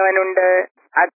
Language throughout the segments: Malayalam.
അവനുണ്ട് അ-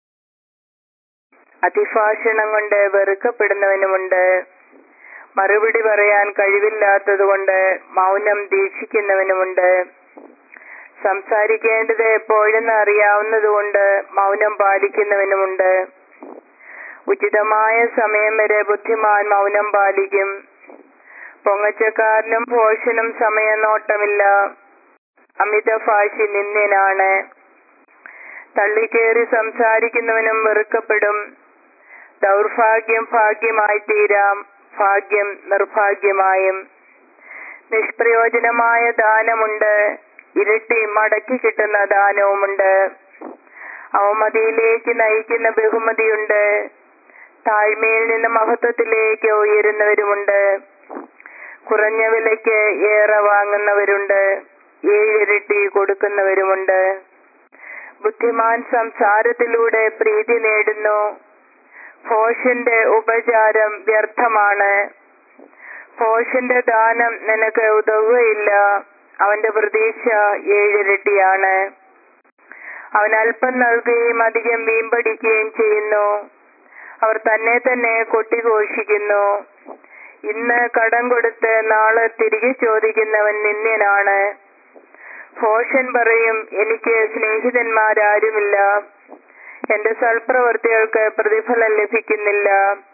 അതിഭാഷണം കൊണ്ട് വെറുക്കപ്പെടുന്നവനുമുണ്ട് മറുപടി പറയാൻ കഴിവില്ലാത്തതുകൊണ്ട് മൗനം ദീക്ഷിക്കുന്നവനുമുണ്ട് സംസാരിക്കേണ്ടത് എപ്പോഴെന്ന് അറിയാവുന്നതുകൊണ്ട് മൗനം പാലിക്കുന്നവനുമുണ്ട് ഉചിതമായ സമയം വരെ ബുദ്ധിമാൻ മൗനം പാലിക്കും പൊങ്ങച്ചക്കാരനും ഭോഷനും സമയനോട്ടമില്ല അമിത ഭാഷി നിന്ദ്യനാണ് തള്ളിക്കേറി സംസാരിക്കുന്നവനും വെറുക്കപ്പെടും ദൗർഭാഗ്യം ഭാഗ്യമായി തീരാം ഭാഗ്യം നിർഭാഗ്യമായും നിഷ്പ്രയോജനമായ ദാനമുണ്ട് ഇരട്ടി മടക്കി കിട്ടുന്ന ദാനവുമുണ്ട് അവമതിയിലേക്ക് നയിക്കുന്ന ബഹുമതിയുണ്ട് താഴ്മയിൽ നിന്ന് മഹത്വത്തിലേക്ക് ഉയരുന്നവരുമുണ്ട് കുറഞ്ഞ വിലയ്ക്ക് ഏറെ വാങ്ങുന്നവരുണ്ട് ഏഴിരട്ടി കൊടുക്കുന്നവരുമുണ്ട് ബുദ്ധിമാൻ സംസാരത്തിലൂടെ പ്രീതി നേടുന്നു ഭോഷന്റെ ഉപചാരം വ്യർത്ഥമാണ് ഭോഷന്റെ ദാനം നിനക്ക് ഉതവുകയില്ല അവന്റെ പ്രതീക്ഷ ഏഴിരട്ടിയാണ് അവൻ അല്പം നൽകുകയും അധികം വീമ്പടിക്കുകയും ചെയ്യുന്നു അവർ തന്നെ തന്നെ കൊട്ടിഘോഷിക്കുന്നു ഇന്ന് കടം കൊടുത്ത് നാളെ തിരികെ ചോദിക്കുന്നവൻ നിന്ദ്യനാണ് ഭോഷൻ പറയും എനിക്ക് സ്നേഹിതന്മാരാരുമില്ല എന്റെ സൽപ്രവർത്തികൾക്ക് പ്രതിഫലം ലഭിക്കുന്നില്ല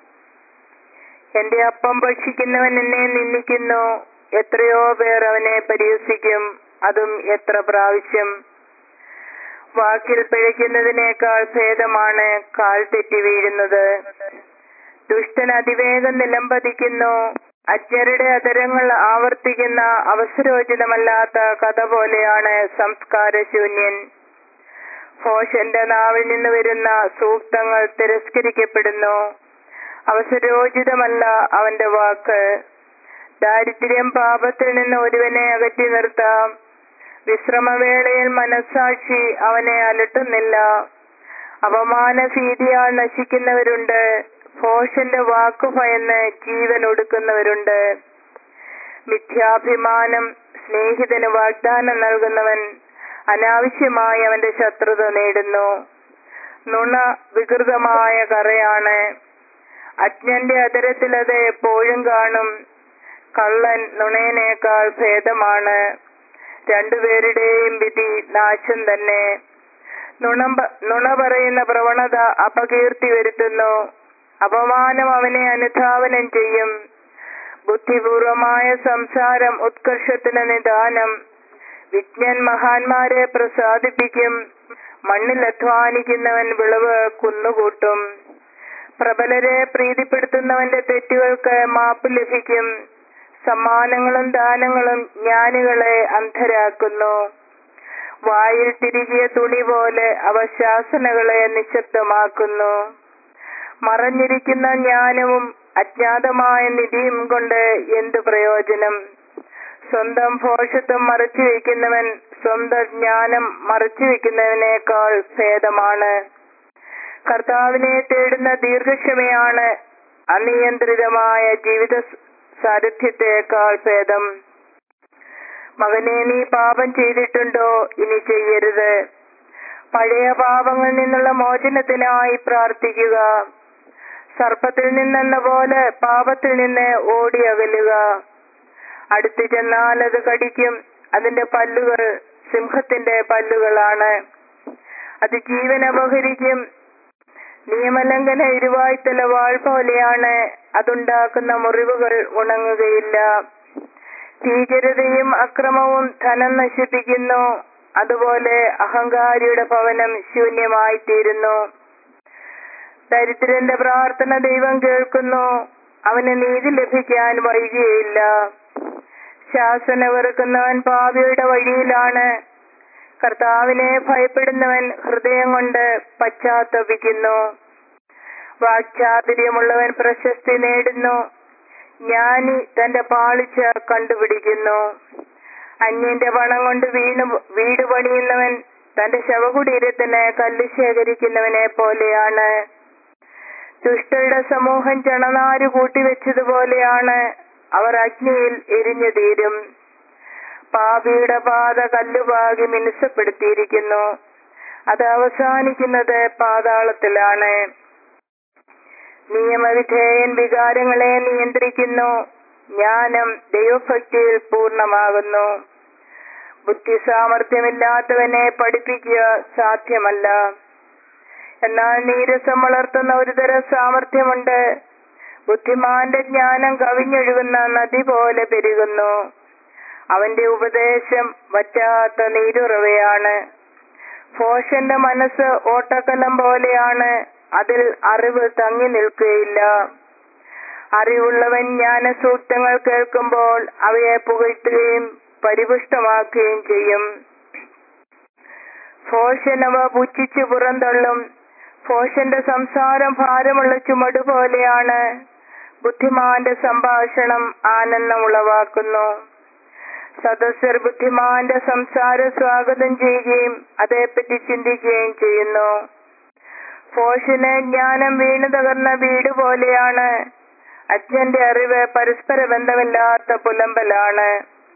എന്റെ അപ്പം ഭക്ഷിക്കുന്നവൻ എന്നെ നിന്ദിക്കുന്നു എത്രയോ പേർ അവനെ പരിഹസിക്കും അതും എത്ര പ്രാവശ്യം വാക്കിൽ പിഴയ്ക്കുന്നതിനേക്കാൾ ഭേദമാണ് കാൽ തെറ്റി വീഴുന്നത് ദുഷ്ടൻ അതിവേഗം നിലംപതിക്കുന്നു അജ്ഞരുടെ അതരങ്ങൾ ആവർത്തിക്കുന്ന അവസരോചിതമല്ലാത്ത കഥ പോലെയാണ് സംസ്കാരശൂന്യൻ ഭോഷന്റെ നാവിൽ നിന്ന് വരുന്ന സൂക്തങ്ങൾ തിരസ്കരിക്കപ്പെടുന്നു അവസരോചിതമല്ല അവന്റെ വാക്ക് ദാരിദ്ര്യം പാപത്തിൽ നിന്ന് ഒരുവനെ അകറ്റി നിർത്താം വിശ്രമവേളയിൽ മനസ്സാക്ഷി അവനെ അലട്ടുന്നില്ല അപമാന ഭീതിയാൽ നശിക്കുന്നവരുണ്ട് ഭോഷന്റെ വാക്കു ഭയന്ന് ജീവൻ ഒടുക്കുന്നവരുണ്ട് മിഥ്യാഭിമാനം സ്നേഹിതന് വാഗ്ദാനം നൽകുന്നവൻ അനാവശ്യമായി അവന്റെ ശത്രുത നേടുന്നു നുണ വികൃതമായ കറയാണ് അജ്ഞന്റെ അതരത്തിൽ അത് എപ്പോഴും കാണും കള്ളൻ നുണയനേക്കാൾ ഭേദമാണ് രണ്ടുപേരുടെയും വിധി നാശം തന്നെ നുണ നുണ പറയുന്ന പ്രവണത അപകീർത്തി വരുത്തുന്നു അപമാനം അവനെ അനുധാവനം ചെയ്യും ബുദ്ധിപൂർവമായ സംസാരം ഉത്കർഷത്തിന് നിദാനം വിജ്ഞൻ മഹാന്മാരെ പ്രസാദിപ്പിക്കും മണ്ണിൽ അധ്വാനിക്കുന്നവൻ വിളവ് കുന്നുകൂട്ടും പ്രബലരെ പ്രീതിപ്പെടുത്തുന്നവന്റെ തെറ്റുകൾക്ക് മാപ്പ് ലഭിക്കും സമ്മാനങ്ങളും ദാനങ്ങളും ജ്ഞാനികളെ അന്ധരാക്കുന്നു വായിൽ തിരികിയ തുണി പോലെ അവ ശാസനകളെ നിശബ്ദമാക്കുന്നു മറഞ്ഞിരിക്കുന്ന ജ്ഞാനവും അജ്ഞാതമായ നിധിയും കൊണ്ട് എന്ത് പ്രയോജനം സ്വന്തം ഭോഷത്വം മറച്ചു വയ്ക്കുന്നവൻ സ്വന്തം ജ്ഞാനം മറച്ചു വയ്ക്കുന്നതിനേക്കാൾ ഭേദമാണ് കർത്താവിനെ തേടുന്ന ദീർഘക്ഷമയാണ് അനിയന്ത്രിതമായ ജീവിത സാരഥ്യത്തെക്കാൾ ഭേദം മകനെ നീ പാപം ചെയ്തിട്ടുണ്ടോ ഇനി ചെയ്യരുത് പഴയ പാപങ്ങളിൽ നിന്നുള്ള മോചനത്തിനായി പ്രാർത്ഥിക്കുക സർപ്പത്തിൽ നിന്നെന്ന പോലെ പാപത്തിൽ നിന്ന് ഓടി അകലുക അടുത്തു ചെന്നാൽ അത് കടിക്കും അതിന്റെ പല്ലുകൾ സിംഹത്തിന്റെ പല്ലുകളാണ് അത് ജീവൻ അപഹരിക്കും നിയമലംഘന ഇരുവായ്ത്തല വാൾ പോലെയാണ് അതുണ്ടാക്കുന്ന മുറിവുകൾ ഉണങ്ങുകയില്ല ഭീകരതയും അക്രമവും ധനം നശിപ്പിക്കുന്നു അതുപോലെ അഹങ്കാരിയുടെ ഭവനം ശൂന്യമായി തീരുന്നു ദരിദ്രന്റെ പ്രാർത്ഥന ദൈവം കേൾക്കുന്നു അവന് നീതി ലഭിക്കാൻ വൈകിയില്ല ശാസന വെറുക്കുന്നവൻ പാപിയുടെ വഴിയിലാണ് കർത്താവിനെ ഭയപ്പെടുന്നവൻ ഹൃദയം കൊണ്ട് പശ്ചാത്തപിക്കുന്നു വാക്ചാതുര്യമുള്ളവൻ പ്രശസ്തി നേടുന്നു ജ്ഞാനി തന്റെ പാളിച്ച കണ്ടുപിടിക്കുന്നു അന്യന്റെ പണം കൊണ്ട് വീണു വീട് പണിയുന്നവൻ തന്റെ ശവകുടീരത്തിന് കല്ല് ശേഖരിക്കുന്നവനെ പോലെയാണ് ദുഷ്ടരുടെ സമൂഹം ചണനാര് കൂട്ടിവെച്ചതുപോലെയാണ് അവർ അഗ്നിയിൽ എരിഞ്ഞു തീരും പാപിയുടെ പാത കല്ലുപാകി മിനുസപ്പെടുത്തിയിരിക്കുന്നു അത് അവസാനിക്കുന്നത് പാതാളത്തിലാണ് നിയമവിധേയൻ വികാരങ്ങളെ നിയന്ത്രിക്കുന്നു ജ്ഞാനം ദൈവഭക്തിയിൽ പൂർണ്ണമാകുന്നു ബുദ്ധി സാമർഥ്യമില്ലാത്തവനെ പഠിപ്പിക്കുക സാധ്യമല്ല എന്നാൽ നീരസം വളർത്തുന്ന ഒരു തരം സാമർഥ്യമുണ്ട് ബുദ്ധിമാന്റെ ജ്ഞാനം കവിഞ്ഞൊഴുകുന്ന നദി പോലെ പെരുകുന്നു അവന്റെ ഉപദേശം വറ്റാത്ത നീരുറവയാണ് ഭോഷന്റെ മനസ്സ് ഓട്ടക്കലം പോലെയാണ് അതിൽ അറിവ് തങ്ങി നിൽക്കുകയില്ല അറിവുള്ളവൻ ജ്ഞാനസൂക്തങ്ങൾ കേൾക്കുമ്പോൾ അവയെ പുകഴ്ത്തുകയും പരിപുഷ്ടമാക്കുകയും ചെയ്യും ഭോഷൻ അവ പുച്ഛിച്ചു പുറന്തള്ളും ഭോഷന്റെ സംസാരം ഭാരമുള്ള ചുമട് പോലെയാണ് ബുദ്ധിമാന്റെ സംഭാഷണം ആനന്ദം ഉളവാക്കുന്നു സദസ്യർ ബുദ്ധിമാന്റെ സംസാരം സ്വാഗതം ചെയ്യുകയും അതേപ്പറ്റി ചിന്തിക്കുകയും ചെയ്യുന്നു ഭോഷന് ജ്ഞാനം വീണു തകർന്ന വീട് പോലെയാണ് അജ്ഞന്റെ അറിവ് പരസ്പര ബന്ധമില്ലാത്ത പുലമ്പലാണ്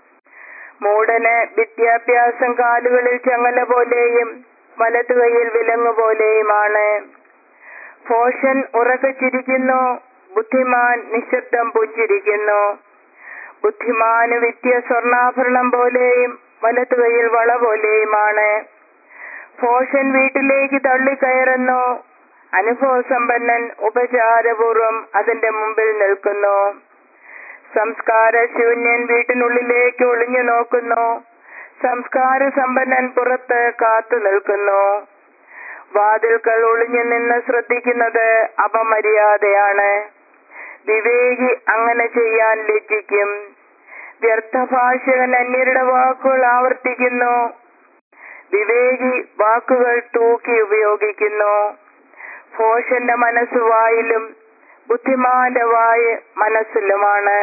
മൂടന് വിദ്യാഭ്യാസം കാലുകളിൽ ചങ്ങല പോലെയും വലതു കൈയിൽ വിലങ്ങ് പോലെയുമാണ് ഭോഷൻ ഉറക്കെ ചിരിക്കുന്നു ബുദ്ധിമാൻ നിശബ്ദം പുഞ്ചിരിക്കുന്നു ബുദ്ധിമാന് വിദ്യ സ്വർണ്ണാഭരണം പോലെയും വലതു കൈയിൽ വള പോലെയുമാണ് ഭോഷൻ വീട്ടിലേക്ക് തള്ളിക്കയറുന്നു അനുഭവസമ്പന്നൻ ഉപചാരപൂർവം അതിന്റെ മുമ്പിൽ നിൽക്കുന്നു സംസ്കാര ശൂന്യൻ വീട്ടിനുള്ളിലേക്ക് ഒളിഞ്ഞു നോക്കുന്നു സംസ്കാര സമ്പന്നൻ പുറത്ത് കാത്തു നിൽക്കുന്നു വാതിൽകൾ ഒളിഞ്ഞു നിന്ന് ശ്രദ്ധിക്കുന്നത് അപമര്യാദയാണ് വിവേകി അങ്ങനെ ചെയ്യാൻ ലജ്ജിക്കും വ്യർത്ഥഭാഷകൻ അന്യരുടെ വാക്കുകൾ ആവർത്തിക്കുന്നു വിവേകി വാക്കുകൾ തൂക്കി ഉപയോഗിക്കുന്നു ഭോഷന്റെ മനസ്സ് വായിലും ബുദ്ധിമാന്റെ വായ് മനസ്സിലുമാണ്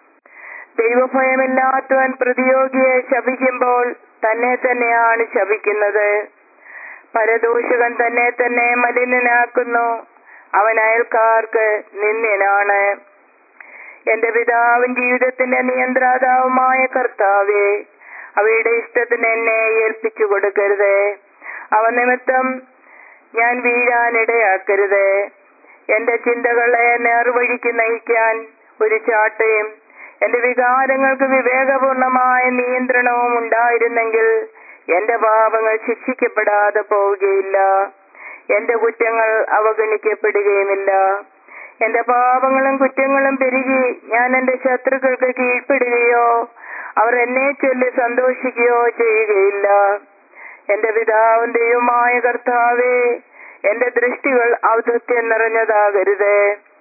ദൈവഭയമില്ലാത്തവൻ പ്രതിയോഗിയെ ശപിക്കുമ്പോൾ തന്നെ തന്നെയാണ് ശപിക്കുന്നത് പരദൂഷകൻ തന്നെ തന്നെ മലിനനാക്കുന്നു അവൻ അയൽക്കാർക്ക് നിന്ദ്യനാണ് എന്റെ പിതാവും ജീവിതത്തിന്റെ നിയന്ത്രാതാവുമായ കർത്താവേ അവയുടെ ഇഷ്ടത്തിന് എന്നെ ഏൽപ്പിച്ചു കൊടുക്കരുത് അവ നിമിത്തം ഞാൻ വീഴാനിടയാക്കരുത് എന്റെ ചിന്തകളെ നേർവഴിക്ക് നയിക്കാൻ ഒരു ചാട്ടയും എന്റെ വികാരങ്ങൾക്ക് വിവേകപൂർണമായ നിയന്ത്രണവും ഉണ്ടായിരുന്നെങ്കിൽ എന്റെ പാപങ്ങൾ ശിക്ഷിക്കപ്പെടാതെ പോവുകയില്ല എന്റെ കുറ്റങ്ങൾ അവഗണിക്കപ്പെടുകയുമില്ല എന്റെ പാപങ്ങളും കുറ്റങ്ങളും പെരുകി ഞാൻ എന്റെ ശത്രുക്കൾക്ക് കീഴ്പ്പെടുകയോ അവർ എന്നെ ചൊല്ലി സന്തോഷിക്കുകയോ ചെയ്യുകയില്ല എന്റെ പിതാവും ദൈവമായ കർത്താവേ എന്റെ ദൃഷ്ടികൾ ഔദത്യം നിറഞ്ഞതാകരുത്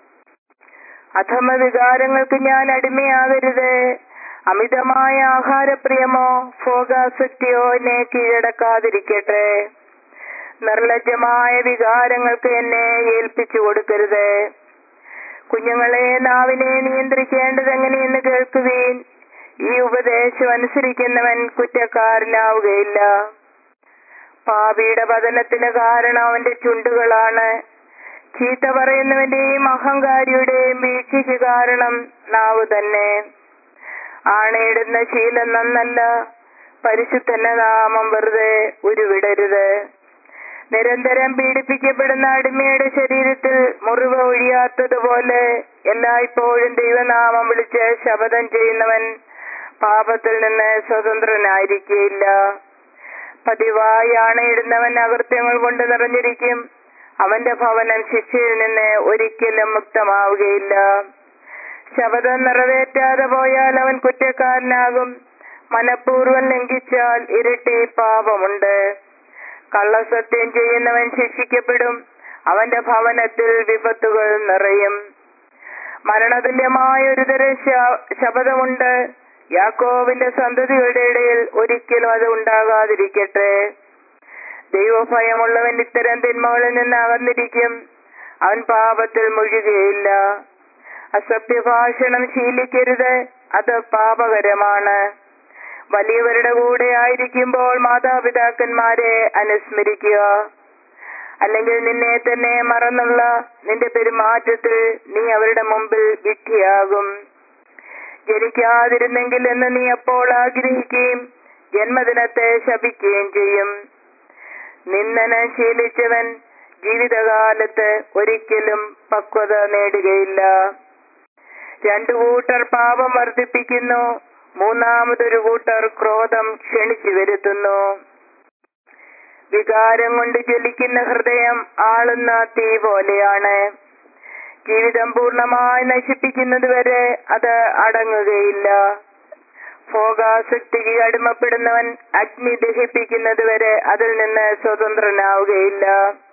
അധമ വികാരങ്ങൾക്ക് ഞാൻ അടിമയാകരുത് അമിതമായ ആഹാരപ്രിയമോ ഭോഗാസക്തിയോ എന്നെ കീഴടക്കാതിരിക്കട്ടെ നിർലജ്ജമായ വികാരങ്ങൾക്ക് എന്നെ ഏൽപ്പിച്ചു കൊടുക്കരുത് കുഞ്ഞുങ്ങളെ നാവിനെ നിയന്ത്രിക്കേണ്ടത് എങ്ങനെയെന്ന് കേൾക്കുവീൻ ഈ ഉപദേശം അനുസരിക്കുന്നവൻ കുറ്റക്കാരനാവുകയില്ല പാപിയുടെ പതനത്തിന് കാരണം അവന്റെ ചുണ്ടുകളാണ് ചീത്ത പറയുന്നവന്റെയും അഹങ്കാരിയുടെയും വീഴ്ചയ്ക്ക് കാരണം നാവ് തന്നെ ആണയിടുന്ന ശീലം നന്നല്ല പരിശുദ്ധന്റെ നാമം വെറുതെ ഉരുവിടരുത് നിരന്തരം പീഡിപ്പിക്കപ്പെടുന്ന അടിമയുടെ ശരീരത്തിൽ മുറിവ് ഒഴിയാത്തതുപോലെ എല്ലായ്പ്പോഴും ദൈവനാമം വിളിച്ച് ശപഥം ചെയ്യുന്നവൻ പാപത്തിൽ നിന്ന് സ്വതന്ത്രനായിരിക്കില്ല പതിവായി ആണയിടുന്നവൻ അകൃത്യങ്ങൾ കൊണ്ട് നിറഞ്ഞിരിക്കും അവന്റെ ഭവനം ശിക്ഷയിൽ നിന്ന് ഒരിക്കലും മുക്തമാവുകയില്ല ശപഥം നിറവേറ്റാതെ പോയാൽ അവൻ കുറ്റക്കാരനാകും മനഃപൂർവ്വം ലംഘിച്ചാൽ ഇരട്ടി പാപമുണ്ട് കള്ളസത്യം ചെയ്യുന്നവൻ ശിക്ഷിക്കപ്പെടും അവന്റെ ഭവനത്തിൽ വിപത്തുകൾ നിറയും മരണതുല്യമായ ഒരു തരം ശപഥമുണ്ട് യാക്കോവിന്റെ സന്തതികളുടെ ഇടയിൽ ഒരിക്കലും അത് ഉണ്ടാകാതിരിക്കട്ടെ ദൈവഭയമുള്ളവൻ ഇത്തരം തിന്മകളിൽ നിന്ന് അകന്നിരിക്കും അവൻ പാപത്തിൽ മുഴുകയില്ല അസഭ്യഭാഷണം ശീലിക്കരുത് അത് പാപകരമാണ് വലിയവരുടെ കൂടെ ആയിരിക്കുമ്പോൾ മാതാപിതാക്കന്മാരെ അനുസ്മരിക്കുക അല്ലെങ്കിൽ നിന്നെ തന്നെ മറന്നുള്ള നിന്റെ പെരുമാറ്റത്തിൽ നീ അവരുടെ മുമ്പിൽ വിഡ്ഢിയാകും ജനിക്കാതിരുന്നെങ്കിൽ എന്ന് നീ അപ്പോൾ ആഗ്രഹിക്കുകയും ജന്മദിനത്തെ ശപിക്കുകയും ചെയ്യും നിന്ദന ശീലിച്ചവൻ ജീവിതകാലത്ത് ഒരിക്കലും പക്വത നേടുകയില്ല രണ്ടു കൂട്ടർ പാപം വർദ്ധിപ്പിക്കുന്നു മൂന്നാമതൊരു കൂട്ടർ ക്രോധം ക്ഷണിച്ചു വരുത്തുന്നു വികാരം കൊണ്ട് ജ്വലിക്കുന്ന ഹൃദയം ആളുന്ന തീ പോലെയാണ് ജീവിതം പൂർണ്ണമായി നശിപ്പിക്കുന്നത് വരെ അത് അടങ്ങുകയില്ല ഭോഗാസക്തിക്ക് അടിമപ്പെടുന്നവൻ അഗ്നി ദഹിപ്പിക്കുന്നത് വരെ അതിൽ നിന്ന് സ്വതന്ത്രനാവുകയില്ല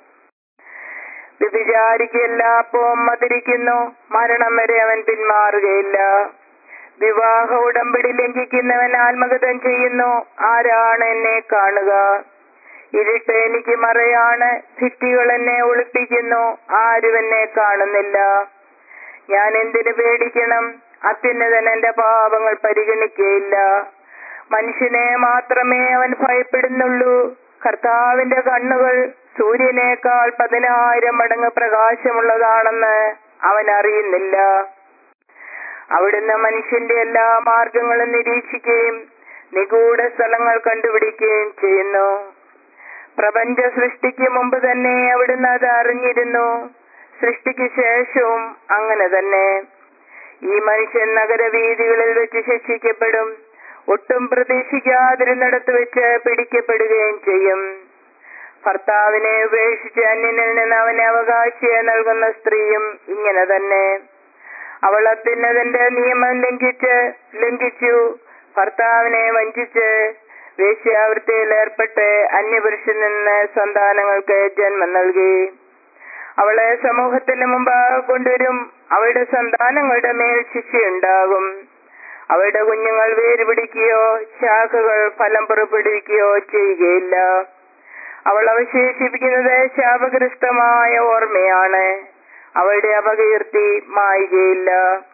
വ്യഭിചാരിക്ക് എല്ലാ അപ്പവും മതിരിക്കുന്നു മരണം വരെ അവൻ പിന്മാറുകയില്ല വിവാഹ ഉടമ്പടി ലംഘിക്കുന്നവൻ ആത്മഗതം ചെയ്യുന്നു ആരാണ് എന്നെ കാണുക ഇരുട്ട് എനിക്ക് മറയാണ് ഭിത്തികൾ എന്നെ ഒളിപ്പിക്കുന്നു ആരും എന്നെ കാണുന്നില്ല ഞാൻ എന്തിനു പേടിക്കണം അത്യുന്നതൻ എന്റെ പാപങ്ങൾ പരിഗണിക്കുകയില്ല മനുഷ്യനെ മാത്രമേ അവൻ ഭയപ്പെടുന്നുള്ളൂ കർത്താവിന്റെ കണ്ണുകൾ സൂര്യനേക്കാൾ പതിനായിരം മടങ്ങ് പ്രകാശമുള്ളതാണെന്ന് അവൻ അറിയുന്നില്ല അവിടുന്ന് മനുഷ്യന്റെ എല്ലാ മാർഗങ്ങളും നിരീക്ഷിക്കുകയും നിഗൂഢ സ്ഥലങ്ങൾ കണ്ടുപിടിക്കുകയും ചെയ്യുന്നു പ്രപഞ്ച സൃഷ്ടിക്ക് മുമ്പ് തന്നെ അവിടുന്ന് അത് അറിഞ്ഞിരുന്നു സൃഷ്ടിക്ക് ശേഷവും അങ്ങനെ തന്നെ ഈ മനുഷ്യൻ നഗരവീതികളിൽ വെച്ച് ശിക്ഷിക്കപ്പെടും ഒട്ടും പ്രതീക്ഷിക്കാതിരുന്നിടത്ത് വെച്ച് പിടിക്കപ്പെടുകയും ചെയ്യും ഭർത്താവിനെ ഉപേക്ഷിച്ച് അന്യനിൽ നിന്ന് അവനെ അവകാശിയെ നൽകുന്ന സ്ത്രീയും ഇങ്ങനെ തന്നെ അവൾ അത്യുന്നതന്റെ നിയമം ലംഘിച്ച് ലംഘിച്ചു ഭർത്താവിനെ വഞ്ചിച്ച് വേശ്യാവൃത്തിയിൽ ഏർപ്പെട്ട് അന്യപുരുഷനിൽ നിന്ന് സന്താനങ്ങൾക്ക് ജന്മം നൽകി അവളെ സമൂഹത്തിന് മുമ്പ് കൊണ്ടുവരും അവളുടെ സന്താനങ്ങളുടെ മേൽ ശിക്ഷയുണ്ടാകും അവളുടെ കുഞ്ഞുങ്ങൾ വേര് പിടിക്കുകയോ ശാഖകൾ ഫലം പുറപ്പെടുവിക്കുകയോ ചെയ്യുകയില്ല അവൾ അവശേഷിപ്പിക്കുന്നത് ശാപഗ്രസ്തമായ ഓർമ്മയാണ് അവളുടെ അപകീർത്തി മായുകയില്ല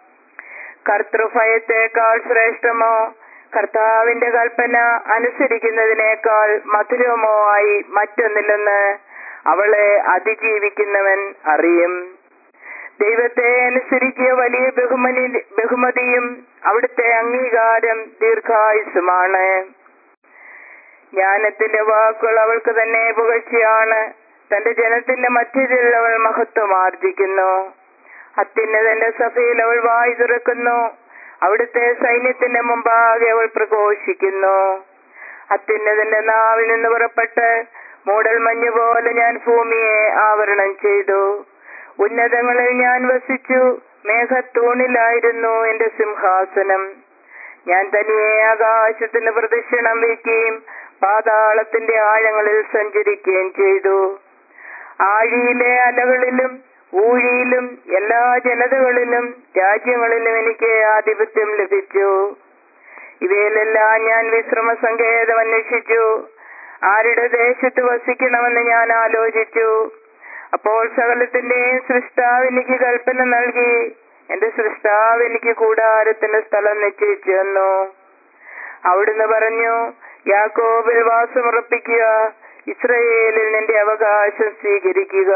കർത്തൃഭയത്തേക്കാൾ ശ്രേഷ്ഠമോ കർത്താവിന്റെ കൽപ്പന അനുസരിക്കുന്നതിനേക്കാൾ മധുരമോ ആയി മറ്റൊന്നില്ലെന്ന് അവളെ അതിജീവിക്കുന്നവൻ അറിയും ദൈവത്തെ അനുസരിക്കുക വലിയ ബഹുമനി ബഹുമതിയും അവിടുത്തെ അംഗീകാരം ദീർഘായുസുമാണ് ജ്ഞാനത്തിന്റെ വാക്കുകൾ അവൾക്ക് തന്നെ പുകഴ്ചയാണ് തന്റെ ജനത്തിന്റെ മധ്യത്തിൽ അവൾ മഹത്വം ആർജിക്കുന്നു അത്യുന്നതന്റെ സഭയിൽ അവൾ വായി തുറക്കുന്നു അവിടുത്തെ സൈന്യത്തിന്റെ മുമ്പാകെ അവൾ പ്രഘോഷിക്കുന്നു അത്യുന്നതന്റെ നാവിൽ നിന്ന് പുറപ്പെട്ട് മൂടൽ മഞ്ഞ് പോലെ ഞാൻ ഭൂമിയെ ആവരണം ചെയ്തു ഉന്നതങ്ങളിൽ ഞാൻ വസിച്ചു മേഘത്തൂണിലായിരുന്നു എന്റെ സിംഹാസനം ഞാൻ തനിയെ ആകാശത്തിന് പ്രദക്ഷിണം വയ്ക്കുകയും പാതാളത്തിന്റെ ആഴങ്ങളിൽ സഞ്ചരിക്കുകയും ചെയ്തു ആഴിയിലെ അലകളിലും ഊഴിയിലും എല്ലാ ജനതകളിലും രാജ്യങ്ങളിലും എനിക്ക് ആധിപത്യം ലഭിച്ചു ഇവയിലെല്ലാം ഞാൻ വിശ്രമ സങ്കേതം അന്വേഷിച്ചു ആരുടെ ദേശത്ത് വസിക്കണമെന്ന് ഞാൻ ആലോചിച്ചു അപ്പോൾ സകലത്തിന്റെയും സൃഷ്ടാവ് എനിക്ക് കൽപ്പന നൽകി എന്റെ സൃഷ്ടാവ് എനിക്ക് കൂടാരത്തിന്റെ സ്ഥലം നിശ്ചയിച്ചു തന്നു അവിടുന്ന് പറഞ്ഞു യാക്കോബിൽ വാസമുറപ്പിക്കുക ഇസ്രയേലിൽ നിന്റെ അവകാശം സ്വീകരിക്കുക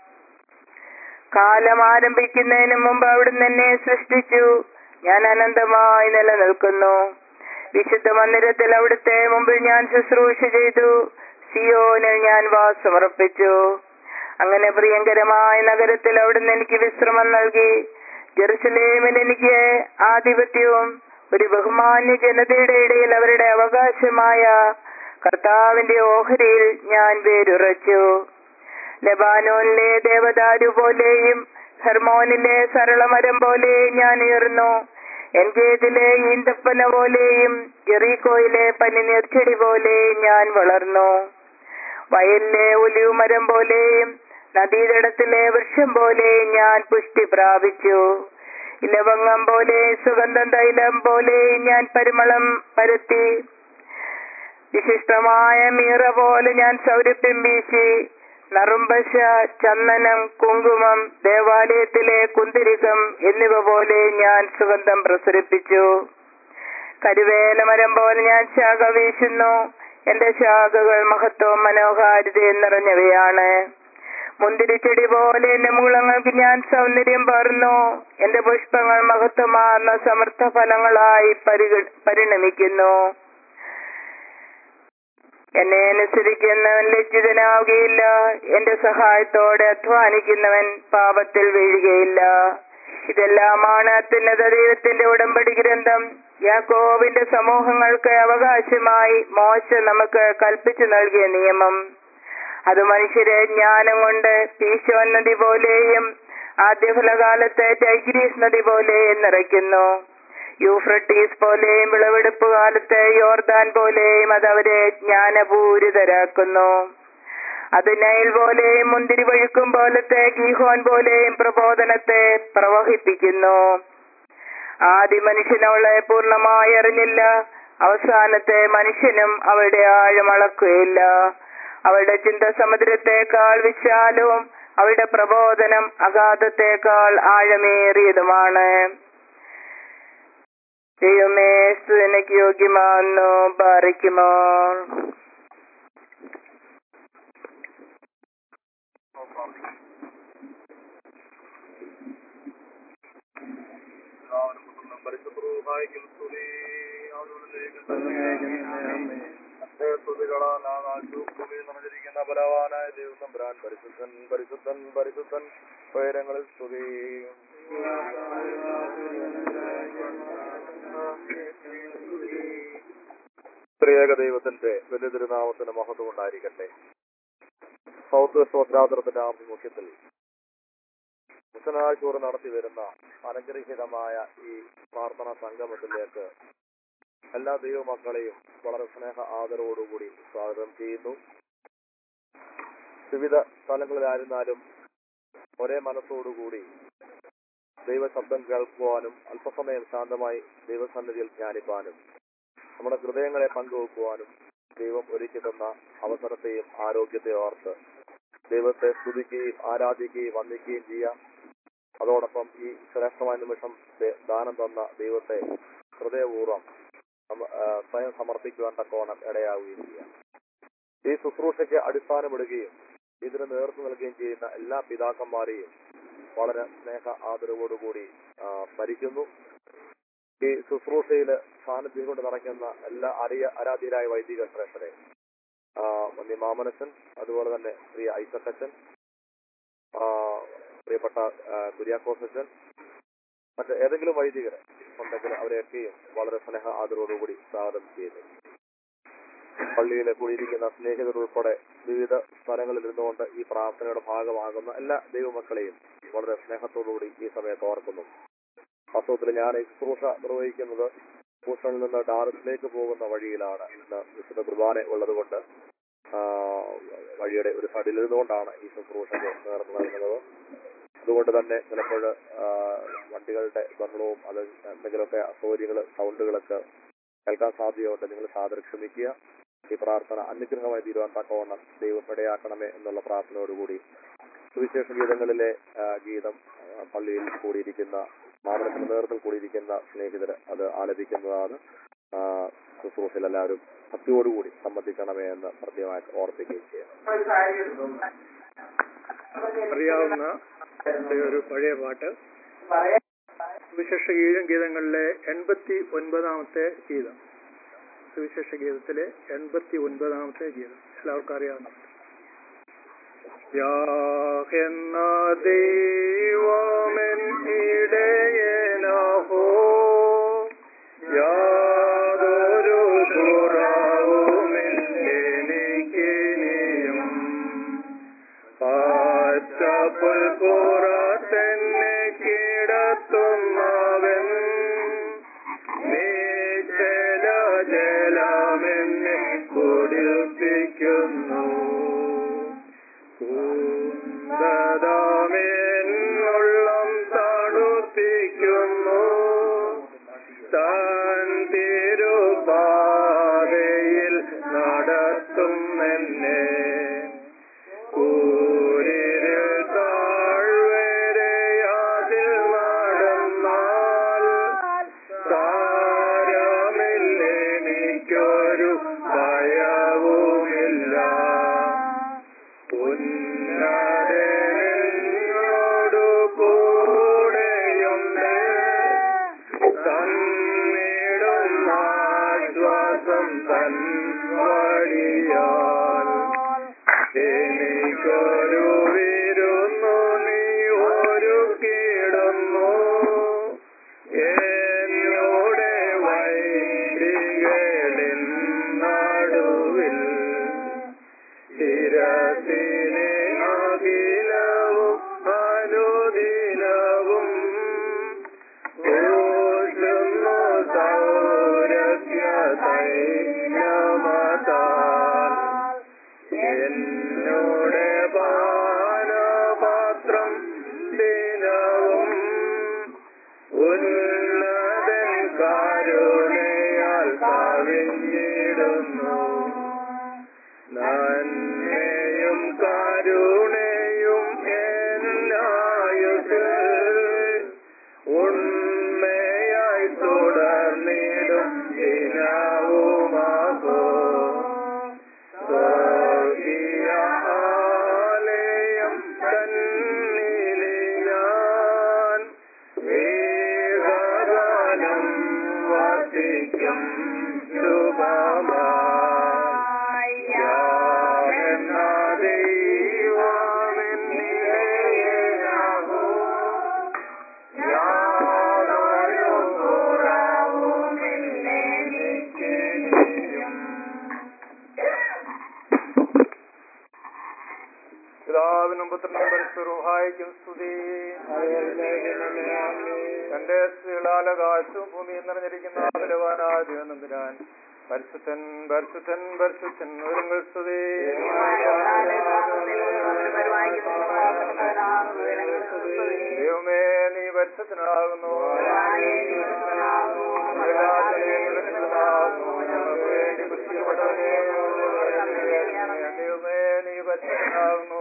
കാലം ആരംഭിക്കുന്നതിന് മുമ്പ് അവിടുന്ന് എന്നെ സൃഷ്ടിച്ചു ഞാൻ അനന്തമായി നിലനിൽക്കുന്നു വിശുദ്ധ മന്ദിരത്തിൽ അവിടുത്തെ മുമ്പിൽ ഞാൻ ശുശ്രൂഷ ചെയ്തു സിയോനിൽ ഞാൻ വാസമർപ്പിച്ചു അങ്ങനെ പ്രിയങ്കരമായ നഗരത്തിൽ അവിടുന്ന് എനിക്ക് വിശ്രമം നൽകി ജെറുസലേമിൽ എനിക്ക് ആധിപത്യവും ഒരു ബഹുമാന്യ ജനതയുടെ ഇടയിൽ അവരുടെ അവകാശമായ കർത്താവിന്റെ ഓഹരിയിൽ ഞാൻ വേരുറച്ചു ലബാനോനിലെ ദേവദാരു പോലെയും ഹെർമോനിലെ സരളമരം പോലെയും ഞാൻ ഉയർന്നു എൻഗേജിലെ ഈന്തപ്പന പോലെയും ജെറീക്കോയിലെ പനിനീർച്ചെടി പോലെയും ഞാൻ വളർന്നു വയലിലെ ഒലിവുമരം പോലെയും നദീതടത്തിലെ വൃക്ഷം പോലെയും ഞാൻ പുഷ്ടി പ്രാപിച്ചു ഇലവങ്ങം പോലെ സുഗന്ധം തൈലം പോലെയും ഞാൻ പരിമളം പരത്തി വിശിഷ്ടമായ മീറ പോലെ ഞാൻ സൗരഭ്യം വീശി നറുമ്പശ ചന്ദനം കുങ്കുമം ദേവാലയത്തിലെ കുന്തിരികം എന്നിവ പോലെ ഞാൻ സുഗന്ധം പ്രസരിപ്പിച്ചു കരുവേലമരം പോലെ ഞാൻ ശാഖ വീശുന്നു എന്റെ ശാഖകൾ മഹത്വം മനോഹാരിതയും നിറഞ്ഞവയാണ് മുന്തിരിച്ചെടി പോലെ എന്റെ മുളങ്ങൾക്ക് ഞാൻ സൗന്ദര്യം പകർന്നു എന്റെ പുഷ്പങ്ങൾ മഹത്വമാർന്ന സമർത്ഥ ഫലങ്ങളായി പരിഗ പരിണമിക്കുന്നു എന്നെ അനുസരിക്കുന്നവൻ ലജ്ജിതനാവുകയില്ല എന്റെ സഹായത്തോടെ അധ്വാനിക്കുന്നവൻ പാപത്തിൽ വീഴുകയില്ല ഇതെല്ലാമാണ് അത്യുന്നത ദൈവത്തിന്റെ ഉടമ്പടി ഗ്രന്ഥം യാക്കോവിന്റെ സമൂഹങ്ങൾക്ക് അവകാശമായി മോശ നമുക്ക് കൽപ്പിച്ചു നൽകിയ നിയമം അത് മനുഷ്യരെ ജ്ഞാനം കൊണ്ട് പീശോൻ നദി പോലെയും ആദ്യഫലകാലത്തെ ടൈഗ്രീസ് നദി പോലെയും നിറയ്ക്കുന്നു യൂഫ്രട്ടീസ് പോലെയും വിളവെടുപ്പ് കാലത്തെ യോർദാൻ പോലെയും അത് അവരെ ജ്ഞാനപൂരിതരാക്കുന്നു അത് നൈൽ പോലെയും മുന്തിരി വഴുക്കും പോലത്തെ ഗീഹോൻ പോലെയും പ്രബോധനത്തെ പ്രവഹിപ്പിക്കുന്നു ആദ്യ മനുഷ്യനവളെ പൂർണ്ണമായി അറിഞ്ഞില്ല അവസാനത്തെ മനുഷ്യനും അവളുടെ ആഴം അളക്കുകയില്ല അവളുടെ ചിന്ത സമുദ്രത്തെക്കാൾ വിശാലവും അവളുടെ പ്രബോധനം അഗാധത്തെക്കാൾ ആഴമേറിയതുമാണ് ദൈവമേ സ്തുതിനക്ക് യോഗ്യമാണെന്നു പാറിക്കുമോ പരിശുദ്ധൂഹായിക്കും സ്തുതി സ്തുതികളാൽ ആ നാശവും ഭൂമിയിൽ നിറഞ്ഞിരിക്കുന്ന ബലവാനായ ദൈവം തമ്പുരാൻ പരിശുദ്ധൻ പരിശുദ്ധൻ പരിശുദ്ധൻ ഉയരങ്ങളിൽ സ്തുതി ത്രിയേക ദൈവത്തിന്റെ വലിയ തിരുനാമത്തിന് മഹത്വം ഉണ്ടായിരിക്കട്ടെ സൗത്ത് വെസ്റ്റ് ഭദ്രാതരത്തിന്റെ ആഭിമുഖ്യത്തിൽ ബുധനാഴ്ച നടത്തി വരുന്ന അനുഗ്രഹീതമായ ഈ പ്രാർത്ഥനാ സംഗമത്തിലേക്ക് എല്ലാ ദൈവമക്കളെയും വളരെ സ്നേഹ ആദരവോടുകൂടി സ്വാഗതം ചെയ്യുന്നു വിവിധ സ്ഥലങ്ങളിലായിരുന്നാലും ഒരേ മനസ്സോടുകൂടി ദൈവശബ്ദം കേൾക്കുവാനും അല്പസമയം ശാന്തമായി ദൈവസന്നിധിയിൽ ധ്യാനിപ്പാനും നമ്മുടെ ഹൃദയങ്ങളെ പങ്കുവെക്കുവാനും ദൈവം ഒരുക്കി തന്ന അവസരത്തെയും ആരോഗ്യത്തെയും ഓർത്ത് ദൈവത്തെ സ്തുതിക്കുകയും ആരാധിക്കുകയും വന്ദിക്കുകയും ചെയ്യാം അതോടൊപ്പം ഈ ശ്രേഷ്ഠമായ നിമിഷം ദേ- ദാനം തന്ന ദൈവത്തെ ഹൃദയപൂർവ്വം നമ്മ- ആ, സ്വയം സമർപ്പിക്കുവാൻ തക്കവണ്ണം ഇടയാവുകയും ചെയ്യാം ഈ ശുശ്രൂഷയ്ക്ക് അടിസ്ഥാനമിടുകയും ഇതിന് നേതൃത്വം നൽകുകയും ചെയ്യുന്ന എല്ലാ പിതാക്കന്മാരെയും വളരെ സ്നേഹ ആദരവോടുകൂടി ആ, സ്മരിക്കുന്നു ഈ ശുശ്രൂഷയില് സാന്നിധ്യം കൊണ്ട് നിറയ്ക്കുന്ന എല്ലാ അറിയ ആരാധ്യരായ വൈദിക ശ്രേഷ്ഠരെ ആ, വന്യ മാമനച്ചൻ അതുപോലെ തന്നെ ശ്രീ ഐസക്കച്ചൻ ആ, പ്രിയപ്പെട്ട ആ, കുര്യാക്കോസച്ചൻ മറ്റ് ഏതെങ്കിലും വൈദികരെ ഉണ്ടെങ്കിൽ അവരെയൊക്കെയും വളരെ സ്നേഹ ആദരവോടുകൂടി സ്വാഗതം ചെയ്യുന്നു പള്ളിയിൽ കൂടിയിരിക്കുന്ന സ്നേഹിതർ ഉൾപ്പെടെ വിവിധ സ്ഥലങ്ങളിൽ ഇരുന്നുകൊണ്ട് ഈ പ്രാർത്ഥനയുടെ ഭാഗമാകുന്ന എല്ലാ ദൈവമക്കളെയും വളരെ സ്നേഹത്തോടുകൂടി ഈ സമയത്ത് ഓർക്കുന്നു വാസ്തവത്തിൽ ഞാൻ ഈ ശുശ്രൂഷ നിർവഹിക്കുന്നത് ഭൂഷണിൽ നിന്ന് ഡാറസിലേക്ക് പോകുന്ന വഴിയിലാണ് ഇന്ന് വിശുദ്ധ കുർബാന ഉള്ളതുകൊണ്ട് ആ, വഴിയുടെ ഒരു സൈഡിൽ ഇരുന്നുകൊണ്ടാണ് ഈ ശുശ്രൂഷയ്ക്ക് നേതൃത്വം നൽകുന്നത് അതുകൊണ്ട് തന്നെ ചിലപ്പോൾ ആ, വണ്ടികളുടെ ബഹളവും അത് എന്തെങ്കിലുമൊക്കെ അസൗകര്യങ്ങൾ സൗണ്ടുകളൊക്കെ കേൾക്കാൻ സാധ്യതയുണ്ട് നിങ്ങൾ സാദരം ക്ഷമിക്കുക ഈ പ്രാർത്ഥന അനുഗ്രഹമായി തീരുവാൻ തക്കവണ്ണം ദൈവം ഇടയാക്കണമേ എന്നുള്ള പ്രാർത്ഥനയോടുകൂടി സുവിശേഷ ഗീതങ്ങളിലെ ആ, ഗീതം ആ, പള്ളിയിൽ കൂടിയിരിക്കുന്ന മാമനത്തിന് നേതൃത്വം കൂടിയിരിക്കുന്ന സ്നേഹിതർ അത് ആലപിക്കുന്നതാണ് ആ, ശുശ്രൂഷയിൽ എല്ലാവരും ഭക്തിയോടുകൂടി സംബന്ധിക്കണമേ എന്ന് പ്രത്യേകമായിട്ട് ഓർപ്പിക്കുകയും ചെയ്യാം അറിയാവുന്ന ഒരു പഴയ പാട്ട് സുവിശേഷ ഗീതം ഗീതങ്ങളിലെ എൺപത്തി ഒൻപതാമത്തെ ഗീതം സുവിശേഷ ഗീതത്തിലെ എൺപത്തി ഒൻപതാമത്തെ ഗീതം എല്ലാവർക്കും അറിയാവുന്ന യാഹെന്ന ദൈവമെൻ ഇടയനഹോ യാതൊരു കുറവുമില്ലെനിക്കിനിയും പച്ചപ്പുൽ പുറത്തെന്നെ കിടത്തുന്നവൻ നീച്ചല ജലമെന്നെ കുടിപ്പിക്കുന്നു കുന്തതമെന്നുള്ളം തണുപ്പിക്കുന്നു താൻ തിരുപാതയിൽ നടത്തും എന്നെ കൂരിരുൾ താഴ്വരെ അതിൽ നടന്നാൽ സാരമില്ലെനിക്കൊരു ഭയവുമില്ല ഉന്നതനായ പിതാവിനും പുത്രനും പരിശുഹായിക്കും സ്തുതി തന്റെ സ്ത്രീളാലകാശവും ഭൂമിയിൽ നിറഞ്ഞിരിക്കുന്ന ബലവാനായ ദൈവനന്ദിനാൻ പരിശുദ്ധൻ പരിശുദ്ധൻ പരിശുദ്ധൻ ഒരുങ്ങൾ സ്തുതി ദൈവമേ നീ പരിശുദ്ധനാകുന്നു ഞങ്ങൾക്ക് വേണ്ടി കുറിക്കപ്പെട്ടവനെ ദൈവമേ നീ പരിശുദ്ധനാകുന്നു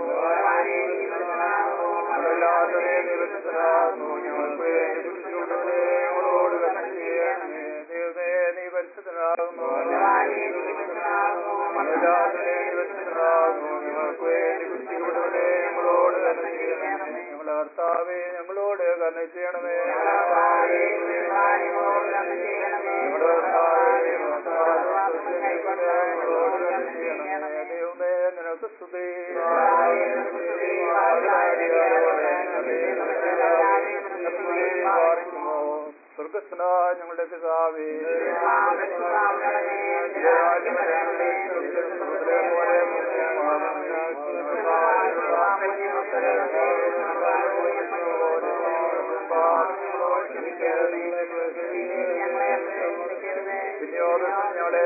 അല്ലാത്തവരെ നീ പരിശുദ്ധനാകുന്നു ഞങ്ങൾക്ക് വേണ്ടി കുറിക്കപ്പെട്ടവനെ ഞങ്ങളോട് കരുണ ചെയ്യണമേ ദൈവമേ നീ പരിശുദ്ധനാകുന്നു അല്ലാത്തവരെ നീ പരിശുദ്ധനാകുന്നു ഞങ്ങൾക്ക് വേണ്ടി കുറിക്കപ്പെട്ടവനെ ഞങ്ങളോട് കരുണ ചെയ്യണമേ ഞങ്ങളുടെ കർത്താവേ ഞങ്ങളോട് കരുണ ചെയ്യണമേ ഞങ്ങളുടെ കർത്താവേ ഞങ്ങളോട് കരുണ ചെയ്യണമേ ദൈവമേ നിനക്ക് സ്തുതി സ്വർഗസ്ന ഞങ്ങളുടെ പിതാവേ ഞങ്ങളെ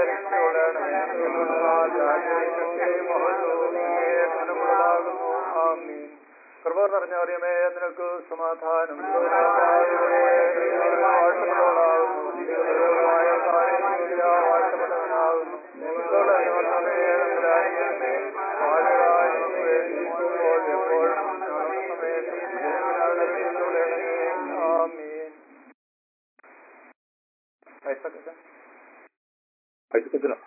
കൃപ നിറഞ്ഞ അറിയമേ നിനക്ക് സമാധാനം ഐശ്വര്യത്തിനോ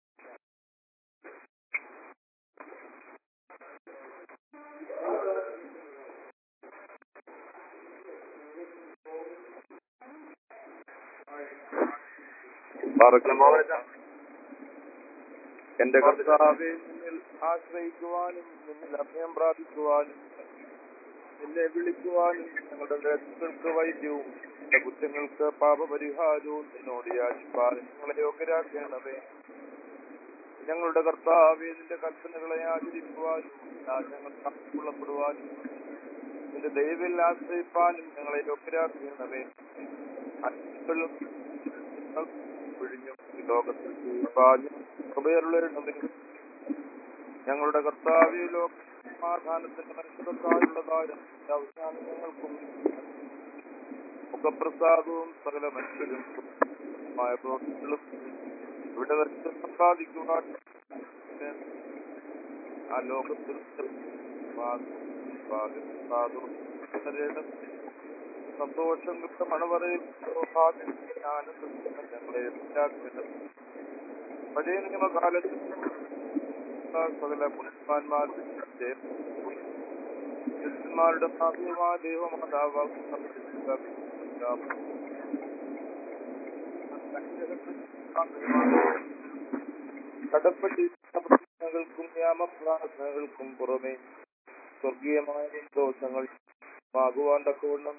എന്റെ കർത്താവെ നിന്നിൽ ആശ്രയിക്കുവാനും നിന്നിൽ അഭയം പ്രാപിക്കുവാനും നിന്നെ വിളിക്കുവാനും ഞങ്ങളുടെ നേതൃത്വങ്ങൾക്ക് വൈദ്യവും ഞങ്ങളുടെ കുറ്റങ്ങൾക്ക് പാപപരിഹാരവും നിന്നോട് യാചിപ്പാനും ഞങ്ങളെ യോഗ്യരാക്കണമേ ഞങ്ങളുടെ കർത്താവെ നിന്റെ കൽപ്പനകളെ ആചരിക്കുവാനും ഞങ്ങൾ ഉള്ളപ്പെടുവാനും നിന്റെ ദൈവത്തിൽ ആശ്രയിപ്പാനും ഞങ്ങളെ യോഗ്യരാക്കണമേ അന്യങ്ങളും ഒഴിഞ്ഞും ഈ ലോകത്തിൽ ജീവിപ്പാനും കൃപയരുളരണമേ ഞങ്ങളുടെ കർത്താവെ ലോക സമാധാനത്തിന്റെ മനുഷ്യർക്കായുള്ളതായ അവസാനം ഞങ്ങൾക്കും മുഖപ്രസാദവും സകല മനുഷ്യരും മായ പ്രവർത്തികളും ഇവിടെ വെച്ച് സമ്പാദിക്കുവാൻ ആ ലോകത്തിൽ സന്തോഷം കിട്ട മണവറയിൽ ഞങ്ങളെ ഉണ്ടാക്കുന്നത് പഴയ നിയമകാലത്ത് സകല പുണ്യന്മാരുടെ ഭാഗ്യമായ ദൈവമാതാവാകും കടപ്പെട്ടിരിക്കും യാമപ്രാർത്ഥനകൾക്കും പുറമെ സ്വർഗീയമായ ദോഷങ്ങൾ ആകുവാൻ തക്കവണ്ണം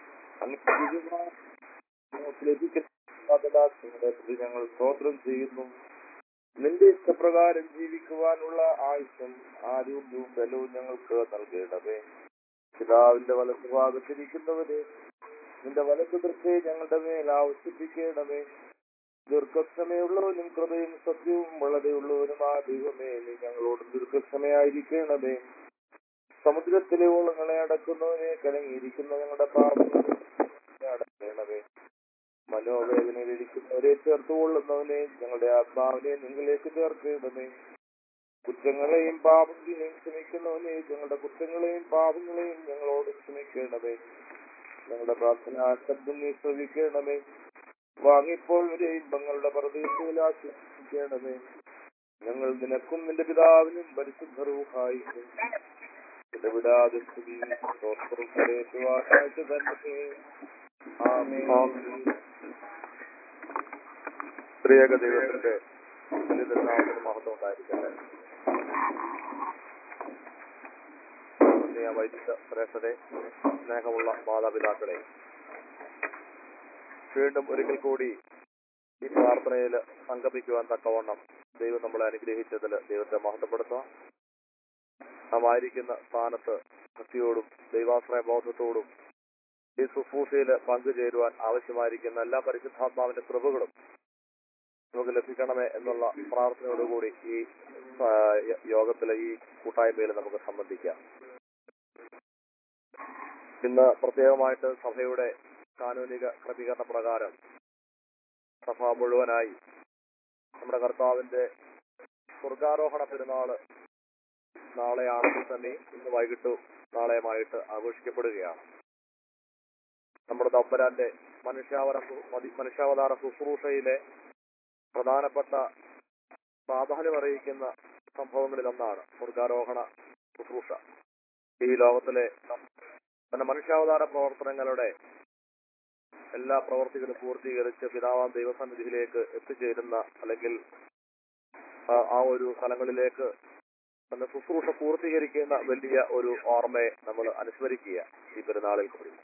ലഭിക്കുന്ന ഞങ്ങൾ സ്തോത്രം ചെയ്യുന്നു നിന്റെ ഇഷ്ടപ്രകാരം ജീവിക്കുവാനുള്ള ആയുഷം ആരോഗ്യവും ബലവും ഞങ്ങൾക്ക് നൽകണമേ പിതാവിന്റെ വലത്ത് ഭാഗത്തിരിക്കുന്നവരെ നിന്റെ വലത്ത് ദൃശ്യെ ഞങ്ങളുടെ മേൽ ആവശ്യപ്പിക്കണമേ ദീർഘക്ഷമയുള്ളവനും കൃപയും സത്യവും വളരെയുള്ളവനുമാ ദൈവമേ നീ ഞങ്ങളോട് ദീർഘക്ഷമയായിരിക്കണമേ സമുദ്രത്തിലെ ഓളങ്ങളെ അടക്കുന്നവനെ കലങ്ങിയിരിക്കുന്ന ഞങ്ങളുടെ പാപങ്ങളെ അടക്കണമേ മനോവേദനയിലിരിക്കുന്നവരെ ചേർത്തുകൊള്ളുന്നവനെ ഞങ്ങളുടെ ആത്മാവിനെ നിങ്ങളിലേക്ക് ചേർക്കണമേ കുറ്റങ്ങളെയും പാപങ്ങളെയും ക്ഷമിക്കുന്നവനെ ഞങ്ങളുടെ കുറ്റങ്ങളെയും പാപങ്ങളെയും ഞങ്ങളോട് ക്ഷമിക്കണമേ ഞങ്ങളുടെ പ്രാർത്ഥന ശബ്ദം നീ ശ്രവിക്കണമേ വാങ്ങിപ്പോൾ വരെ ഇമ്പങ്ങളുടെ പ്രതീക്ഷയിൽ ആശ്വസിക്കണമേ ഞങ്ങൾ നിനക്കും നിന്റെ പിതാവിനും പരിശുദ്ധ റൂഹായിക്കും ഇടവിടാതെ സ്തുതി സ്തോത്രം കരയേറ്റുവാനായിട്ട് തന്നെ ആമേൻ സ്ത്രീയക ദൈവത്തിന്റെ നാമത്തിന് മഹത്വം ഉണ്ടായിരിക്കട്ടെ വൈദിക ശ്രേഷ്ഠരെ സ്നേഹമുള്ള മാതാപിതാക്കളെ വീണ്ടും ഒരിക്കൽ കൂടി ഈ പ്രാർത്ഥനയിൽ സംഗമിക്കുവാൻ തക്കവണ്ണം ദൈവം നമ്മളെ അനുഗ്രഹിച്ചതിൽ ദൈവത്തെ മഹത്വപ്പെടുത്താം നാം ആയിരിക്കുന്ന സ്ഥാനത്ത് ഭക്തിയോടും ദൈവാശ്രയ ബോധത്തോടും ഈ ശുശ്രൂഷയിൽ പങ്കുചേരുവാൻ ആവശ്യമായിരിക്കുന്ന എല്ലാ പരിശുദ്ധാത്മാവിന്റെ കൃപകളും നമുക്ക് ലഭിക്കണമേ എന്നുള്ള പ്രാർത്ഥനയോടുകൂടി ഈ ആ, യ- യോഗത്തിലെ ഈ കൂട്ടായ്മയിൽ നമുക്ക് സംബന്ധിക്കാം ഇന്ന് പ്രത്യേകമായിട്ട് സഭയുടെ കാനൂനിക ക്രമീകരണ പ്രകാരം സഭ മുഴുവനായി നമ്മുടെ കർത്താവിന്റെ സ്വർഗാരോഹണ പെരുന്നാള് നാളെയാണെങ്കിൽ തന്നെ ഇന്ന് വൈകിട്ട് നാളെയുമായിട്ട് ആഘോഷിക്കപ്പെടുകയാണ് നമ്മുടെ തമ്പരാന്റെ മനുഷ്യാവര മനുഷ്യാവതാര ശുശ്രൂഷയിലെ പ്രധാനപ്പെട്ട പ്രാധാന്യം അറിയിക്കുന്ന സംഭവങ്ങളിൽ ഒന്നാണ് സ്വർഗാരോഹണ ശുശ്രൂഷ ഈ ലോകത്തിലെ തന്റെ മനുഷ്യാവതാര പ്രവർത്തനങ്ങളുടെ എല്ലാ പ്രവർത്തികളും പൂർത്തീകരിച്ച് പിതാവാം ദൈവസന്നിധിയിലേക്ക് എത്തിച്ചേരുന്ന അല്ലെങ്കിൽ ആ ആ ഒരു സ്ഥലങ്ങളിലേക്ക് തന്റെ ശുശ്രൂഷ പൂർത്തീകരിക്കുന്ന വലിയ ഒരു ഓർമ്മയെ നമ്മൾ അനുസ്മരിക്കുക ഈ പെരുന്നാളിൽ കൂടി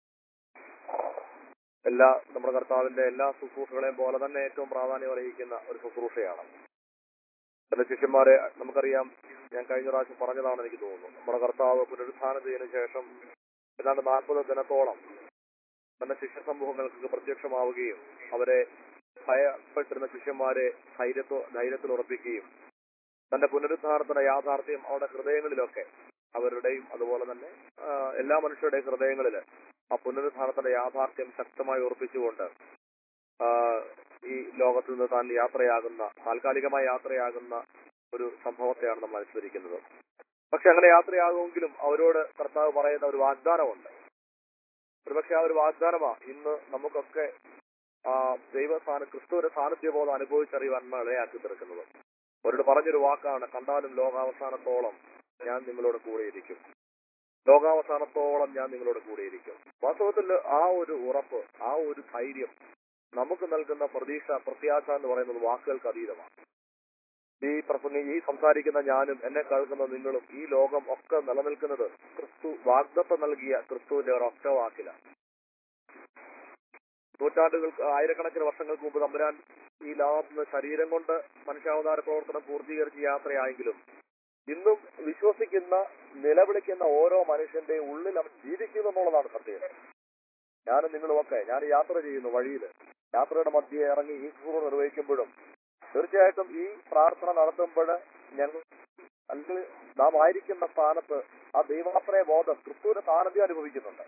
എല്ലാ നമ്മുടെ കർത്താവിന്റെ എല്ലാ ശുശ്രൂഷകളെയും പോലെ തന്നെ ഏറ്റവും പ്രാധാന്യം അറിയിക്കുന്ന ഒരു ശുശ്രൂഷയാണ് തന്റെ ശിഷ്യന്മാരെ നമുക്കറിയാം ഞാൻ കഴിഞ്ഞ പ്രാവശ്യം പറഞ്ഞതാണ് എനിക്ക് തോന്നുന്നു നമ്മുടെ കർത്താവ് പുനരുത്ഥാനത്തിന് ശേഷം ഏതാണ്ട് നാൽപ്പത് ദിനത്തോളം തന്റെ ശിഷ്യ സമൂഹങ്ങൾക്ക് പ്രത്യക്ഷമാവുകയും അവരെ ഭയപ്പെട്ടിരുന്ന ശിഷ്യന്മാരെ ധൈര്യത്തോ ധൈര്യത്തിൽ ഉറപ്പിക്കുകയും തന്റെ പുനരുദ്ധാരണത്തിന്റെ യാഥാർത്ഥ്യം അവരുടെ ഹൃദയങ്ങളിലൊക്കെ അവരുടെയും അതുപോലെ തന്നെ ആ, എല്ലാ മനുഷ്യരുടെയും ഹൃദയങ്ങളിൽ ആ പുനരുദ്ധാരണത്തിന്റെ യാഥാർത്ഥ്യം ശക്തമായി ഉറപ്പിച്ചുകൊണ്ട് ആ, ഈ ലോകത്തിൽ നിന്ന് താൻ യാത്രയാകുന്ന താൽക്കാലികമായ യാത്രയാകുന്ന ഒരു സംഭവത്തെയാണ് നമ്മൾ അനുസ്മരിക്കുന്നത് പക്ഷെ അങ്ങനെ യാത്രയാകുമെങ്കിലും അവരോട് കർത്താവ് പറയുന്ന ഒരു വാഗ്ദാനമുണ്ട് ഒരുപക്ഷെ ആ ഒരു വാഗ്ദാനമാ ഇന്ന് നമുക്കൊക്കെ ആ ദൈവസ്ഥാന ക്രിസ്തുവിന്റെ സാന്നിധ്യബോധം അനുഭവിച്ചറിയുവാൻ നമ്മൾ ഇടയാക്കി തീർക്കുന്നത് അവരോട് പറഞ്ഞൊരു വാക്കാണ് കണ്ടാലും ലോകാവസാനത്തോളം ഞാൻ നിങ്ങളോട് കൂടെയിരിക്കും ലോകാവസാനത്തോളം ഞാൻ നിങ്ങളോട് കൂടെയിരിക്കും വാസ്തവത്തിൽ ആ ഒരു ഉറപ്പ് ആ ഒരു ധൈര്യം നമുക്ക് നൽകുന്ന പ്രതീക്ഷ പ്രത്യാശ എന്ന് പറയുന്നത് വാക്കുകൾക്ക് അതീതമാണ് ഈ പ്രസംഗി ഈ സംസാരിക്കുന്ന ഞാനും എന്നെ കേൾക്കുന്ന നിങ്ങളും ഈ ലോകം ഒക്കെ നിലനിൽക്കുന്നത് ക്രിസ്തു വാഗ്ദത്തം നൽകിയ ക്രിസ്തുവിന്റെ ഒരൊറ്റ വാക്കിലാണ് നൂറ്റാണ്ടുകൾക്ക് ആയിരക്കണക്കിന് വർഷങ്ങൾക്ക് മുമ്പ് തമ്പുരാൻ ഈ ലോകത്ത് നിന്ന് ശരീരം കൊണ്ട് മനുഷ്യാവതാര പ്രവർത്തനം പൂർത്തീകരിച്ച് യാത്രയായെങ്കിലും ഇന്നും വിശ്വസിക്കുന്ന നിലവിളിക്കുന്ന ഓരോ മനുഷ്യന്റെയും ഉള്ളിൽ അവൻ ജീവിക്കുന്നു എന്നുള്ളതാണ് സത്യം ഞാനും നിങ്ങളുമൊക്കെ ഞാൻ ഈ യാത്ര ചെയ്യുന്നു വഴിയിൽ യാത്രയുടെ മധ്യേ ഇറങ്ങി ഈ ശുശ്രൂഷ നിർവഹിക്കുമ്പോഴും തീർച്ചയായിട്ടും ഈ പ്രാർത്ഥന നടത്തുമ്പോൾ ഞങ്ങൾ അല്ലെങ്കിൽ നാം ആയിരിക്കുന്ന സ്ഥാനത്ത് ആ ദൈവാശ്രയ ബോധം ക്രിസ്തുവിന്റെ സാന്നിധ്യം അനുഭവിക്കുന്നുണ്ട്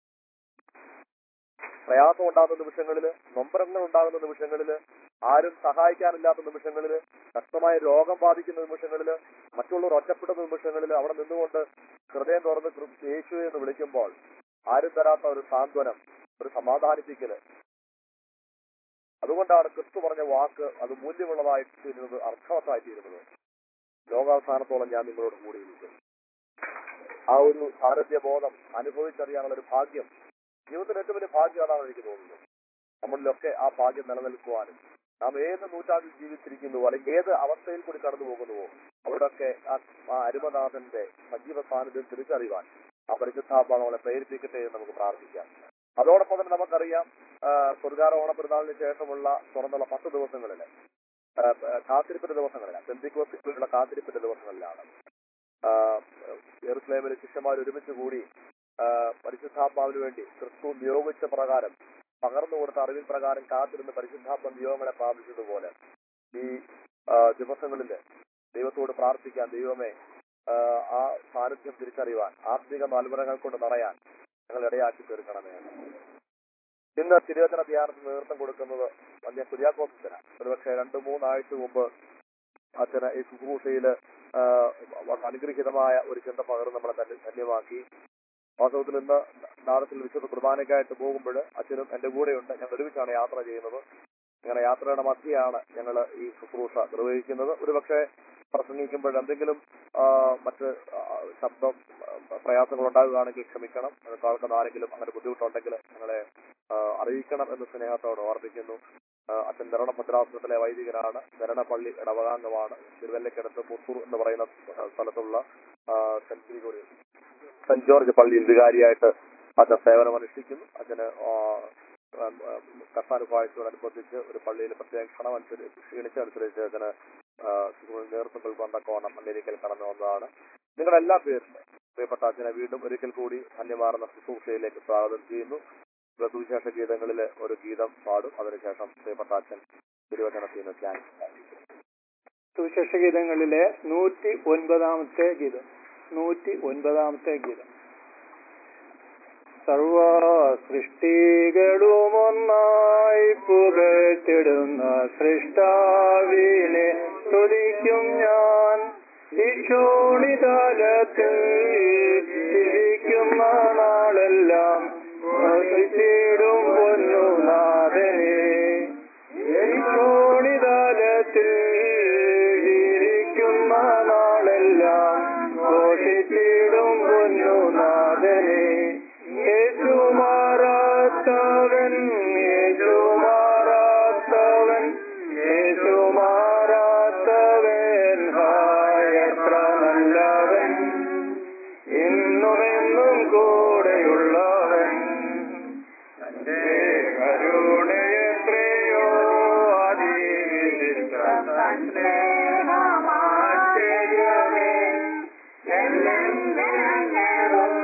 പ്രയാസം ഉണ്ടാകുന്ന നിമിഷങ്ങളിൽ നൊമ്പരങ്ങൾ ഉണ്ടാകുന്ന നിമിഷങ്ങളിൽ ആരും സഹായിക്കാനില്ലാത്ത നിമിഷങ്ങളിൽ ശക്തമായ രോഗം ബാധിക്കുന്ന നിമിഷങ്ങളിൽ മറ്റുള്ളവർ ഒറ്റപ്പെടുന്ന നിമിഷങ്ങളിൽ അവിടെ നിന്നുകൊണ്ട് ഹൃദയം തുറന്ന് ക്രിസ്തു യേശു എന്ന് വിളിക്കുമ്പോൾ ആരും തരാത്ത ഒരു സാന്ത്വനം ഒരു സമാധാനിപ്പിക്കല് അതുകൊണ്ടാണ് ക്രിസ്തു പറഞ്ഞ വാക്ക് അത് മൂല്യമുള്ളതായി തീരുന്നത് അർത്ഥവത്തായി തീരുന്നത് ലോകാവസാനത്തോളം ഞാൻ നിങ്ങളോട് കൂടിയിരിക്കും ആ ഒരു സാരഥ്യ ബോധം അനുഭവിച്ചറിയാനുള്ള ഒരു ഭാഗ്യം ജീവിതത്തിൽ ഏറ്റവും വലിയ ഭാഗ്യം അതാണ് എനിക്ക് തോന്നുന്നത് നമ്മളിലൊക്കെ ആ ഭാഗ്യം നിലനിൽക്കുവാനും നാം ഏത് നൂറ്റാണ്ടിൽ ജീവിച്ചിരിക്കുന്നുവോ അല്ലെങ്കിൽ ഏത് അവസ്ഥയിൽ കൂടി കടന്നു പോകുന്നുവോ അവിടെയൊക്കെ ആ ആ അരുമനാഥന്റെ സജീവ സാന്നിധ്യം തിരിച്ചറിയുവാൻ ആ പരിശുദ്ധാത്മാ നമ്മളെ പ്രേരിപ്പിക്കട്ടെ എന്ന് നമുക്ക് പ്രാർത്ഥിക്കാം അതോടൊപ്പം തന്നെ നമുക്കറിയാം ആ, സ്വർഗാരോഹണ പെരുന്നാളിന് ശേഷമുള്ള തുറന്നുള്ള പത്ത് ദിവസങ്ങളിൽ കാത്തിരിപ്പിന്റെ ദിവസങ്ങളിലാണ് ബന്ധിക്കുള്ള കാത്തിരിപ്പിന്റെ ദിവസങ്ങളിലാണ് ആ, യെറുസലേമിൽ ശിഷ്യന്മാർ ഒരുമിച്ച് കൂടി ആ, പരിശുദ്ധാത്മാവിന് വേണ്ടി ക്രിസ്തു നിയോഗിച്ച പ്രകാരം പകർന്നു കൊടുത്ത അറിവിൻ പ്രകാരം കാത്തിരുന്ന് പരിശുദ്ധാത്മ നിയോഗങ്ങളെ പ്രാപിച്ചതുപോലെ ഈ ആ, ദിവസങ്ങളില് ദൈവത്തോട് പ്രാർത്ഥിക്കാൻ ദൈവമേ ആ, ആ സാന്നിധ്യം തിരിച്ചറിയുവാൻ ആത്മിക നാൽവരങ്ങൾ കൊണ്ട് നിറയാൻ ഞങ്ങൾ ഇടയാക്കി തീർക്കണമേ ഇന്ന് തിരുവചന ധ്യാനത്തിന് നേതൃത്വം കൊടുക്കുന്നത് വലിയ കുര്യാക്കോസത്തിന് ഒരുപക്ഷെ രണ്ടു മൂന്നാഴ്ച മുമ്പ് അച്ഛന് ഈ ശുശ്രൂഷയില് ആ, വളരെ അനുഗ്രഹീതമായ ഒരു ചിന്ത പകർന്ന് നമ്മളെ തന്നെ ധന്യമാക്കി വാസ്തവത്തിൽ ഇന്ന് നാളത്തിൽ വിശുദ്ധ കുർബാനയ്ക്കായിട്ട് പോകുമ്പോൾ അച്ഛനും എന്റെ കൂടെയുണ്ട് ഞങ്ങൾ ഒരുമിച്ചാണ് യാത്ര ചെയ്യുന്നത് അങ്ങനെ യാത്രയുടെ മധ്യയാണ് ഞങ്ങൾ ഈ ശുശ്രൂഷ നിർവഹിക്കുന്നത് ഒരുപക്ഷെ പ്രസംഗിക്കുമ്പോൾ എന്തെങ്കിലും ആ, മറ്റ് ആ, ശബ്ദം ആ, പ്രയാസങ്ങൾ ഉണ്ടാകുകയാണെങ്കിൽ ക്ഷമിക്കണം അത് കേൾക്കുന്ന ആരെങ്കിലും അങ്ങനെ ബുദ്ധിമുട്ടുണ്ടെങ്കിൽ ഞങ്ങളെ ആ, അറിയിക്കണം എന്ന് സ്നേഹത്തോട് ഓർമ്മിക്കുന്നു ആ, അച്ഛൻ ധരണ ഭദ്രാസനത്തിലെ വൈദികനാണ് ധരണപ്പള്ളി ഇടവകാംഗമാണ് തിരുവല്ലക്കടുത്ത് പുത്തൂർ എന്ന് പറയുന്ന സ്ഥലത്തുള്ള ആ, സെന്റ് ഗ്രിഗോറി സെന്റ് ജോർജ് പള്ളിയിൽ വികാരിയായിട്ട് അച്ഛൻ സേവനം അനുഷ്ഠിക്കുന്നു അച്ഛന് ആ, ആ, ആ, കർത്താനുഭവായത്തോടനുബന്ധിച്ച് ഒരു പള്ളിയിൽ പ്രത്യേക ക്ഷണം അനുസരിച്ച് ക്ഷീണിച്ചനുസരിച്ച് അച്ഛന് ആ, ശുശ്രൂഷ നേതൃത്വം കൊണ്ടക്കോണം അമേരിക്കയിൽ കടന്നു വന്നതാണ് നിങ്ങളെല്ലാ പേരിലും പ്രിയപ്പെട്ട അച്ഛനെ വീണ്ടും ഒരിക്കൽ കൂടി അന്യമാർന്ന ശുശ്രൂഷയിലേക്ക് സ്വാഗതം ചെയ്യുന്നു ഇവിടെ സുവിശേഷ ഗീതങ്ങളിലെ ഒരു ഗീതം പാടും അതിനുശേഷം പ്രിയപ്പെട്ട അച്ഛൻ തിരുവചനത്തിൽ നിന്ന് ധ്യാനം സുവിശേഷ ഗീതങ്ങളിലെ നൂറ്റി ഒൻപതാമത്തെ ഗീതം നൂറ്റി ഒൻപതാമത്തെ ഗീതം സർവ സൃഷ്ടികളുമൊന്നായി പുകഴ്ത്തിടുന്ന സൃഷ്ടാവിനെ സ്തുതിക്കും ഞാൻ ഈശോണിതാലത്തിൽ ഇരിക്കുന്ന നാളെല്ലാം വസിച്ചിടും പൊന്നുനാഥനെ ഈശോണിതാലത്തിൽ ഇരിക്കുന്ന നാളെല്ലാം ഘോഷിച്ചിടും പൊന്നുനാഥനെ യേശുമാറാത്തവൻ യേശുമാറാത്തവൻ യേശുമാറാത്തവൻ ഹായത്ര നല്ലവൻ ഇന്നുമെന്നും കൂടെയുള്ളവൻ തന്റെ കരുണയെത്രയോ അതിവിശിഷ്ട സ്നേഹമാശ്ചര്യമേ എന്നെന്തെങ്കിലും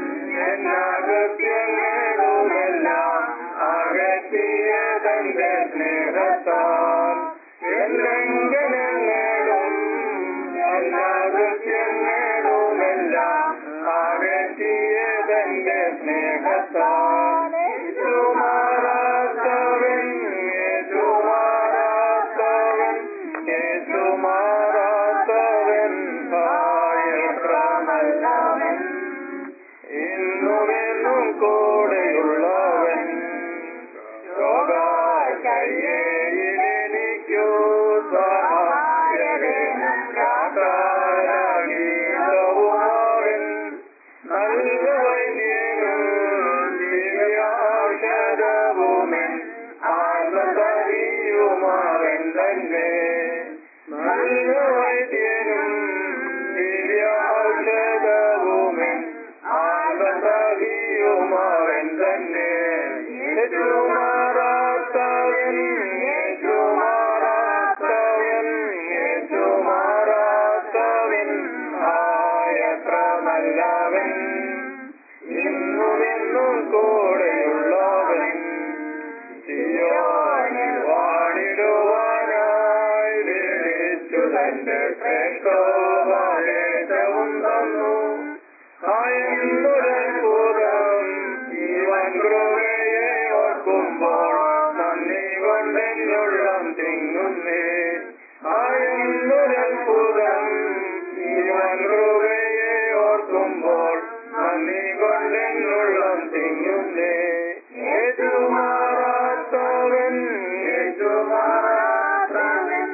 എന്നകത്യങ്ങളുമെല്ലാം അകറ്റിയതന്റെ സ്നേഹത്താൽ എല്ലെങ്കനങ്ങളും എന്നകത്യങ്ങളുമെല്ലാം അകറ്റിയതന്റെ സ്നേഹത്താൽ യേശുമാറാത്തവൻ യേശുമാറാത്തവൻ യേശുമാറാത്തവൻ എത്ര നല്ലവൻ ഇന്നുമെന്നും കൂടെയുള്ളവൻ യോഗാശയ്യയിലെനിക്കു സഹായകനും കാതാരഗീതവുമാവൻ നല്ല വൈദ്യനും ദിവ്യാക്ഷരവുമൻ ആത്മതറിയുമാവൻ തന്നെ നല്ല വൈദ്യനും ദിവ്യാക്ഷരവുമൻ ആത്മതറിയുമാവൻ തന്നെ യേശുമാറാത്തവൻ യേശുമാറാത്തവൻ യേശുമാറാത്തവൻ ആയത്ര നല്ലവൻ ഇന്നുമെന്നും കൂടെയുള്ളവൻ സിയോനിൽ വാണിടുവാനായി വിളിച്ചു തന്റെ ശ്രേഷ്ഠോപദേശവും തന്നു ആയെന്നുരത്ഭുതം ജീവൻ കൃപയെ ഓർക്കുമ്പോൾ നന്ദി കൊണ്ടെന്നുള്ളം തിങ്ങുന്നേ ആയെന്നുരത്ഭുതം ജീവൻ കൃപയെ ഓർക്കുമ്പോൾ നന്ദി കൊണ്ടെന്നുള്ളം തിങ്ങുന്നേ യേശുമാറാത്തവൻ യേശുമാറാത്തവൻ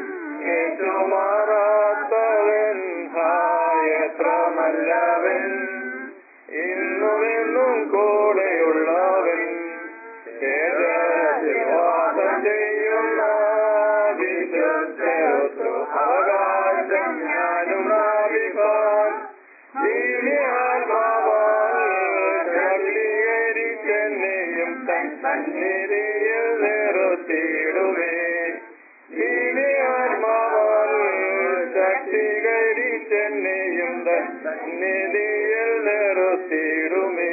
യേശുമാറാത്തവൻ ഹായത്ര നല്ലവൻ ഇന്നുമെന്നും കൂടെയുള്ളവൻ ഏതത്തിൽ വാസം ചെയ്യുന്ന വിശുദ്ധ അവകാശം ഞാനും നാവിക്കാൻ ദിവ്യാത്മാവാരിച്ചെന്നെയും തൻ സന്നിധിയിൽ നിർത്തിയിടുമേ ദിവ്യാത്മാവാൽ ശക്തീകരിച്ചെന്നെയും തൻ സന്നിധിയിൽ നിർത്തിയിടുമേ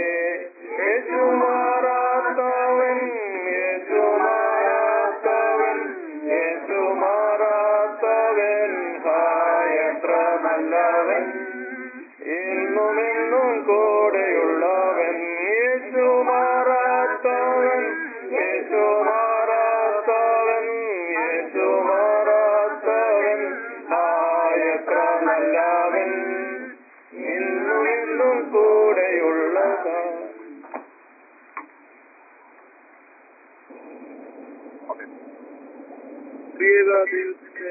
യേശുമാറാത്തവൻ യേശുമാറാത്തവൻ യേശുമാറാത്തവൻ ഹായത്ര നല്ലവൻ ഇന്നുമെന്നും കൂടെയുള്ളവൻ യേശുമാറാത്തവൻ യേശുമാറാത്തവൻ യേശുമാറാത്തവൻ ആയത്ര നല്ലവൻ ഇന്നുമെന്നും കൂടെയുള്ളവൻ പ്രിയത ദൈവത്തിന്റെ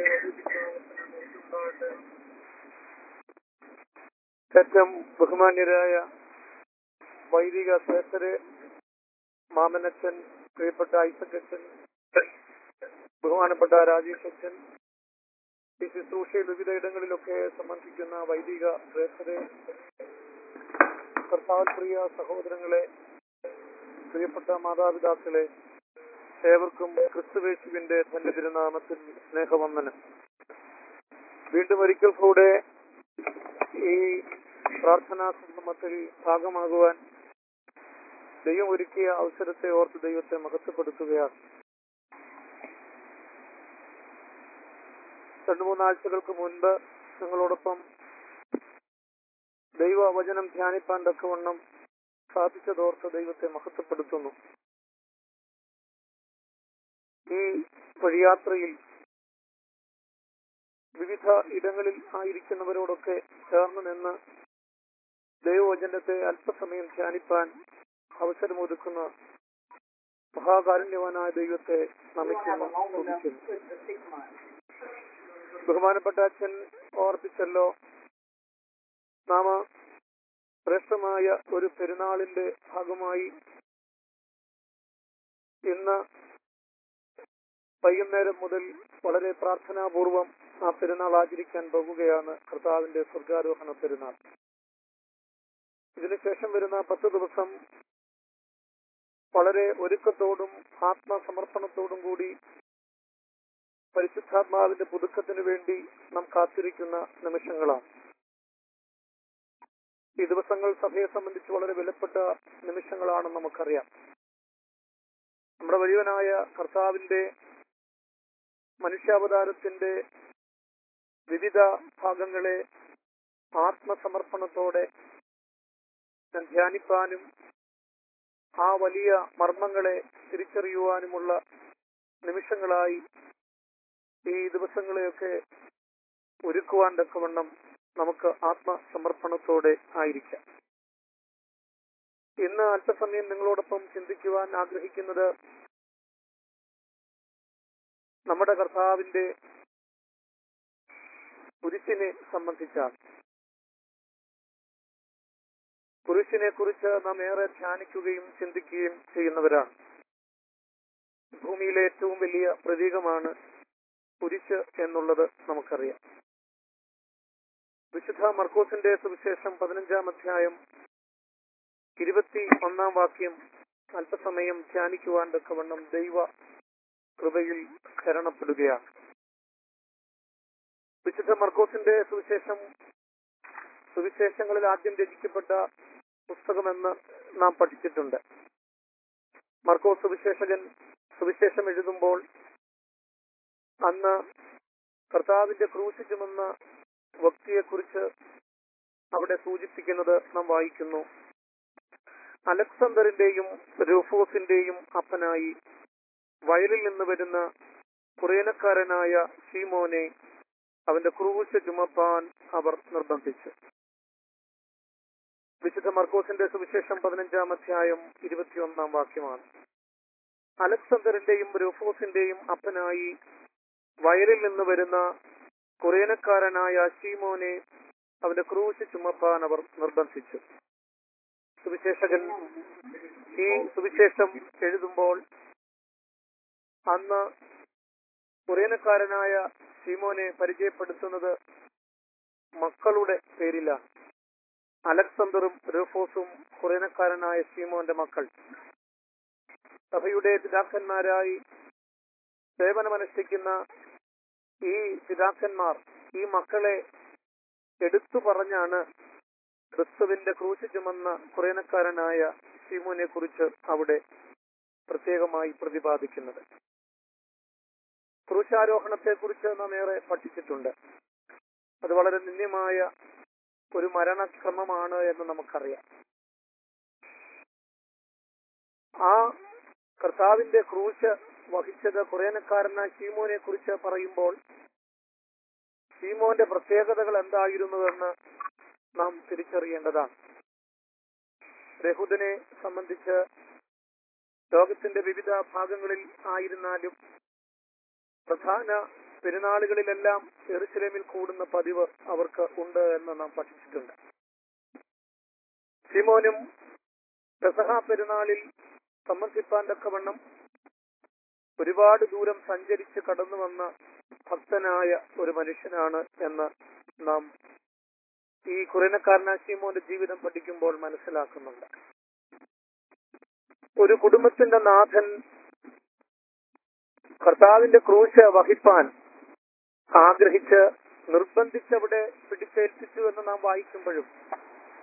ഏറ്റവും ബഹുമാന്യരായ വൈദിക ശ്രേഷ്ഠര് മാമനച്ചൻ പ്രിയപ്പെട്ട ഐസക് അച്ഛൻ ബഹുമാനപ്പെട്ട രാജേഷ് അച്ഛൻ ഈ ശുശ്രൂഷയിൽ വിവിധ ഇടങ്ങളിലൊക്കെ സംബന്ധിക്കുന്ന വൈദിക ശ്രേഷ്ഠരെ കർത്താവ് പ്രിയ സഹോദരങ്ങളെ പ്രിയപ്പെട്ട മാതാപിതാക്കളെ ഏവർക്കും ക്രിസ്തുവേശുവിന്റെ ധന്യ തിരുനാമത്തിൽ സ്നേഹവന്ദനം വീണ്ടും ഒരിക്കൽ കൂടെ ഈ പ്രാർത്ഥനാ സംഗമത്തിൽ ഭാഗമാകുവാൻ ദൈവം ഒരുക്കിയ അവസരത്തെ ഓർത്ത് ദൈവത്തെ മഹത്വപ്പെടുത്തുകയാണ് രണ്ടു മൂന്നാഴ്ചകൾക്ക് മുൻപ് ഞങ്ങളോടൊപ്പം ദൈവവചനം ധ്യാനിപ്പാൻ തക്കവണ്ണം സാധിച്ചതോർത്ത് ദൈവത്തെ മഹത്വപ്പെടുത്തുന്നു ഈ വഴിയാത്രയിൽ വിവിധ ഇടങ്ങളിൽ ആയിരിക്കുന്നവരോടൊക്കെ ചേർന്ന് നിന്ന് ദൈവവചനത്തെ അല്പസമയം ധ്യാനിപ്പാൻ അവസരമൊരുക്കുന്ന മഹാകാരുണ്യവാനായ ദൈവത്തെ നമിക്കുന്നു സ്തുതിക്കുന്നു ബഹുമാനപ്പെട്ട അച്ഛൻ ഓർപ്പിച്ചല്ലോ നാം ശ്രേഷ്ഠമായ ഒരു പെരുന്നാളിന്റെ ഭാഗമായി ഇന്ന് വൈകുന്നേരം മുതൽ വളരെ പ്രാർത്ഥനാപൂർവം ആ പെരുന്നാൾ ആചരിക്കാൻ പോകുകയാണ് കർത്താവിന്റെ സ്വർഗാരോഹണ പെരുന്നാൾ ഇതിനുശേഷം വരുന്ന പത്ത് ദിവസം വളരെ ഒരുക്കത്തോടും ആത്മസമർപ്പണത്തോടും കൂടി പരിശുദ്ധാത്മാവിന്റെ പുതുക്കത്തിന് വേണ്ടി നാം കാത്തിരിക്കുന്ന നിമിഷങ്ങളാണ് ഈ ദിവസങ്ങൾ സഭയെ സംബന്ധിച്ച് വളരെ വിലപ്പെട്ട നിമിഷങ്ങളാണെന്ന് നമുക്കറിയാം നമ്മുടെ വലിയവനായ കർത്താവിന്റെ മനുഷ്യാവതാരത്തിന്റെ വിവിധ ഭാഗങ്ങളെ ആത്മസമർപ്പണത്തോടെ ധ്യാനിപ്പാനും ആ വലിയ മർമ്മങ്ങളെ തിരിച്ചറിയുവാനുമുള്ള നിമിഷങ്ങളായി ഈ ദിവസങ്ങളെയൊക്കെ ഒരുക്കുവാൻ തക്കവണ്ണം നമുക്ക് ആത്മസമർപ്പണത്തോടെ ആയിരിക്കാം ഇന്ന് അല്പസമയം നിങ്ങളോടൊപ്പം ചിന്തിക്കുവാൻ ആഗ്രഹിക്കുന്നത് നമ്മുടെ കർത്താവിന്റെ കുരിശിനെ സംബന്ധിച്ചാണ് കുരിശിനെ കുറിച്ച് നാം ഏറെ ധ്യാനിക്കുകയും ചിന്തിക്കുകയും ചെയ്യുന്നവരാണ് ഭൂമിയിലെ ഏറ്റവും വലിയ പ്രതീകമാണ് കുരിശ് എന്നുള്ളത് നമുക്കറിയാം വിശുദ്ധ മർക്കോസിന്റെ സുവിശേഷം പതിനഞ്ചാം അധ്യായം ഇരുപത്തി ഒന്നാം വാക്യം അല്പസമയം ധ്യാനിക്കുവാൻ തക്കവണ്ണം ദൈവ കൃപയിൽ ശരണപ്പെടുകയാണ് വിശുദ്ധ മർക്കോസിന്റെ സുവിശേഷം സുവിശേഷങ്ങളിൽ ആദ്യം രചിക്കപ്പെട്ട പുസ്തകമെന്ന് നാം പഠിച്ചിട്ടുണ്ട് മർക്കോസ് സുവിശേഷകൻ സുവിശേഷം എഴുതുമ്പോൾ അന്ന് കർത്താവിന്റെ ക്രൂശ് ചുമന്ന വ്യക്തിയെക്കുറിച്ച് അവിടെ സൂചിപ്പിക്കുന്നത് നാം വായിക്കുന്നു അലക്സാണ്ടറിന്റെയും രൂഫോസിന്റെയും അപ്പനായി വയലിൽ നിന്ന് വരുന്ന കുറേനക്കാരനായ ഷീമോനെ അവന്റെ ക്രൂശ് ചുമപ്പാൻ അവർ നിർബന്ധിച്ചു വിശുദ്ധ മർക്കോസിന്റെ സുവിശേഷം പതിനഞ്ചാം അധ്യായം ഇരുപത്തിയൊന്നാം വാക്യമാണ് അലക്സാണ്ടറിന്റെയും രൂഫോസിന്റെയും അപ്പനായി വയലിൽ നിന്ന് വരുന്ന കുറേനക്കാരനായ ഷീമോനെ അവന്റെ ക്രൂശ് ചുമപ്പാൻ അവർ നിർബന്ധിച്ചു സുവിശേഷകൻ ഈ സുവിശേഷം എഴുതുമ്പോൾ അന്ന് കുറേനക്കാരനായ ഷീമോനെ പരിചയപ്പെടുത്തുന്നത് മക്കളുടെ പേരിലാണ് അലക്സണ്ടറും രൂഫോസും കുറേനക്കാരനായ ഷീമോന്റെ മക്കൾ സഭയുടെ പിതാക്കന്മാരായി സേവനമനുഷ്ഠിക്കുന്ന ഈ പിതാക്കന്മാർ ഈ മക്കളെ എടുത്തു പറഞ്ഞാണ് ക്രിസ്തുവിന്റെ ക്രൂശ് ചുമന്ന കുറേനക്കാരനായ ഷീമോനെ കുറിച്ച് അവിടെ പ്രത്യേകമായി പ്രതിപാദിക്കുന്നത് ക്രൂശാരോഹണത്തെ കുറിച്ച് നാം ഏറെ പഠിച്ചിട്ടുണ്ട് അത് വളരെ നിന്ദ്യമായ ഒരു മരണക്രമമാണ് എന്ന് നമുക്കറിയാം ആ കർത്താവിന്റെ ക്രൂശ് വഹിച്ചത് കുറേനക്കാരനായ ഷീമോനെ കുറിച്ച് പറയുമ്പോൾ ഷീമോന്റെ പ്രത്യേകതകൾ എന്തായിരുന്നുവെന്ന് നാം തിരിച്ചറിയേണ്ടതാണ് രഹുദനെ സംബന്ധിച്ച് ലോകത്തിന്റെ വിവിധ ഭാഗങ്ങളിൽ ആയിരുന്നാലും പ്രധാന പെരുന്നാളുകളിലെല്ലാം എറുസലേമിൽ കൂടുന്ന പതിവ് അവർക്ക് ഉണ്ട് എന്ന് നാം പഠിച്ചിട്ടുണ്ട് സിമോനും പെസഹ പെരുന്നാളിൽ സംബന്ധിപ്പാൻ തക്കവണ്ണം ഒരുപാട് ദൂരം സഞ്ചരിച്ച് കടന്നു വന്ന ഭക്തനായ ഒരു മനുഷ്യനാണ് എന്ന് നാം ഈ കുറേനക്കാരനായ ശീമോന്റെ ജീവിതം പഠിക്കുമ്പോൾ മനസ്സിലാക്കുന്നുണ്ട് ഒരു കുടുംബത്തിന്റെ നാഥൻ കർത്താവിന്റെ ക്രൂശ് വഹിപ്പാൻ ആഗ്രഹിച്ച് നിർബന്ധിച്ചവിടെ പിടിച്ചേൽപ്പിച്ചു എന്ന് നാം വായിക്കുമ്പോഴും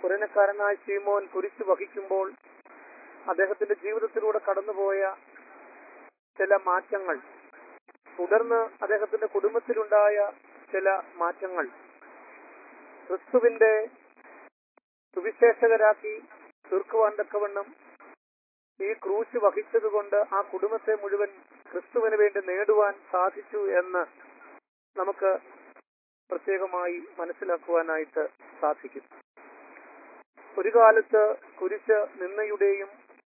കുറേനക്കാരനായ ശീമോൻ കുരിശ് വഹിക്കുമ്പോൾ അദ്ദേഹത്തിന്റെ ജീവിതത്തിലൂടെ കടന്നുപോയ ചില മാറ്റങ്ങൾ തുടർന്ന് അദ്ദേഹത്തിന്റെ കുടുംബത്തിലുണ്ടായ ചില മാറ്റങ്ങൾ ക്രിസ്തുവിന്റെ സുവിശേഷകരാക്കി തീർക്കുവാൻ തക്കവണ്ണം ഈ ക്രൂശ് വഹിച്ചതുകൊണ്ട് ആ കുടുംബത്തെ മുഴുവൻ ക്രിസ്തുവിന് വേണ്ടി നേടുവാൻ സാധിച്ചു എന്ന് നമുക്ക് പ്രത്യേകമായി മനസ്സിലാക്കുവാനായിട്ട് സാധിക്കും ഒരു കാലത്ത് കുരിശ് നിന്നയുടെയും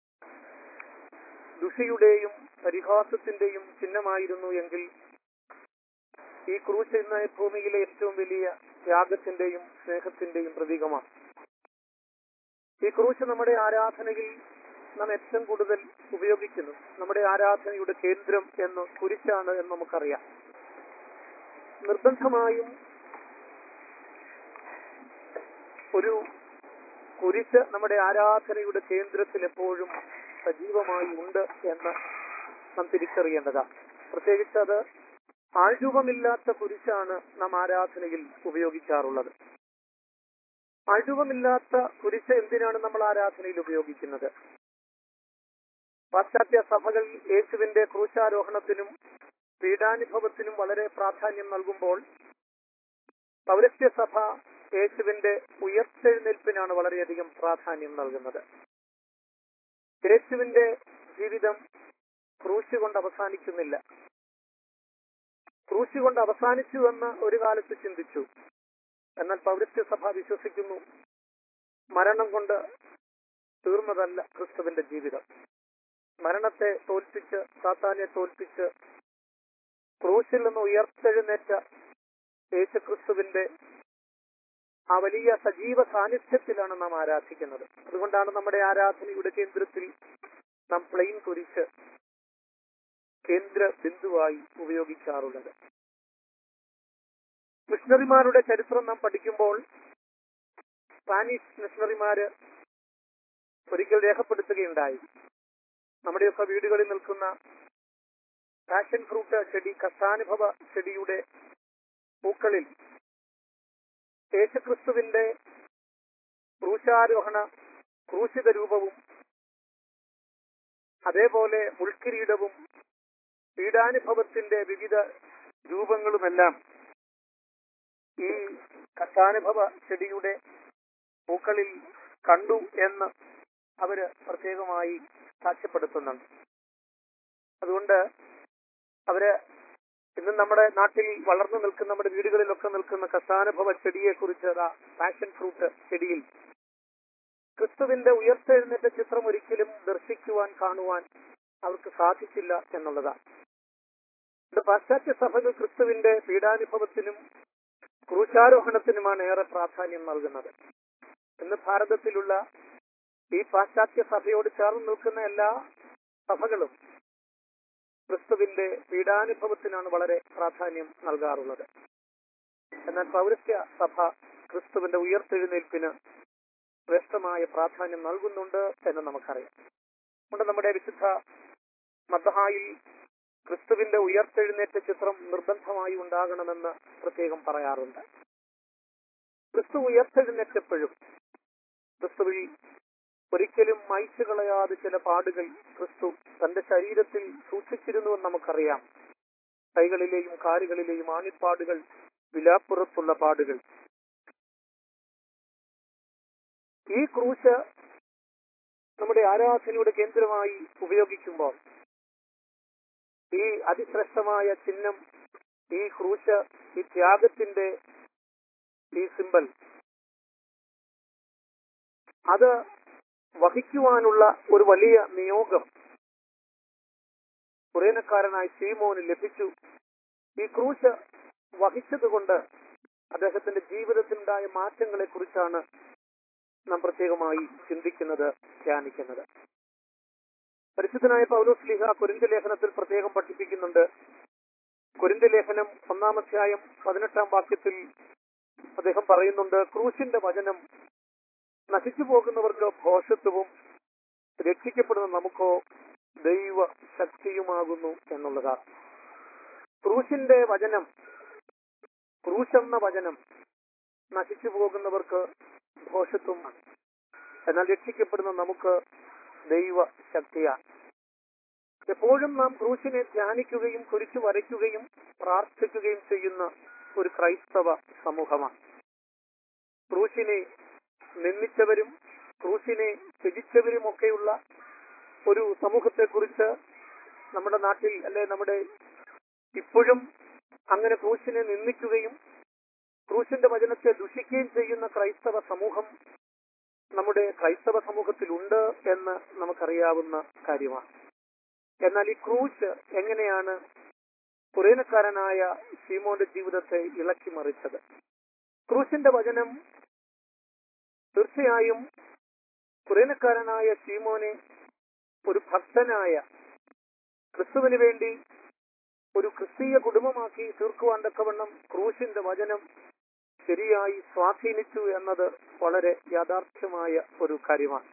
ദുഷിയുടെയും പരിഹാസത്തിന്റെയും ചിഹ്നമായിരുന്നു എങ്കിൽ ഈ ക്രൂശ് ഇന്ന് ഭൂമിയിലെ ഏറ്റവും വലിയ ത്യാഗത്തിന്റെയും സ്നേഹത്തിന്റെയും പ്രതീകമാണ് ഈ ക്രൂശ് നമ്മുടെ ആരാധനയിൽ നാം ഏറ്റവും കൂടുതൽ ഉപയോഗിക്കുന്നു നമ്മുടെ ആരാധനയുടെ കേന്ദ്രം എന്ന് കുരിശാണ് എന്ന് നമുക്കറിയാം നിർബന്ധമായും ഒരു കുരിശ് നമ്മുടെ ആരാധനയുടെ കേന്ദ്രത്തിൽ എപ്പോഴും സജീവമായി ഉണ്ട് എന്ന് നാം തിരിച്ചറിയേണ്ടതാണ് പ്രത്യേകിച്ച് അത് ആൾരൂപമില്ലാത്ത കുരിശാണ് നാം ആരാധനയിൽ ഉപയോഗിക്കാറുള്ളത് ആൾരൂപമില്ലാത്ത കുരിശ് എന്തിനാണ് നമ്മൾ ആരാധനയിൽ ഉപയോഗിക്കുന്നത് പാശ്ചാത്യ സഭകൾ യേശുവിന്റെ ക്രൂശാരോഹണത്തിനും പീഡാനുഭവത്തിനും വളരെ പ്രാധാന്യം നൽകുമ്പോൾ പൗരസ്ത്യ സഭ യേശുവിന്റെ ഉയർത്തെഴുന്നേൽപ്പിനാണ് വളരെയധികം പ്രാധാന്യം നൽകുന്നത് യേശുവിന്റെ ജീവിതം ക്രൂശ് കൊണ്ട് അവസാനിക്കുന്നില്ല ക്രൂശ് കൊണ്ട് അവസാനിച്ചു എന്ന് ഒരു കാലത്ത് ചിന്തിച്ചു എന്നാൽ പൗരസ്ത്യ സഭ വിശ്വസിക്കുന്നു മരണം കൊണ്ട് തീർന്നതല്ല ക്രിസ്തുവിന്റെ ജീവിതം മരണത്തെ തോൽപ്പിച്ച് സാത്താനെ തോൽപ്പിച്ച് ക്രൂശിൽ നിന്ന് ഉയർത്തെഴുന്നേറ്റ യേശുക്രിസ്തുവിന്റെ ആ വലിയ സജീവ സാന്നിധ്യത്തിലാണ് നാം ആരാധിക്കുന്നത് അതുകൊണ്ടാണ് നമ്മുടെ ആരാധനയുടെ കേന്ദ്രത്തിൽ നാം പ്ലെയിൻ കുരിശ് കേന്ദ്ര ബിന്ദുവായി ഉപയോഗിക്കാറുള്ളത് മിഷണറിമാരുടെ ചരിത്രം നാം പഠിക്കുമ്പോൾ സ്പാനിഷ് മിഷണറിമാര് ഒരിക്കൽ രേഖപ്പെടുത്തുകയുണ്ടായി നമ്മുടെയൊക്കെ വീടുകളിൽ നിൽക്കുന്ന പാഷൻ ഫ്രൂട്ട് ചെടി കഷ്ടാനുഭവ ചെടിയുടെ പൂക്കളിൽ യേശുക്രിസ്തുവിന്റെ ക്രൂശാരോഹണ ക്രൂശിത രൂപവും അതേപോലെ മുൾക്കിരീടവും പീഡാനുഭവത്തിന്റെ വിവിധ രൂപങ്ങളുമെല്ലാം ഈ കഷ്ടാനുഭവ ചെടിയുടെ പൂക്കളിൽ കണ്ടു എന്ന് അവര് പ്രത്യേകമായി സാക്ഷ്യപ്പെടുത്തുന്നുണ്ട് അതുകൊണ്ട് അവര് ഇന്ന് നമ്മുടെ നാട്ടിൽ വളർന്നു നിൽക്കുന്ന നമ്മുടെ വീടുകളിലൊക്കെ നിൽക്കുന്ന കസാനുഭവ ചെടിയെ കുറിച്ച് പാഷൻ ഫ്രൂട്ട് ചെടിയിൽ ക്രിസ്തുവിന്റെ ഉയർത്തെഴുന്നേറ്റ ചിത്രം ഒരിക്കലും ദർശിക്കുവാൻ കാണുവാൻ അവർക്ക് സാധിച്ചില്ല എന്നുള്ളതാണ് ഇത് പാശ്ചാത്യ സഭകൾ ക്രിസ്തുവിന്റെ പീഡാനുഭവത്തിനും ക്രൂശാരോഹണത്തിനുമാണ് ഏറെ പ്രാധാന്യം നൽകുന്നത് ഇന്ന് ഭാരതത്തിലുള്ള ഈ പാശ്ചാത്യ സഭയോട് ചേർന്ന് നിൽക്കുന്ന എല്ലാ സഭകളും ക്രിസ്തുവിന്റെ പീഡാനുഭവത്തിനാണ് വളരെ പ്രാധാന്യം നൽകാറുള്ളത് എന്നാൽ പൗരസ്ത്യ സഭ ക്രിസ്തുവിന്റെ ഉയർത്തെഴുന്നേൽപ്പിന് ശ്രേഷ്ഠമായ പ്രാധാന്യം നൽകുന്നുണ്ട് എന്ന് നമുക്കറിയാം അതുകൊണ്ട് നമ്മുടെ വിശുദ്ധ മദ്ഹായിൽ ക്രിസ്തുവിന്റെ ഉയർത്തെഴുന്നേറ്റ ചിത്രം നിർബന്ധമായി ഉണ്ടാകണമെന്ന് പ്രത്യേകം പറയാറുണ്ട് ക്രിസ്തു ഉയർത്തെഴുന്നേറ്റപ്പോഴും ക്രിസ്തുവിൽ ഒരിക്കലും മായ്ച്ചു കളയാതെ ചില പാടുകൾ ക്രിസ്തു തന്റെ ശരീരത്തിൽ സൂക്ഷിച്ചിരുന്നുവെന്ന് നമുക്കറിയാം കൈകളിലെയും കാലുകളിലെയും ആണിപ്പാടുകൾ വിലാപ്പുറത്തുള്ള പാടുകൾ ഈ ക്രൂശ് നമ്മുടെ ആരാധനയുടെ കേന്ദ്രമായി ഉപയോഗിക്കുമ്പോൾ ഈ അതിശ്രേഷ്ഠമായ ചിഹ്നം ഈ ക്രൂശ് ഈ ത്യാഗത്തിന്റെ ഈ സിമ്പൽ അത് വഹിക്കുവാനുള്ള ഒരു വലിയ നിയോഗം കുറേനക്കാരനായ സീമോന് ലഭിച്ചു ഈ ക്രൂശ് വഹിച്ചതുകൊണ്ട് അദ്ദേഹത്തിന്റെ ജീവിതത്തിലുണ്ടായ മാറ്റങ്ങളെ കുറിച്ചാണ് നാം പ്രത്യേകമായി ചിന്തിക്കുന്നത് ധ്യാനിക്കുന്നത് പരിശുദ്ധനായ പൗലോസ് ലീഹ കുരിന്ത ലേഖനത്തിൽ പ്രത്യേകം പഠിപ്പിക്കുന്നുണ്ട് കുരിന്ത ലേഖനം ഒന്നാം അധ്യായം പതിനെട്ടാം വാക്യത്തിൽ അദ്ദേഹം പറയുന്നുണ്ട് ക്രൂശിന്റെ വചനം നശിച്ചു പോകുന്നവർക്ക് ഭോഷത്വവും രക്ഷിക്കപ്പെടുന്ന നമുക്കോ ദൈവ ശക്തിയുമാകുന്നു എന്നുള്ളതാണ് ക്രൂശിന്റെ വചനം ക്രൂശെന്ന വചനം നശിച്ചു പോകുന്നവർക്ക് ഭോഷത്വമാണ് എന്നാൽ രക്ഷിക്കപ്പെടുന്ന നമുക്ക് ദൈവ ശക്തിയാണ് എപ്പോഴും നാം ക്രൂശിനെ ധ്യാനിക്കുകയും കുരിശു വരയ്ക്കുകയും പ്രാർത്ഥിക്കുകയും ചെയ്യുന്ന ഒരു ക്രൈസ്തവ സമൂഹമാണ് ക്രൂശിനെ നിന്ദിച്ചവരും ക്രൂശിനെ ത്യജിച്ചവരുമൊക്കെയുള്ള ഒരു സമൂഹത്തെക്കുറിച്ച് നമ്മുടെ നാട്ടിൽ അല്ലെ നമ്മുടെ ഇപ്പോഴും അങ്ങനെ ക്രൂശിനെ നിന്ദിക്കുകയും ക്രൂശിന്റെ വചനത്തെ ദുഷിക്കുകയും ചെയ്യുന്ന ക്രൈസ്തവ സമൂഹം നമ്മുടെ ക്രൈസ്തവ സമൂഹത്തിലുണ്ട് എന്ന് നമുക്കറിയാവുന്ന കാര്യമാണ് എന്നാൽ ഈ ക്രൂശ് എങ്ങനെയാണ് കുറേനക്കാരനായ ശീമോന്റെ ജീവിതത്തെ ഇളക്കി മറിച്ചത് ക്രൂശിന്റെ വചനം തീർച്ചയായും കുറേനക്കാരനായ ശീമോനെ ഒരു ഭക്തനായ ക്രിസ്തുവിന് വേണ്ടി ഒരു ക്രിസ്തീയ കുടുംബമാക്കി തീർക്കുവാൻ തക്കവണ്ണം ക്രൂശിന്റെ വചനം ശരിയായി സ്വാധീനിച്ചു എന്നത് വളരെ യാഥാർത്ഥ്യമായ ഒരു കാര്യമാണ്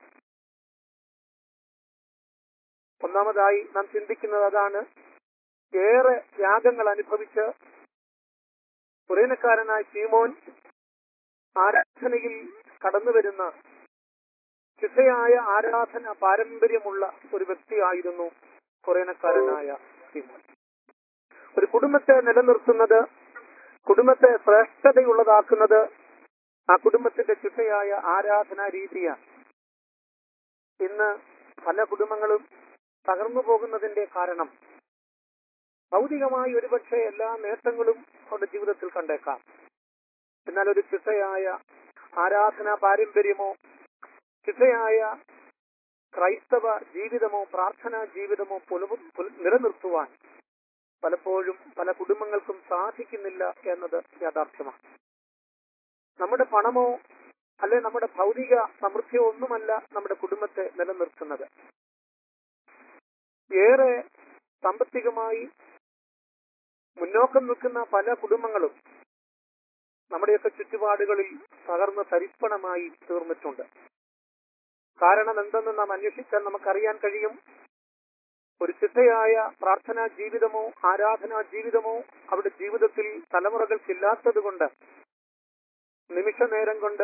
ഒന്നാമതായി നാം ചിന്തിക്കുന്നത് അതാണ് ഏറെ ത്യാഗങ്ങൾ അനുഭവിച്ച് കുറേനക്കാരനായ ശീമോൻ ആരാധനയിൽ കടന്നുവരുന്ന ചിട്ടയായ ആരാധന പാരമ്പര്യമുള്ള ഒരു വ്യക്തിയായിരുന്നു കുറേനക്കാരനായ ശീമോൻ ഒരു കുടുംബത്തെ നിലനിർത്തുന്നത് കുടുംബത്തെ ശ്രേഷ്ഠതയുള്ളതാക്കുന്നത് ആ കുടുംബത്തിന്റെ ചിട്ടയായ ആരാധനാ രീതിയാണ് ഇന്ന് പല കുടുംബങ്ങളും തകർന്നു പോകുന്നതിന്റെ കാരണം ഭൗതികമായി ഒരുപക്ഷെ എല്ലാ നേട്ടങ്ങളും അവരുടെ ജീവിതത്തിൽ കണ്ടേക്കാം എന്നാൽ ഒരു ചിട്ടയായ ആരാധനാ പാരമ്പര്യമോ ചിട്ടയായ ക്രൈസ്തവ ജീവിതമോ പ്രാർത്ഥനാ ജീവിതമോ പുലവും പുല- നിലനിർത്തുവാൻ പലപ്പോഴും പല കുടുംബങ്ങൾക്കും സാധിക്കുന്നില്ല എന്നത് യാഥാർത്ഥ്യമാണ് നമ്മുടെ പണമോ അല്ലെ നമ്മുടെ ഭൗതിക സമൃദ്ധിയോ ഒന്നുമല്ല നമ്മുടെ കുടുംബത്തെ നിലനിർത്തുന്നത് ഏറെ സാമ്പത്തികമായി മുന്നോക്കം നിൽക്കുന്ന പല കുടുംബങ്ങളും നമ്മുടെയൊക്കെ ചുറ്റുപാടുകളിൽ തകർന്ന് തരിപ്പണമായി തീർന്നിട്ടുണ്ട് കാരണം എന്തെന്ന് നാം അന്വേഷിച്ചാൽ നമുക്കറിയാൻ കഴിയും ഒരു ചിട്ടയായ പ്രാർത്ഥനാ ജീവിതമോ ആരാധനാ ജീവിതമോ അവരുടെ ജീവിതത്തിൽ തലമുറകൾക്കില്ലാത്തത് കൊണ്ട് നിമിഷ നേരം കൊണ്ട്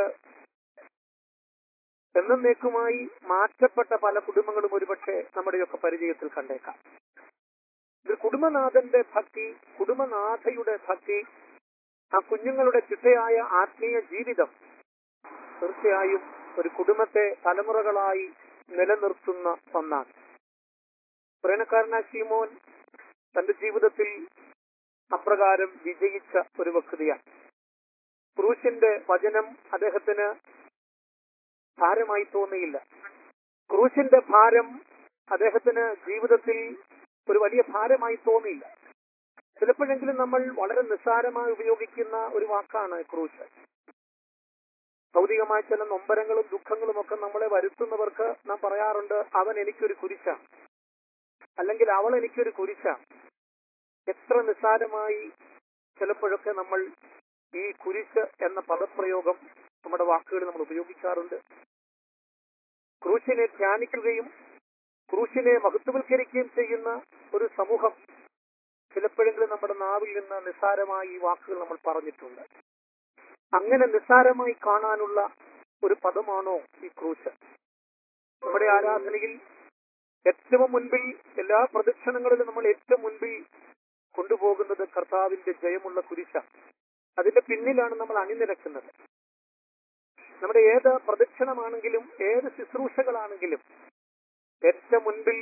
എന്നേക്കുമായി മാറ്റപ്പെട്ട പല കുടുംബങ്ങളും ഒരുപക്ഷെ നമ്മുടെയൊക്കെ പരിചയത്തിൽ കണ്ടേക്കാം ഒരു കുടുംബനാഥന്റെ ഭക്തി കുടുംബനാഥയുടെ ഭക്തി ആ കുഞ്ഞുങ്ങളുടെ ചിട്ടയായ ആത്മീയ ജീവിതം തീർച്ചയായും ഒരു കുടുംബത്തെ തലമുറകളായി നിലനിർത്തുന്ന ഒന്നാണ് പ്രേണക്കാരനായ ശീമോൻ തന്റെ ജീവിതത്തിൽ അപ്രകാരം വിജയിച്ച ഒരു വ്യക്തിയാണ് ക്രൂശിന്റെ വചനം അദ്ദേഹത്തിന് ഭാരമായി തോന്നിയില്ല ക്രൂശിന്റെ ഭാരം അദ്ദേഹത്തിന് ജീവിതത്തിൽ ഒരു വലിയ ഭാരമായി തോന്നിയില്ല ചിലപ്പോഴെങ്കിലും നമ്മൾ വളരെ നിസ്സാരമായി ഉപയോഗിക്കുന്ന ഒരു വാക്കാണ് ക്രൂശ് ഭൗതികമായ ചില നൊമ്പരങ്ങളും ദുഃഖങ്ങളും ഒക്കെ നമ്മളെ വരുത്തുന്നവർക്ക് നാം പറയാറുണ്ട് അവൻ എനിക്കൊരു കുരിശ അല്ലെങ്കിൽ അവൾ എനിക്കൊരു കുരിശ എത്ര നിസ്സാരമായി ചിലപ്പോഴൊക്കെ നമ്മൾ ഈ കുരിശ് എന്ന പദപ്രയോഗം നമ്മുടെ വാക്കുകളിൽ നമ്മൾ ഉപയോഗിക്കാറുണ്ട് ക്രൂശിനെ ധ്യാനിക്കുകയും ക്രൂശിനെ മഹത്വവൽക്കരിക്കുകയും ചെയ്യുന്ന ഒരു സമൂഹം ചിലപ്പോഴെങ്കിലും നമ്മുടെ നാവിൽ നിന്ന് നിസ്സാരമായി ഈ വാക്കുകൾ നമ്മൾ പറഞ്ഞിട്ടുണ്ട് അങ്ങനെ നിസ്സാരമായി കാണാനുള്ള ഒരു പദമാണോ ഈ ക്രൂശ് നമ്മുടെ ആരാധനയിൽ ഏറ്റവും മുൻപിൽ എല്ലാ പ്രദക്ഷിണങ്ങളിലും നമ്മൾ ഏറ്റവും മുൻപിൽ കൊണ്ടുപോകുന്നത് കർത്താവിന്റെ ജയമുള്ള കുരിശ അതിന്റെ പിന്നിലാണ് നമ്മൾ അണിനിരക്കുന്നത് നമ്മുടെ ഏത് പ്രദക്ഷിണമാണെങ്കിലും ഏത് ശുശ്രൂഷകളാണെങ്കിലും ഏറ്റവും മുൻപിൽ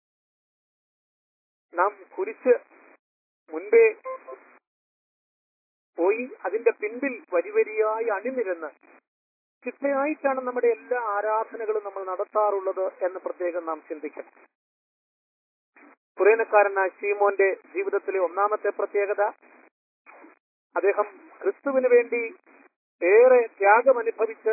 നാം കുരിശ് മുൻപേ പോയി അതിന്റെ പിൻപിൽ വരിവരിയായി അണിനിരന്ന് ചിട്ടയായിട്ടാണ് നമ്മുടെ എല്ലാ ആരാധനകളും നമ്മൾ നടത്താറുള്ളത് എന്ന് പ്രത്യേകം നാം ചിന്തിക്കണം കുറേനക്കാരനായ ശീമോന്റെ ജീവിതത്തിലെ ഒന്നാമത്തെ പ്രത്യേകത അദ്ദേഹം ക്രിസ്തുവിന് വേണ്ടി ഏറെ ത്യാഗമനുഭവിച്ച്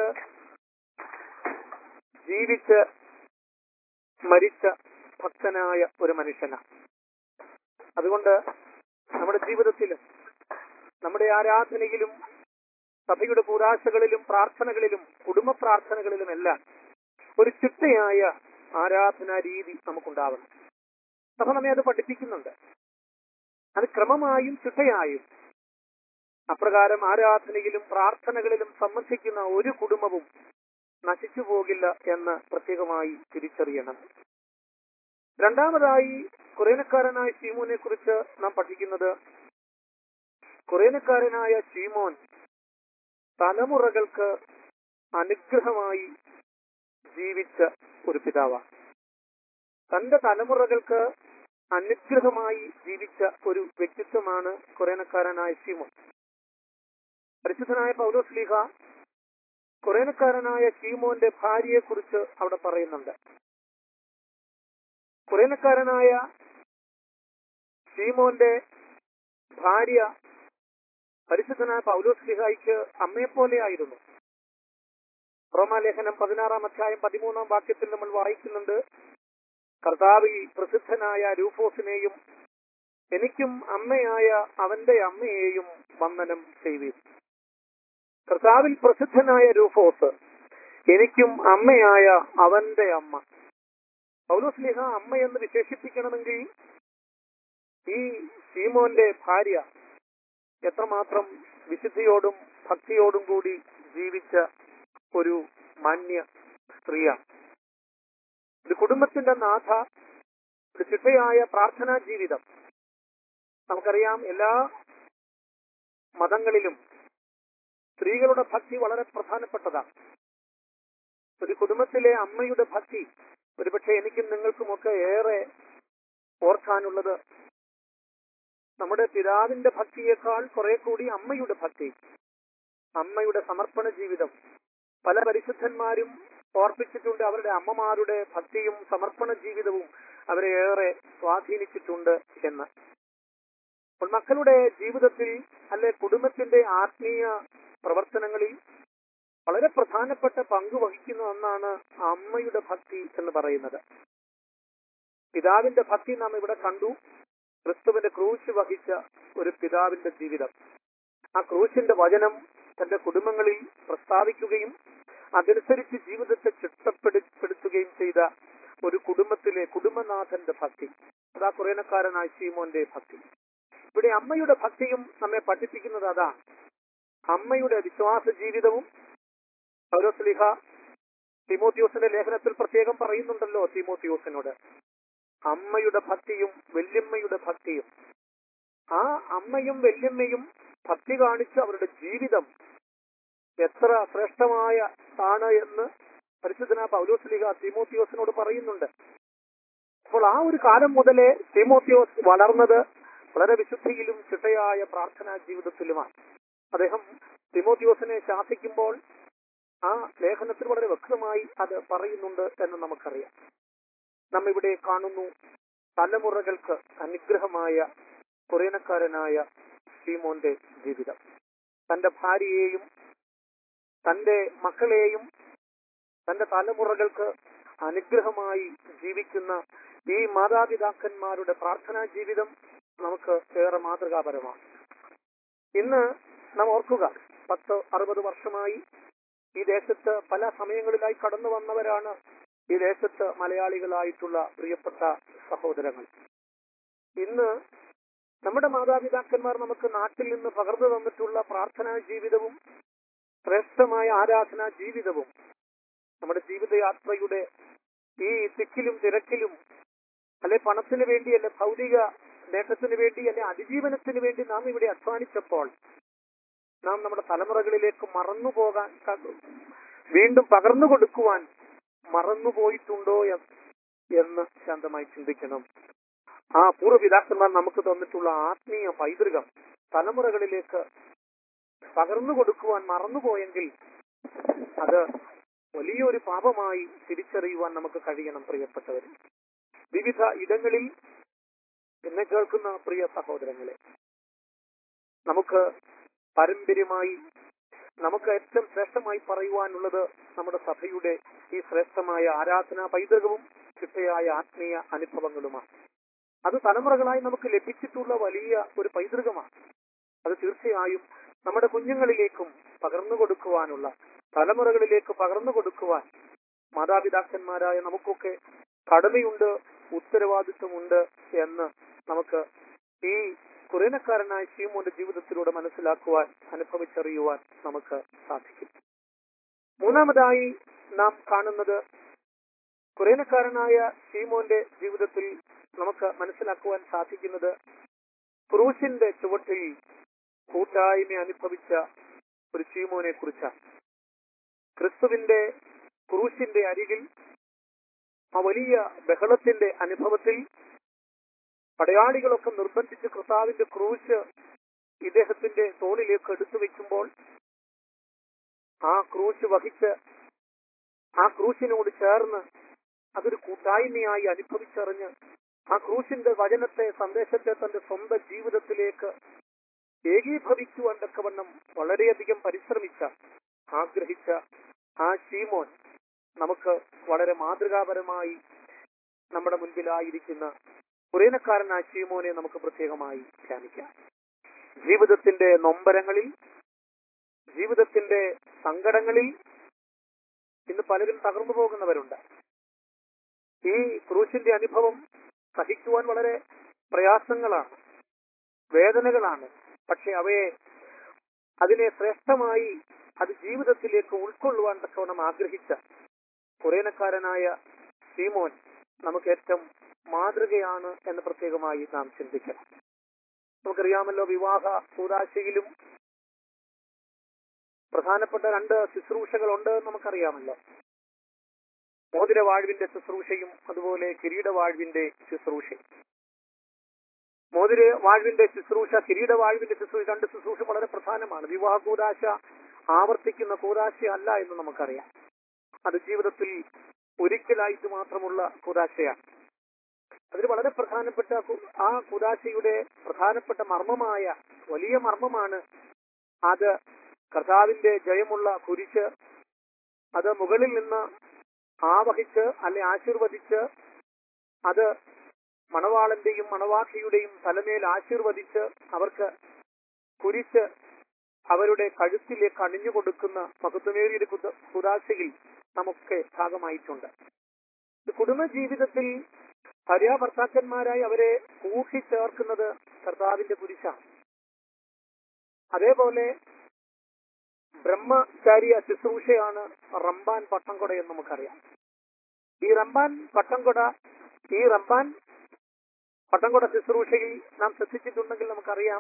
ജീവിച്ച് മരിച്ച ഭക്തനായ ഒരു മനുഷ്യനാണ് അതുകൊണ്ട് നമ്മുടെ ജീവിതത്തിലും നമ്മുടെ ആരാധനയിലും സഭയുടെ കൂടാശകളിലും പ്രാർത്ഥനകളിലും കുടുംബ പ്രാർത്ഥനകളിലുമെല്ലാം ഒരു ചിട്ടയായ ആരാധനാ രീതി നമുക്കുണ്ടാവണം സഭ നമ്മെ അത് പഠിപ്പിക്കുന്നുണ്ട് അത് ക്രമമായും ചിട്ടയായും അപ്രകാരം ആരാധനയിലും പ്രാർത്ഥനകളിലും സംബന്ധിക്കുന്ന ഒരു കുടുംബവും നശിച്ചു പോകില്ല എന്ന് പ്രത്യേകമായി തിരിച്ചറിയണം രണ്ടാമതായി കുറേനക്കാരനായ ശീമോനെ കുറിച്ച് നാം പഠിക്കുന്നത് കുറേനക്കാരനായ ശീമോൻ തലമുറകൾക്ക് അനുഗ്രഹമായി ജീവിച്ച ഒരു പിതാവാണ് തന്റെ തലമുറകൾക്ക് അനുഗ്രഹമായി ജീവിച്ച ഒരു വ്യക്തിത്വമാണ് കുറേനക്കാരനായ ശീമോൻ പരിശുദ്ധനായ പൗലോസ്ലീഹ കുറേനക്കാരനായ ശീമോന്റെ ഭാര്യയെ കുറിച്ച് അവിടെ പറയുന്നുണ്ട് കുറേനക്കാരനായ ശീമോന്റെ ഭാര്യ പരിശുദ്ധനായ പൗലോസ്ലിഹായിക്ക് അമ്മയെപ്പോലെയായിരുന്നു റോമാലേഖനം പതിനാറാം അധ്യായം പതിമൂന്നാം വാക്യത്തിൽ നമ്മൾ വായിക്കുന്നുണ്ട് കർത്താവിൽ പ്രസിദ്ധനായ രൂഫോസിനെയും എനിക്കും അമ്മയായ അവന്റെ അമ്മയെയും വന്ദനം ചെയ്യുവിൻ കർത്താവിൽ പ്രസിദ്ധനായ രൂഫോസ് എനിക്കും അമ്മയായ അവന്റെ അമ്മ പൗലോസ്ലിഹ അമ്മ എന്ന് വിശേഷിപ്പിക്കണമെങ്കിൽ ഈ സീമോന്റെ ഭാര്യ എത്രമാത്രം വിശുദ്ധിയോടും ഭക്തിയോടും കൂടി ജീവിച്ച ഒരു മാന്യ സ്ത്രീയാണ് ഒരു കുടുംബത്തിന്റെ നാഥ ഒരു ചിട്ടയായ പ്രാർത്ഥനാ ജീവിതം നമുക്കറിയാം എല്ലാ മതങ്ങളിലും സ്ത്രീകളുടെ ഭക്തി വളരെ പ്രധാനപ്പെട്ടതാണ് ഒരു കുടുംബത്തിലെ അമ്മയുടെ ഭക്തി ഒരുപക്ഷെ എനിക്കും നിങ്ങൾക്കുമൊക്കെ ഏറെ ഓർക്കാനുള്ളത് നമ്മുടെ പിതാവിന്റെ ഭക്തിയേക്കാൾ കുറെ കൂടി അമ്മയുടെ ഭക്തി അമ്മയുടെ സമർപ്പണ ജീവിതം പല പരിശുദ്ധന്മാരും ഓർപ്പിച്ചിട്ടുണ്ട് അവരുടെ അമ്മമാരുടെ ഭക്തിയും സമർപ്പണ ജീവിതവും അവരെ ഏറെ സ്വാധീനിച്ചിട്ടുണ്ട് എന്ന് അപ്പോൾ മക്കളുടെ ജീവിതത്തിൽ അല്ലെ കുടുംബത്തിന്റെ ആത്മീയ പ്രവർത്തനങ്ങളിൽ വളരെ പ്രധാനപ്പെട്ട പങ്ക് വഹിക്കുന്ന ഒന്നാണ് അമ്മയുടെ ഭക്തി എന്ന് പറയുന്നത് പിതാവിന്റെ ഭക്തി നാം ഇവിടെ കണ്ടു ക്രിസ്തുവിന്റെ ക്രൂശ് വഹിച്ച ഒരു പിതാവിന്റെ ജീവിതം ആ ക്രൂശിന്റെ വചനം തന്റെ കുടുംബങ്ങളിൽ പ്രസ്താവിക്കുകയും അതനുസരിച്ച് ജീവിതത്തെ ചിട്ടപ്പെടുത്തുകയും ചെയ്ത ഒരു കുടുംബത്തിലെ കുടുംബനാഥന്റെ ഭക്തി അതാ കുറേനക്കാരനായ ശീമോന്റെ ഭക്തി ഇവിടെ അമ്മയുടെ ഭക്തിയും നമ്മെ പഠിപ്പിക്കുന്നത് അതാണ് അമ്മയുടെ വിശ്വാസ ജീവിതവും പൗലോസ്ലിഹ തിമോത്തിയോസിന്റെ ലേഖനത്തിൽ പ്രത്യേകം പറയുന്നുണ്ടല്ലോ തിമോത്തിയോസിനോട് അമ്മയുടെ ഭക്തിയും വല്യമ്മയുടെ ഭക്തിയും ആ അമ്മയും വല്യമ്മയും ഭക്തി കാണിച്ച് അവരുടെ ജീവിതം എത്ര ശ്രേഷ്ഠമായ ആണ് എന്ന് പരിശുദ്ധന പൗലോസ്ലിഹ തിമോത്തിയോസിനോട് പറയുന്നുണ്ട് അപ്പോൾ ആ ഒരു കാലം മുതലേ തിമോത്തിയോസ് വളർന്നത് വളരെ വിശുദ്ധിയിലും ചിട്ടയായ പ്രാർത്ഥനാ ജീവിതത്തിലുമാണ് അദ്ദേഹം തിമോത്തിയോസിനെ ശാസിക്കുമ്പോൾ ആ ലേഖനത്തിൽ വളരെ വ്യക്തമായി അത് പറയുന്നുണ്ട് എന്ന് നമുക്കറിയാം നാം ഇവിടെ കാണുന്നു തലമുറകൾക്ക് അനുഗ്രഹമായ കുറേനക്കാരനായ സീമോന്റെ ജീവിതം തന്റെ ഭാര്യയെയും തന്റെ മക്കളെയും തന്റെ തലമുറകൾക്ക് അനുഗ്രഹമായി ജീവിക്കുന്ന ഈ മാതാപിതാക്കന്മാരുടെ പ്രാർത്ഥനാ ജീവിതം നമുക്ക് ഏറെ മാതൃകാപരമാണ് ഇന്ന് നാം ഓർക്കുക പത്ത് അറുപത് വർഷമായി ഈ ദേശത്ത് പല സമയങ്ങളിലായി കടന്നു വന്നവരാണ് ഈ ദേശത്ത് മലയാളികളായിട്ടുള്ള പ്രിയപ്പെട്ട സഹോദരങ്ങൾ ഇന്ന് നമ്മുടെ മാതാപിതാക്കന്മാർ നമുക്ക് നാട്ടിൽ നിന്ന് പകർന്നു തന്നിട്ടുള്ള പ്രാർത്ഥനാ ജീവിതവും ശ്രേഷ്ഠമായ ആരാധനാ ജീവിതവും നമ്മുടെ ജീവിതയാത്രയുടെ ഈ തിക്കിലും തിരക്കിലും അല്ലെ പണത്തിന് വേണ്ടി അല്ലെ ഭൗതിക നേട്ടത്തിന് വേണ്ടി അല്ലെ അതിജീവനത്തിന് വേണ്ടി നാം ഇവിടെ അധ്വാനിച്ചപ്പോൾ നാം നമ്മുടെ തലമുറകളിലേക്ക് മറന്നു പോകാൻ വീണ്ടും പകർന്നു കൊടുക്കുവാൻ മറന്നുപോയിട്ടുണ്ടോ എന്ന് ശാന്തമായി ചിന്തിക്കണം ആ പൂർവ്വപിതാക്കന്മാർ നമുക്ക് തന്നിട്ടുള്ള ആത്മീയ പൈതൃകം തലമുറകളിലേക്ക് പകർന്നു കൊടുക്കുവാൻ മറന്നുപോയെങ്കിൽ അത് വലിയൊരു പാപമായി തിരിച്ചറിയുവാൻ നമുക്ക് കഴിയണം പ്രിയപ്പെട്ടവർ വിവിധ ഇടങ്ങളിൽ എന്നെ കേൾക്കുന്ന പ്രിയ സഹോദരങ്ങളെ നമുക്ക് പാരമ്പര്യമായി നമുക്ക് ഏറ്റവും ശ്രേഷ്ഠമായി പറയുവാനുള്ളത് നമ്മുടെ സഭയുടെ ഈ ശ്രേഷ്ഠമായ ആരാധനാ പൈതൃകവും ചിട്ടയായ ആത്മീയ അനുഭവങ്ങളുമാണ് അത് തലമുറകളായി നമുക്ക് ലഭിച്ചിട്ടുള്ള വലിയ ഒരു പൈതൃകമാണ് അത് തീർച്ചയായും നമ്മുടെ കുഞ്ഞുങ്ങളിലേക്കും പകർന്നു കൊടുക്കുവാനുള്ള തലമുറകളിലേക്ക് പകർന്നു കൊടുക്കുവാൻ മാതാപിതാക്കന്മാരായ നമുക്കൊക്കെ കടമയുണ്ട് ഉത്തരവാദിത്വമുണ്ട് എന്ന് നമുക്ക് ഈ കുറേനക്കാരനായ ശീമോന്റെ ജീവിതത്തിലൂടെ മനസ്സിലാക്കുവാൻ അനുഭവിച്ചറിയുവാൻ നമുക്ക് സാധിക്കും മൂന്നാമതായി നാം കാണുന്നത് കുറേനക്കാരനായ ശീമോന്റെ ജീവിതത്തിൽ നമുക്ക് മനസ്സിലാക്കുവാൻ സാധിക്കുന്നത് ക്രൂശിന്റെ ചുവട്ടിൽ കൂട്ടായ്മ അനുഭവിച്ച ഒരു ശീമോനെ കുറിച്ചാണ് ക്രിസ്തുവിന്റെ ക്രൂശിന്റെ അരികിൽ ആ വലിയ ബഹളത്തിന്റെ അനുഭവത്തിൽ പടയാളികളൊക്കെ നിർബന്ധിച്ച് കർത്താവിന്റെ ക്രൂശ് ഇദ്ദേഹത്തിന്റെ തോളിലേക്ക് എടുത്തു വെക്കുമ്പോൾ ആ ക്രൂശ് വഹിച്ച് ആ ക്രൂശിനോട് ചേർന്ന് അതൊരു കൂട്ടായ്മയായി അനുഭവിച്ചറിഞ്ഞ് ആ ക്രൂശിന്റെ വചനത്തെ സന്ദേശത്തെ തന്റെ സ്വന്തം ജീവിതത്തിലേക്ക് ഏകീഭവിക്കുവാൻ തക്കവണ്ണം വളരെയധികം പരിശ്രമിച്ച ആഗ്രഹിച്ച ആ ശീമോൻ നമുക്ക് വളരെ മാതൃകാപരമായി നമ്മുടെ മുൻപിലായിരിക്കുന്ന കുറേനക്കാരൻ ആ ശീമോനെ നമുക്ക് പ്രത്യേകമായി ധ്യാനിക്കാം ജീവിതത്തിന്റെ നൊമ്പരങ്ങളിൽ ജീവിതത്തിന്റെ സങ്കടങ്ങളിൽ ഇന്ന് പലരും തകർന്നു പോകുന്നവരുണ്ട് ഈ ക്രൂശിന്റെ അനുഭവം സഹിക്കുവാൻ വളരെ പ്രയാസങ്ങളാണ് വേദനകളാണ് പക്ഷെ അവയെ അതിനെ ശ്രേഷ്ഠമായി അത് ജീവിതത്തിലേക്ക് ഉൾക്കൊള്ളുവാൻ തക്കവണ്ണം ആഗ്രഹിച്ച കുറേനക്കാരനായ സീമോൻ നമുക്ക് ഏറ്റവും മാതൃകയാണ് എന്ന് പ്രത്യേകമായി നാം ചിന്തിക്കണം നമുക്കറിയാമല്ലോ വിവാഹ കൂതാശയിലും പ്രധാനപ്പെട്ട രണ്ട് ശുശ്രൂഷകളുണ്ട് എന്ന് നമുക്കറിയാമല്ലോ മോതിര വാഴ്വിന്റെ ശുശ്രൂഷയും അതുപോലെ കിരീട വാഴ്വിന്റെ ശുശ്രൂഷയും മോതിര വാഴ്വിന്റെ ശുശ്രൂഷ കിരീട വാഴ്വിന്റെ ശുശ്രൂഷ രണ്ട് ശുശ്രൂഷ വളരെ പ്രധാനമാണ് വിവാഹ കൂതാശ ആവർത്തിക്കുന്ന കൂതാശ അല്ല എന്ന് നമുക്കറിയാം അത് ജീവിതത്തിൽ ഒരിക്കലായിട്ട് മാത്രമുള്ള കൂതാശയാണ് അതിൽ വളരെ പ്രധാനപ്പെട്ട കു- ആ കൂതാശയുടെ പ്രധാനപ്പെട്ട മർമ്മമായ വലിയ മർമ്മമാണ് അത് കർത്താവിന്റെ ജയമുള്ള കുരിശ് അത് മുകളിൽ നിന്ന് ആവഹിച്ച് അല്ലെ ആശീർവദിച്ച് അത് മണവാളന്റെയും മണവാട്ടിയുടെയും തലമേൽ ആശീർവദിച്ച് അവർക്ക് കുരിശ് അവരുടെ കഴുത്തിലേക്ക് അണിഞ്ഞു കൊടുക്കുന്ന മഹത്വമേറിയ ഒരു കുത- കുദാശയിൽ നമുക്ക് ഭാഗമായിട്ടുണ്ട് ഇത് കുടുംബജീവിതത്തിൽ ഭാര്യാഭർത്താക്കന്മാരായി അവരെ കൂട്ടിച്ചേർക്കുന്നത് കർത്താവിന്റെ കുരിശാണ് അതേപോലെ ബ്രഹ്മചാരിയ ശുശ്രൂഷയാണ് റംബാൻ പട്ടംകൊട എന്ന് നമുക്കറിയാം ഈ റംബാൻ പട്ടംകൊട ഈ റംബാൻ പട്ടംകൊട ശുശ്രൂഷയിൽ നാം ശ്രദ്ധിച്ചിട്ടുണ്ടെങ്കിൽ നമുക്കറിയാം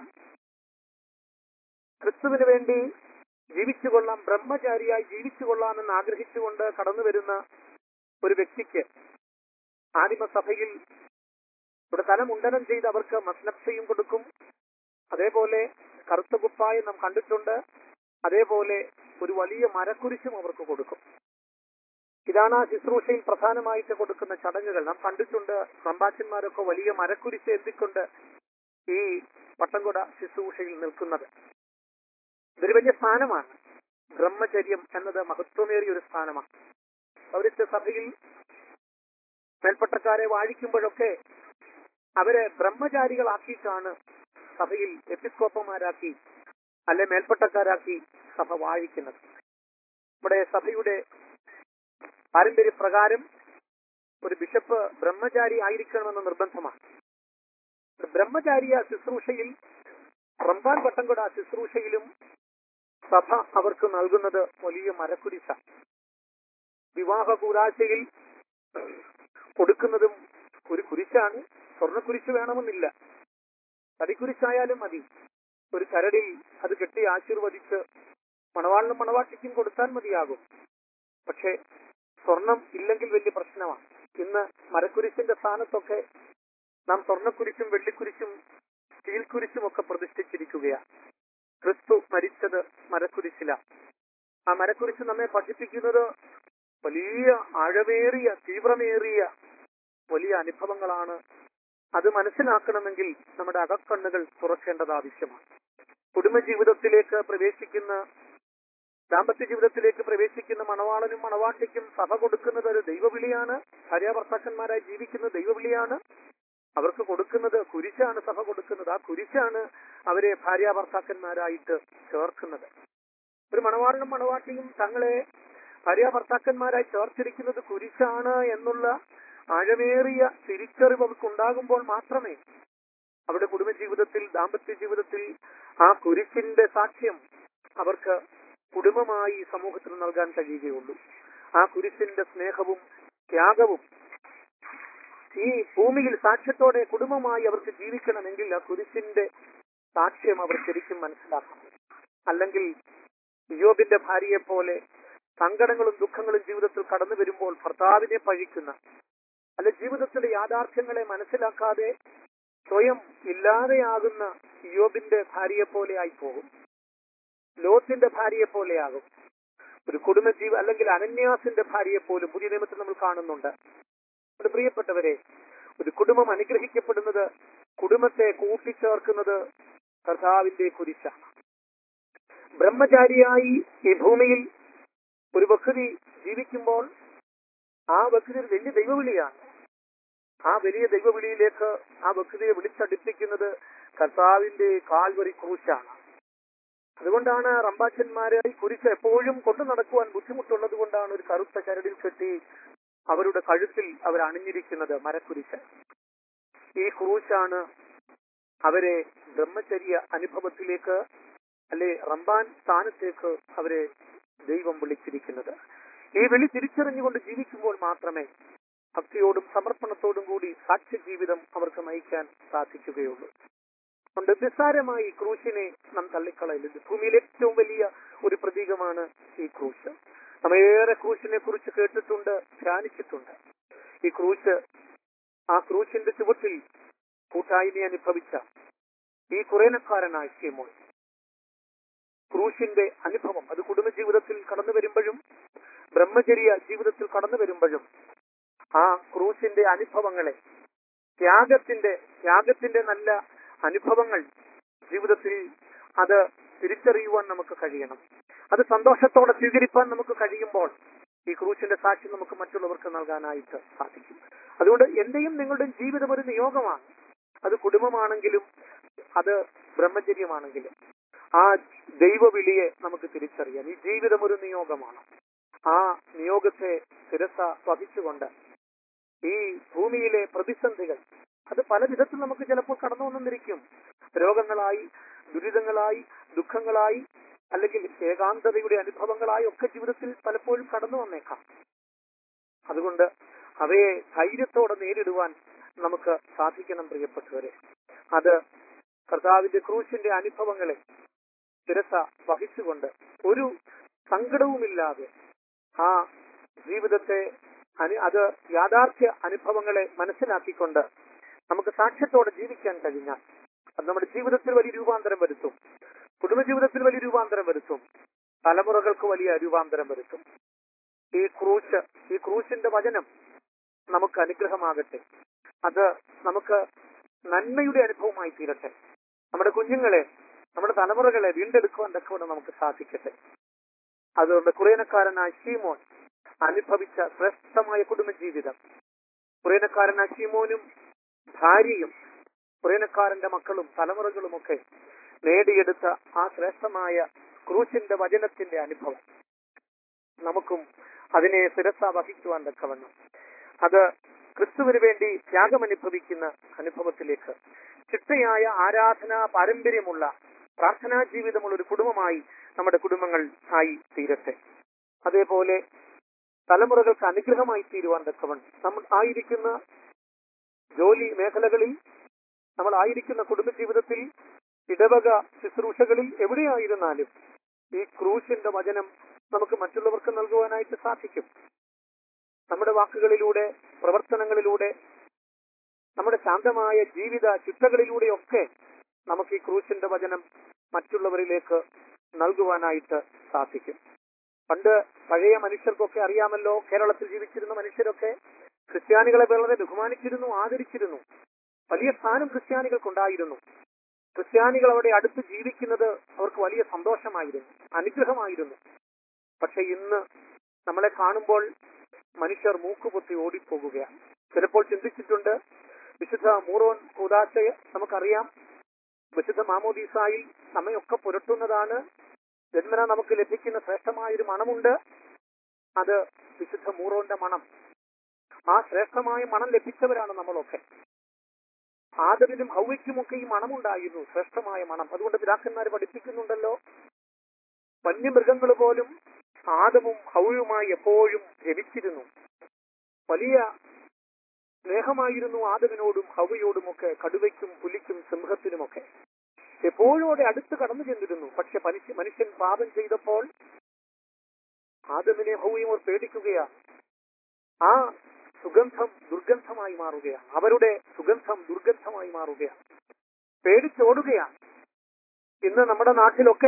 ക്രിസ്തുവിന് വേണ്ടി ജീവിച്ചുകൊള്ളാം ബ്രഹ്മചാരിയായി ജീവിച്ചുകൊള്ളാം എന്ന് ആഗ്രഹിച്ചുകൊണ്ട് കടന്നു വരുന്ന ഒരു വ്യക്തിക്ക് ആദിമസഭയിൽ ഇവിടെ തല മുണ്ടനം ചെയ്ത് അവർക്ക് മസ്നപ്സയും കൊടുക്കും അതേപോലെ കറുത്ത കുപ്പായം നാം കണ്ടിട്ടുണ്ട് അതേപോലെ ഒരു വലിയ മരക്കുരിശും അവർക്ക് കൊടുക്കും ഇതാണ് ആ ശുശ്രൂഷയിൽ പ്രധാനമായിട്ട് കൊടുക്കുന്ന ചടങ്ങുകൾ നാം കണ്ടിട്ടുണ്ട് റമ്പാച്ചന്മാരൊക്കെ വലിയ മരക്കുരിശ് എന്തിക്കൊണ്ട് ഈ പട്ടംകൊട ശുശ്രൂഷയിൽ നിൽക്കുന്നത് ഇതൊരു വലിയ സ്ഥാനമാണ് ബ്രഹ്മചര്യം എന്നത് മഹത്വമേറിയ ഒരു സ്ഥാനമാണ് പൗരസ്ത്യ സഭയിൽ മേൽപ്പട്ടക്കാരെ വാഴിക്കുമ്പോഴൊക്കെ അവരെ ബ്രഹ്മചാരികളാക്കിയിട്ടാണ് സഭയിൽ എപ്പിസ്കോപ്പമാരാക്കി അല്ലെ മേൽപ്പട്ടക്കാരാക്കി സഭ വാഴിക്കുന്നത് നമ്മുടെ സഭയുടെ പാരമ്പര്യപ്രകാരം ഒരു ബിഷപ്പ് ബ്രഹ്മചാരി ആയിരിക്കണമെന്ന് നിർബന്ധമാണ് ബ്രഹ്മചാരിയ ശുശ്രൂഷയിൽ റംബാൻ വട്ടംകൊട ശുശ്രൂഷയിലും സഭ അവർക്ക് നൽകുന്നത് വലിയ മരക്കുരിശ വിവാഹ കൂടാശയിൽ കൊടുക്കുന്നതും ഒരു കുരിശാണ് സ്വർണ്ണക്കുരിശ് വേണമെന്നില്ല തടിക്കുരിശായാലും മതി ഒരു കരടിൽ അത് കെട്ടി ആശീർവദിച്ച് മണവാളിനും മണവാട്ടിക്കും കൊടുത്താൽ മതിയാകും പക്ഷേ സ്വർണം ഇല്ലെങ്കിൽ വലിയ പ്രശ്നമാണ് ഇന്ന് മരക്കുരിശിന്റെ സ്ഥാനത്തൊക്കെ നാം സ്വർണ്ണക്കുരിശും വെള്ളിക്കുരിശും സ്റ്റീൽ കുരിശും ഒക്കെ പ്രതിഷ്ഠിച്ചിരിക്കുകയാണ് ക്രിസ്തു മരിച്ചത് മരക്കുരിശില ആ മരക്കുരിശ് നമ്മെ പഠിപ്പിക്കുന്നത് വലിയ ആഴമേറിയ തീവ്രമേറിയ വലിയ അനുഭവങ്ങളാണ് അത് മനസ്സിലാക്കണമെങ്കിൽ നമ്മുടെ അകക്കണ്ണുകൾ തുറക്കേണ്ടത് ആവശ്യമാണ് കുടുംബജീവിതത്തിലേക്ക് പ്രവേശിക്കുന്ന ദാമ്പത്യ ജീവിതത്തിലേക്ക് പ്രവേശിക്കുന്ന മണവാളനും മണവാട്ടിക്കും സഭ കൊടുക്കുന്നത് ഒരു ദൈവവിളിയാണ് ഭാര്യാഭർത്താക്കന്മാരായി ജീവിക്കുന്ന ദൈവവിളിയാണ് അവർക്ക് കൊടുക്കുന്നത് കുരിശാണ് സഭ കൊടുക്കുന്നത് ആ കുരിശാണ് അവരെ ഭാര്യാഭർത്താക്കന്മാരായിട്ട് ചേർക്കുന്നത് ഒരു മണവാളനും മണവാട്ടിയും തങ്ങളെ ഭാര്യാഭർത്താക്കന്മാരായി ചേർത്തിരിക്കുന്നത് കുരിശാണ് എന്നുള്ള ആഴമേറിയ തിരിച്ചറിവ് അവർക്ക് ഉണ്ടാകുമ്പോൾ മാത്രമേ അവരുടെ കുടുംബജീവിതത്തിൽ ദാമ്പത്യ ജീവിതത്തിൽ ആ കുരിശിന്റെ സാക്ഷ്യം അവർക്ക് കുടുംബമായി സമൂഹത്തിൽ നൽകാൻ കഴിയുകയുള്ളൂ ആ കുരിശിന്റെ സ്നേഹവും ത്യാഗവും ഈ ഭൂമിയിൽ സാക്ഷ്യത്തോടെ കുടുംബമായി അവർക്ക് ജീവിക്കണമെങ്കിൽ ആ കുരിശിന്റെ സാക്ഷ്യം അവർ ശരിക്കും മനസ്സിലാക്കണം അല്ലെങ്കിൽ യോബിന്റെ ഭാര്യയെ പോലെ സങ്കടങ്ങളും ദുഃഖങ്ങളും ജീവിതത്തിൽ കടന്നു വരുമ്പോൾ ഭർത്താവിനെ പഴിക്കുന്ന അല്ല ജീവിതത്തിലെ യാഥാർത്ഥ്യങ്ങളെ മനസ്സിലാക്കാതെ സ്വയം ഇല്ലാതെയാകുന്ന യോബിന്റെ ഭാര്യയെ പോലെ ആയി പോകും ലോത്തിന്റെ ഭാര്യയെ പോലെയാകും ഒരു കുടുംബജീവ അല്ലെങ്കിൽ അനന്യാസിന്റെ ഭാര്യയെ പോലും പുതിയ നിയമത്തിൽ നമ്മൾ കാണുന്നുണ്ട് ഒരു പ്രിയപ്പെട്ടവരെ ഒരു കുടുംബം അനുഗ്രഹിക്കപ്പെടുന്നത് കുടുംബത്തെ കൂട്ടിച്ചേർക്കുന്നത് കർത്താവിന്റെ കുരിശാണ് ബ്രഹ്മചാരിയായി ഈ ഭൂമിയിൽ ഒരു വ്യക്തി ജീവിക്കുമ്പോൾ ആ വ്യക്തി ഒരു വലിയ ദൈവവിളിയാണ് ആ വലിയ ദൈവവിളിയിലേക്ക് ആ വ്യക്തിയെ വിളിച്ചടിപ്പിക്കുന്നത് കർത്താവിന്റെ കാൽവരി ക്രൂശാണ് അതുകൊണ്ടാണ് റമ്പാച്ചന്മാരായി കുരിശ് എപ്പോഴും കൊണ്ടു നടക്കുവാൻ ബുദ്ധിമുട്ടുള്ളത് കൊണ്ടാണ് ഒരു കറുത്ത ചരടിൽ കെട്ടി അവരുടെ കഴുത്തിൽ അവർ അണിഞ്ഞിരിക്കുന്നത് മരക്കുരിശ് ഈ ക്രൂശാണ് അവരെ ബ്രഹ്മചര്യ അനുഭവത്തിലേക്ക് അല്ലെ റംബാൻ സ്ഥാനത്തേക്ക് അവരെ ദൈവം വിളിച്ചിരിക്കുന്നത് ഈ വിളി തിരിച്ചറിഞ്ഞുകൊണ്ട് ജീവിക്കുമ്പോൾ മാത്രമേ ഭക്തിയോടും സമർപ്പണത്തോടും കൂടി സാക്ഷ്യ ജീവിതം അവർക്ക് നയിക്കാൻ സാധിക്കുകയുള്ളൂ അതുകൊണ്ട് നിസ്സാരമായി ഈ ക്രൂശിനെ നാം തള്ളിക്കളയരുത് ഭൂമിയിലെ ഏറ്റവും വലിയ ഒരു പ്രതീകമാണ് ഈ ക്രൂശ് നമ്മൾ ഏറെ ക്രൂശിനെ കുറിച്ച് കേട്ടിട്ടുണ്ട് ധ്യാനിച്ചിട്ടുണ്ട് ഈ ക്രൂശ് ആ ക്രൂശിന്റെ ചുവട്ടിൽ കൂട്ടായ്മ അനുഭവിച്ച ഈ കുറേനക്കാരനായ ഷീമോൻ ക്രൂശിന്റെ അനുഭവം അത് കുടുംബജീവിതത്തിൽ കടന്നു വരുമ്പോഴും ബ്രഹ്മചര്യ ജീവിതത്തിൽ കടന്നു വരുമ്പോഴും ആ ക്രൂശിന്റെ അനുഭവങ്ങളെ ത്യാഗത്തിന്റെ ത്യാഗത്തിന്റെ നല്ല അനുഭവങ്ങൾ ജീവിതത്തിൽ അത് തിരിച്ചറിയുവാൻ നമുക്ക് കഴിയണം അത് സന്തോഷത്തോടെ സ്വീകരിപ്പാൻ നമുക്ക് കഴിയുമ്പോൾ ഈ ക്രൂശിന്റെ സാക്ഷി നമുക്ക് മറ്റുള്ളവർക്ക് നൽകാനായിട്ട് സാധിക്കും അതുകൊണ്ട് എന്റെയും നിങ്ങളുടെയും ജീവിതം ഒരു നിയോഗമാണ് അത് കുടുംബമാണെങ്കിലും അത് ബ്രഹ്മചര്യമാണെങ്കിലും ആ ദൈവവിളിയെ നമുക്ക് തിരിച്ചറിയാം ഈ ജീവിതം ഒരു നിയോഗമാണ് ആ നിയോഗത്തെ ശിരസ വഹിച്ചുകൊണ്ട് ഈ ഭൂമിയിലെ പ്രതിസന്ധികൾ അത് പല വിധത്തിൽ നമുക്ക് ചിലപ്പോൾ കടന്നു വന്നിരിക്കും രോഗങ്ങളായി ദുരിതങ്ങളായി ദുഃഖങ്ങളായി അല്ലെങ്കിൽ ഏകാന്തതയുടെ അനുഭവങ്ങളായി ഒക്കെ ജീവിതത്തിൽ പലപ്പോഴും കടന്നു വന്നേക്കാം അതുകൊണ്ട് അവയെ ധൈര്യത്തോടെ നേരിടുവാൻ നമുക്ക് സാധിക്കണം പ്രിയപ്പെട്ടവരെ അത് കർത്താവിന്റെ ക്രൂശിന്റെ അനുഭവങ്ങളെ ശിരസ വഹിച്ചുകൊണ്ട് ഒരു സങ്കടവുമില്ലാതെ ആ ജീവിതത്തെ അനു അത് യാഥാർത്ഥ്യ അനുഭവങ്ങളെ മനസ്സിലാക്കിക്കൊണ്ട് നമുക്ക് സാക്ഷ്യത്തോടെ ജീവിക്കാൻ കഴിഞ്ഞാൽ അത് നമ്മുടെ ജീവിതത്തിൽ വലിയ രൂപാന്തരം വരുത്തും കുടുംബജീവിതത്തിൽ വലിയ രൂപാന്തരം വരുത്തും തലമുറകൾക്ക് വലിയ രൂപാന്തരം വരുത്തും ഈ ക്രൂശ് ഈ ക്രൂശിന്റെ വചനം നമുക്ക് അനുഗ്രഹമാകട്ടെ അത് നമുക്ക് നന്മയുടെ അനുഭവമായി തീരട്ടെ നമ്മുടെ കുഞ്ഞുങ്ങളെ നമ്മുടെ തലമുറകളെ വീണ്ടെടുക്കുവാൻ തക്കവണ്ണം നമുക്ക് സാധിക്കട്ടെ അതുകൊണ്ട് കുറേനക്കാരനായ ഷീമോൻ അനുഭവിച്ച ശ്രേഷ്ഠമായ കുടുംബജീവിതം കുറേനക്കാരനായ ഷീമോനും ഭാര്യയും കുറേനക്കാരന്റെ മക്കളും തലമുറകളുമൊക്കെ നേടിയെടുത്ത ആ ശ്രേഷ്ഠമായ ക്രൂശിന്റെ വചനത്തിന്റെ അനുഭവം നമുക്കും അതിനെ ശിരസ വഹിക്കുവാൻ തക്കവണ്ണം അത് ക്രിസ്തുവിന് വേണ്ടി ത്യാഗമനുഭവിക്കുന്ന അനുഭവത്തിലേക്ക് ചിട്ടയായ ആരാധനാ പാരമ്പര്യമുള്ള പ്രാർത്ഥനാ ജീവിതമുള്ള ഒരു കുടുംബമായി നമ്മുടെ കുടുംബങ്ങൾ ആയി തീരട്ടെ അതേപോലെ തലമുറകൾക്ക് അനുഗ്രഹമായി തീരുവാൻ തക്കവണ്ണം നമ്മൾ ആയിരിക്കുന്ന ജോലി മേഖലകളിൽ നമ്മൾ ആയിരിക്കുന്ന കുടുംബജീവിതത്തിൽ ഇടവക ശുശ്രൂഷകളിൽ എവിടെയായിരുന്നാലും ഈ ക്രൂശിന്റെ വചനം നമുക്ക് മറ്റുള്ളവർക്ക് നൽകുവാനായിട്ട് സാധിക്കും നമ്മുടെ വാക്കുകളിലൂടെ പ്രവർത്തനങ്ങളിലൂടെ നമ്മുടെ ശാന്തമായ ജീവിത ചിട്ടകളിലൂടെയൊക്കെ നമുക്ക് ഈ ക്രൂശിന്റെ വചനം മറ്റുള്ളവരിലേക്ക് നൽകുവാനായിട്ട് സാധിക്കും പണ്ട് പഴയ മനുഷ്യർക്കൊക്കെ അറിയാമല്ലോ കേരളത്തിൽ ജീവിച്ചിരുന്ന മനുഷ്യരൊക്കെ ക്രിസ്ത്യാനികളെ വളരെ ബഹുമാനിച്ചിരുന്നു ആദരിച്ചിരുന്നു വലിയ സ്ഥാനം ക്രിസ്ത്യാനികൾക്കുണ്ടായിരുന്നു ക്രിസ്ത്യാനികൾ അവിടെ അടുത്ത് ജീവിക്കുന്നത് അവർക്ക് വലിയ സന്തോഷമായിരുന്നു അനുഗ്രഹമായിരുന്നു പക്ഷെ ഇന്ന് നമ്മളെ കാണുമ്പോൾ മനുഷ്യർ മൂക്കുപൊത്തി ഓടിപ്പോകുകയാണ് ചിലപ്പോൾ ചിന്തിച്ചിട്ടുണ്ട് വിശുദ്ധ മൂറോൻ കൂതാശയെ നമുക്കറിയാം വിശുദ്ധ മാമോദീസായിൽ നമ്മയൊക്കെ പുരട്ടുന്നതാണ് ജന്മന നമുക്ക് ലഭിക്കുന്ന ശ്രേഷ്ഠമായ ഒരു മണമുണ്ട് അത് വിശുദ്ധ മൂറോന്റെ മണം ആ ശ്രേഷ്ഠമായ മണം ലഭിച്ചവരാണ് നമ്മളൊക്കെ ആദവിനും ഹൗവയ്ക്കുമൊക്കെ ഈ മണമുണ്ടായിരുന്നു ശ്രേഷ്ഠമായ മണം അതുകൊണ്ട് പിതാക്കന്മാർ പഠിപ്പിക്കുന്നുണ്ടല്ലോ വന്യമൃഗങ്ങൾ പോലും ആദമും ഹൗയുമായി എപ്പോഴും രമിച്ചിരുന്നു വലിയ സ്നേഹമായിരുന്നു ആദവിനോടും ഹൗവയോടുമൊക്കെ കടുവയ്ക്കും പുലിക്കും സിംഹത്തിനുമൊക്കെ എപ്പോഴും അവിടെ അടുത്ത് കടന്നു ചെന്നിരുന്നു പക്ഷെ മനുഷ്യ മനുഷ്യൻ പാപം ചെയ്തപ്പോൾ ആദമിനെ ഹൗയും അവർ പേടിക്കുകയാ ആ സുഗന്ധം ദുർഗന്ധമായി മാറുകയാണ് അവരുടെ സുഗന്ധം ദുർഗന്ധമായി മാറുകയാണ് പേടിച്ചോടുകയാണ് ഇന്ന് നമ്മുടെ നാട്ടിലൊക്കെ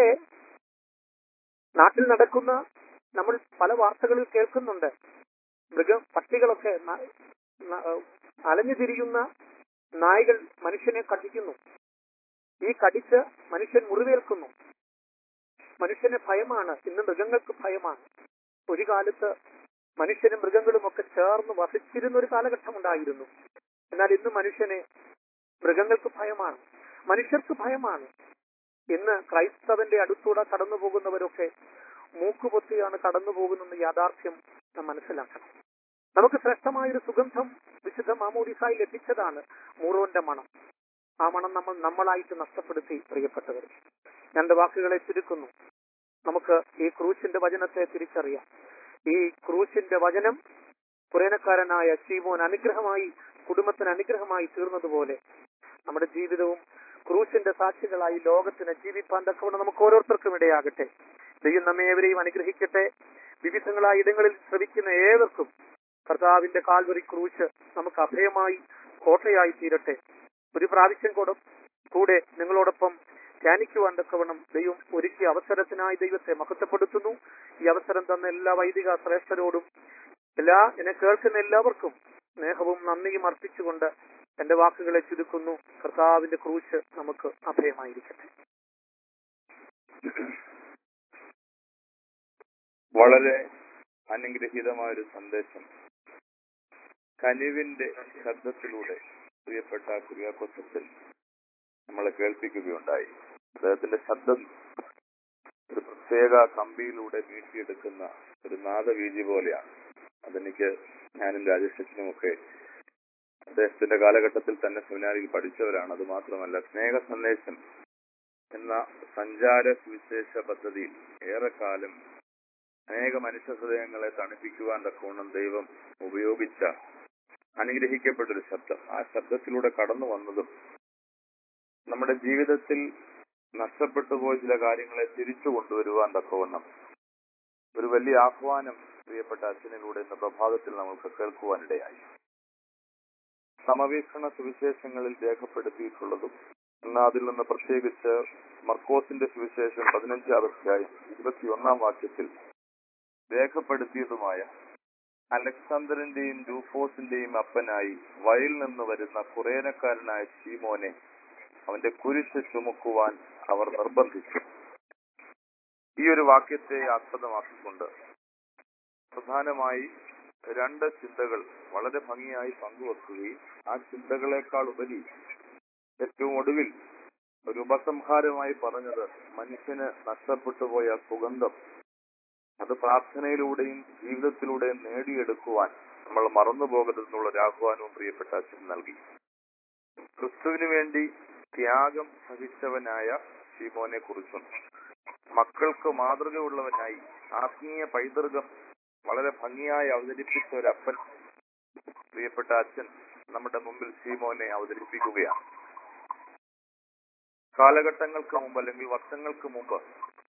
നാട്ടിൽ നടക്കുന്ന നമ്മൾ പല വാർത്തകളിൽ കേൾക്കുന്നുണ്ട് മൃഗ പട്ടികളൊക്കെ ന- ന- അലഞ്ഞു തിരിയുന്ന നായ്കൾ മനുഷ്യനെ കടിക്കുന്നു ഈ കടിച്ച് മനുഷ്യൻ മുറിവേൽക്കുന്നു മനുഷ്യന് ഭയമാണ് ഇന്ന് മൃഗങ്ങൾക്ക് ഭയമാണ് ഒരു കാലത്ത് മനുഷ്യനും മൃഗങ്ങളും ഒക്കെ ചേർന്ന് വസിച്ചിരുന്ന ഒരു കാലഘട്ടം ഉണ്ടായിരുന്നു എന്നാൽ ഇന്ന് മനുഷ്യനെ മൃഗങ്ങൾക്ക് ഭയമാണ് മനുഷ്യർക്ക് ഭയമാണ് ഇന്ന് ക്രൈസ്തവന്റെ അടുത്തൂടെ കടന്നു പോകുന്നവരൊക്കെ മൂക്കുപൊത്തിയാണ് കടന്നു പോകുന്നെന്ന് യാഥാർത്ഥ്യം നാം മനസ്സിലാക്കണം നമുക്ക് ശ്രേഷ്ഠമായൊരു സുഗന്ധം വിശുദ്ധ മാമോദിസായി ലഭിച്ചതാണ് മൂറോന്റെ മണം ആ മണം നമ്മൾ നമ്മളായിട്ട് നഷ്ടപ്പെടുത്തി പ്രിയപ്പെട്ടവർ രണ്ട് വാക്കുകളെ ചുരുക്കുന്നു നമുക്ക് ഈ ക്രൂശിന്റെ വചനത്തെ തിരിച്ചറിയാം ഈ ക്രൂശിന്റെ വചനം കുറേനക്കാരനായ ശീമോൻ അനുഗ്രഹമായി കുടുംബത്തിന് അനുഗ്രഹമായി തീർന്നതുപോലെ നമ്മുടെ ജീവിതവും ക്രൂശിന്റെ സാക്ഷികളായി ലോകത്തിന് ജീവിപ്പാൻ തക്കവണ്ണം നമുക്ക് ഓരോരുത്തർക്കും ഇടയാകട്ടെ ദൈവം നമ്മെ ഏവരെയും അനുഗ്രഹിക്കട്ടെ വിവിധങ്ങളായ ഇടങ്ങളിൽ ശ്രവിക്കുന്ന ഏവർക്കും കർത്താവിന്റെ കാൽവരി ക്രൂശ് നമുക്ക് അഭയമായി കോട്ടയായി തീരട്ടെ ഒരു പ്രാവശ്യം കൂടെ കൂടെ നിങ്ങളോടൊപ്പം ധ്യാനിക്കുവാൻ തക്കവണ്ണം ദൈവം ഒരുക്കിയ അവസരത്തിനായി ദൈവത്തെ മഹത്വപ്പെടുത്തുന്നു ഈ അവസരം തന്ന എല്ലാ വൈദിക ശ്രേഷ്ഠരോടും എല്ലാ എന്നെ കേൾക്കുന്ന എല്ലാവർക്കും സ്നേഹവും നന്ദിയും അർപ്പിച്ചുകൊണ്ട് എന്റെ വാക്കുകളെ ചുരുക്കുന്നു കർത്താവിന്റെ ക്രൂശ് നമുക്ക് അഭയമായിരിക്കട്ടെ വളരെ അനുഗ്രഹീതമായ ഒരു സന്ദേശം കനിവിന്റെ ശബ്ദത്തിലൂടെ പ്രിയപ്പെട്ട കുര്യാക്കോസത്തിൽ നമ്മളെ കേൾപ്പിക്കുകയുണ്ടായി അദ്ദേഹത്തിന്റെ ശബ്ദം ഒരു പ്രത്യേക കമ്പിയിലൂടെ മീട്ടിയെടുക്കുന്ന ഒരു നാദവീജി പോലെയാണ് അതെനിക്ക് ഞാനും രാജേഷനും ഒക്കെ അദ്ദേഹത്തിന്റെ കാലഘട്ടത്തിൽ തന്നെ സെമിനാരിൽ പഠിച്ചവരാണ് അത് മാത്രമല്ല സ്നേഹ സന്ദേശം എന്ന സഞ്ചാര സുവിശേഷ പദ്ധതിയിൽ ഏറെക്കാലം അനേക മനുഷ്യ ഹൃദയങ്ങളെ തണുപ്പിക്കുവാൻ തക്കവണ്ണം ദൈവം ഉപയോഗിച്ച അനുഗ്രഹിക്കപ്പെട്ടൊരു ശബ്ദം ആ ശബ്ദത്തിലൂടെ കടന്നു വന്നതും നമ്മുടെ ജീവിതത്തിൽ നഷ്ടപ്പെട്ടു പോയ ചില കാര്യങ്ങളെ തിരിച്ചു കൊണ്ടുവരുവാൻ തക്കവണ്ണം ഒരു വലിയ ആഹ്വാനം പ്രിയപ്പെട്ട അച്ഛനിലൂടെ ഇന്ന് പ്രഭാതത്തിൽ നമുക്ക് കേൾക്കുവാനിടയായി സമവീക്ഷണ സുവിശേഷങ്ങളിൽ രേഖപ്പെടുത്തിയിട്ടുള്ളതും എന്നാൽ അതിൽ നിന്ന് പ്രത്യേകിച്ച് മർക്കോസിന്റെ സുവിശേഷം പതിനഞ്ചാം അധ്യായം ഇരുപത്തിയൊന്നാം വാക്യത്തിൽ രേഖപ്പെടുത്തിയതുമായ അലക്സാണ്ടറിന്റെയും രൂഫോസിന്റെയും അപ്പനായി വയലിൽ നിന്ന് വരുന്ന കുറേനക്കാരനായ ശീമോനെ അവന്റെ കുരിശ് ചുമക്കുവാൻ അവർ നിർബന്ധിച്ചു ഈ ഒരു വാക്യത്തെ ആസ്പദമാക്കിക്കൊണ്ട് പ്രധാനമായി രണ്ട് ചിന്തകൾ വളരെ ഭംഗിയായി പങ്കുവെക്കുകയും ആ ചിന്തകളെക്കാൾ ഉപരി ഏറ്റവും ഒടുവിൽ ഒരു ഉപസംഹാരമായി പറഞ്ഞത് മനുഷ്യന് നഷ്ടപ്പെട്ടു പോയ സുഗന്ധം അത് പ്രാർത്ഥനയിലൂടെയും ജീവിതത്തിലൂടെയും നേടിയെടുക്കുവാൻ നമ്മൾ മറന്നു പോകരുതെന്നുള്ള ഒരു ആഹ്വാനവും പ്രിയപ്പെട്ട അച്ഛൻ നൽകി ക്രിസ്തുവിന് വേണ്ടി ത്യാഗം സഹിച്ചവനായ ശീമോനെ കുറിച്ചും മക്കൾക്ക് മാതൃകയുള്ളവനായി ആത്മീയ പൈതൃകം വളരെ ഭംഗിയായി അവതരിപ്പിച്ച ഒരു അപ്പൻ പ്രിയപ്പെട്ട അച്ഛൻ നമ്മുടെ മുമ്പിൽ ശീമോനെ അവതരിപ്പിക്കുകയാണ് കാലഘട്ടങ്ങൾക്ക് മുമ്പ് അല്ലെങ്കിൽ വർഷങ്ങൾക്ക് മുമ്പ്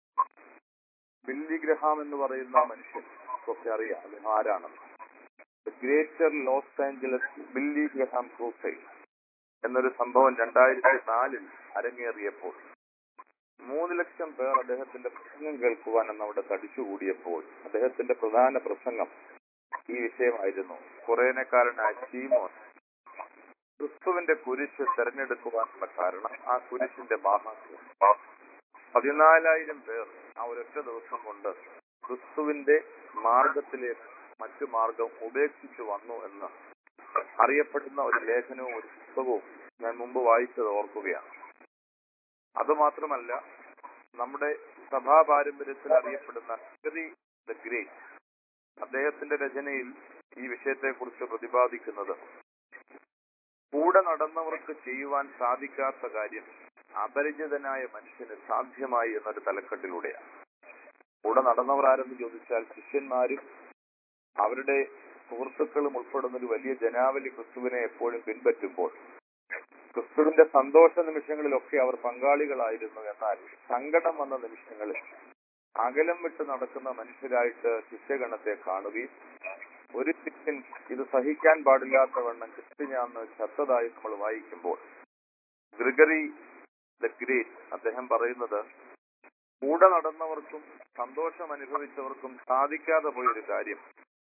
ബില്ലി ഗ്രഹാം എന്ന് പറയുന്ന മനുഷ്യൻ ഒക്കെ അറിയാം അദ്ദേഹം ആരാണെന്ന് greater Los Angeles Billy Graham crusade എന്നൊരു സംഭവം രണ്ടായിരത്തി നാലിൽ അരങ്ങേറിയപ്പോൾ മൂന്ന് ലക്ഷം പേർ അദ്ദേഹത്തിന്റെ പ്രസംഗം കേൾക്കുവാൻ അന്ന് അവിടെ തടിച്ചുകൂടിയപ്പോൾ അദ്ദേഹത്തിന്റെ പ്രധാന പ്രസംഗം ഈ വിഷയമായിരുന്നു കുറേനക്കാരനായ ശീമോൻ ക്രിസ്തുവിന്റെ കുരിശ് തെരഞ്ഞെടുക്കുവാനുള്ള കാരണം ആ കുരിശിന്റെ മാഹാത്മ്യം പതിനാലായിരം പേർ ആ ഒരൊറ്റ ദിവസം കൊണ്ട് ക്രിസ്തുവിന്റെ മാർഗത്തിലേക്ക് മറ്റു മാർഗം ഉപേക്ഷിച്ചു വന്നു എന്ന് അറിയപ്പെടുന്ന ഒരു ലേഖനവും ഒരു പുസ്തകവും ഞാൻ മുമ്പ് വായിച്ചത് ഓർക്കുകയാണ് അതുമാത്രമല്ല നമ്മുടെ സഭാ പാരമ്പര്യത്തിൽ അറിയപ്പെടുന്ന ഹെറി ദ ഗ്രേറ്റ് അദ്ദേഹത്തിന്റെ രചനയിൽ ഈ വിഷയത്തെക്കുറിച്ച് പ്രതിപാദിക്കുന്നത് കൂടെ നടന്നവർക്ക് ചെയ്യുവാൻ സാധിക്കാത്ത കാര്യം അപരിചിതനായ മനുഷ്യന് സാധ്യമായി എന്നൊരു തലക്കെട്ടിലൂടെയാണ് കൂടെ നടന്നവർ ആരെന്ന് ചോദിച്ചാൽ ശിഷ്യന്മാരും അവരുടെ സുഹൃത്തുക്കളും ഉൾപ്പെടുന്ന ഒരു വലിയ ജനാവലി ക്രിസ്തുവിനെ എപ്പോഴും പിൻപറ്റുമ്പോൾ ക്രിസ്തുവിന്റെ സന്തോഷ നിമിഷങ്ങളിലൊക്കെ അവർ പങ്കാളികളായിരുന്നു എന്നാൽ സങ്കടം വന്ന നിമിഷങ്ങളിൽ അകലം വിട്ട് നടക്കുന്ന മനുഷ്യരായിട്ട് ശിഷ്യഗണത്തെ കാണുകയും ഒരു ശിഷ്യൻ ഇത് സഹിക്കാൻ പാടില്ലാത്തവണ്ണം ക്രിസ്ത്യനാന്ന് ചത്തതായി നമ്മൾ വായിക്കുമ്പോൾ ഗ്രിഗറി ദ ഗ്രേറ്റ് അദ്ദേഹം പറയുന്നത് കൂടെ നടന്നവർക്കും സന്തോഷം അനുഭവിച്ചവർക്കും സാധിക്കാതെ പോയൊരു കാര്യം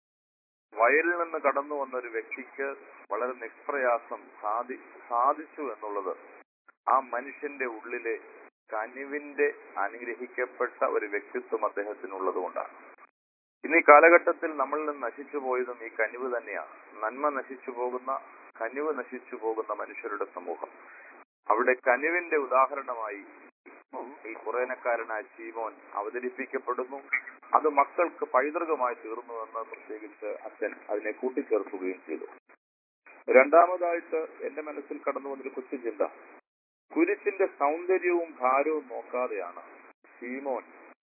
വയലിൽ നിന്ന് കടന്നു വന്ന ഒരു വ്യക്തിക്ക് വളരെ നിഷ്പ്രയാസം സാധി സാധിച്ചു എന്നുള്ളത് ആ മനുഷ്യന്റെ ഉള്ളിലെ കനിവിന്റെ അനുഗ്രഹിക്കപ്പെട്ട ഒരു വ്യക്തിത്വം അദ്ദേഹത്തിനുള്ളത് കൊണ്ടാണ് ഇന്ന് ഈ കാലഘട്ടത്തിൽ നമ്മളിൽ നിന്ന് നശിച്ചു പോയതും ഈ കനിവ് തന്നെയാണ് നന്മ നശിച്ചു പോകുന്ന കനിവ് നശിച്ചു പോകുന്ന മനുഷ്യരുടെ സമൂഹം അവിടെ കനിവിന്റെ ഉദാഹരണമായി ഈ കുറേനക്കാരനായ ശീമോൻ അവതരിപ്പിക്കപ്പെടുന്നു അത് മക്കൾക്ക് പൈതൃകമായി തീർന്നു എന്ന് പ്രത്യേകിച്ച് അച്ഛൻ അതിനെ കൂട്ടിച്ചേർക്കുകയും ചെയ്തു രണ്ടാമതായിട്ട് എന്റെ മനസ്സിൽ കടന്നു വന്നൊരു കൊച്ചു ചിന്ത കുരിശിന്റെ സൗന്ദര്യവും ഭാരവും നോക്കാതെയാണ് ശീമോൻ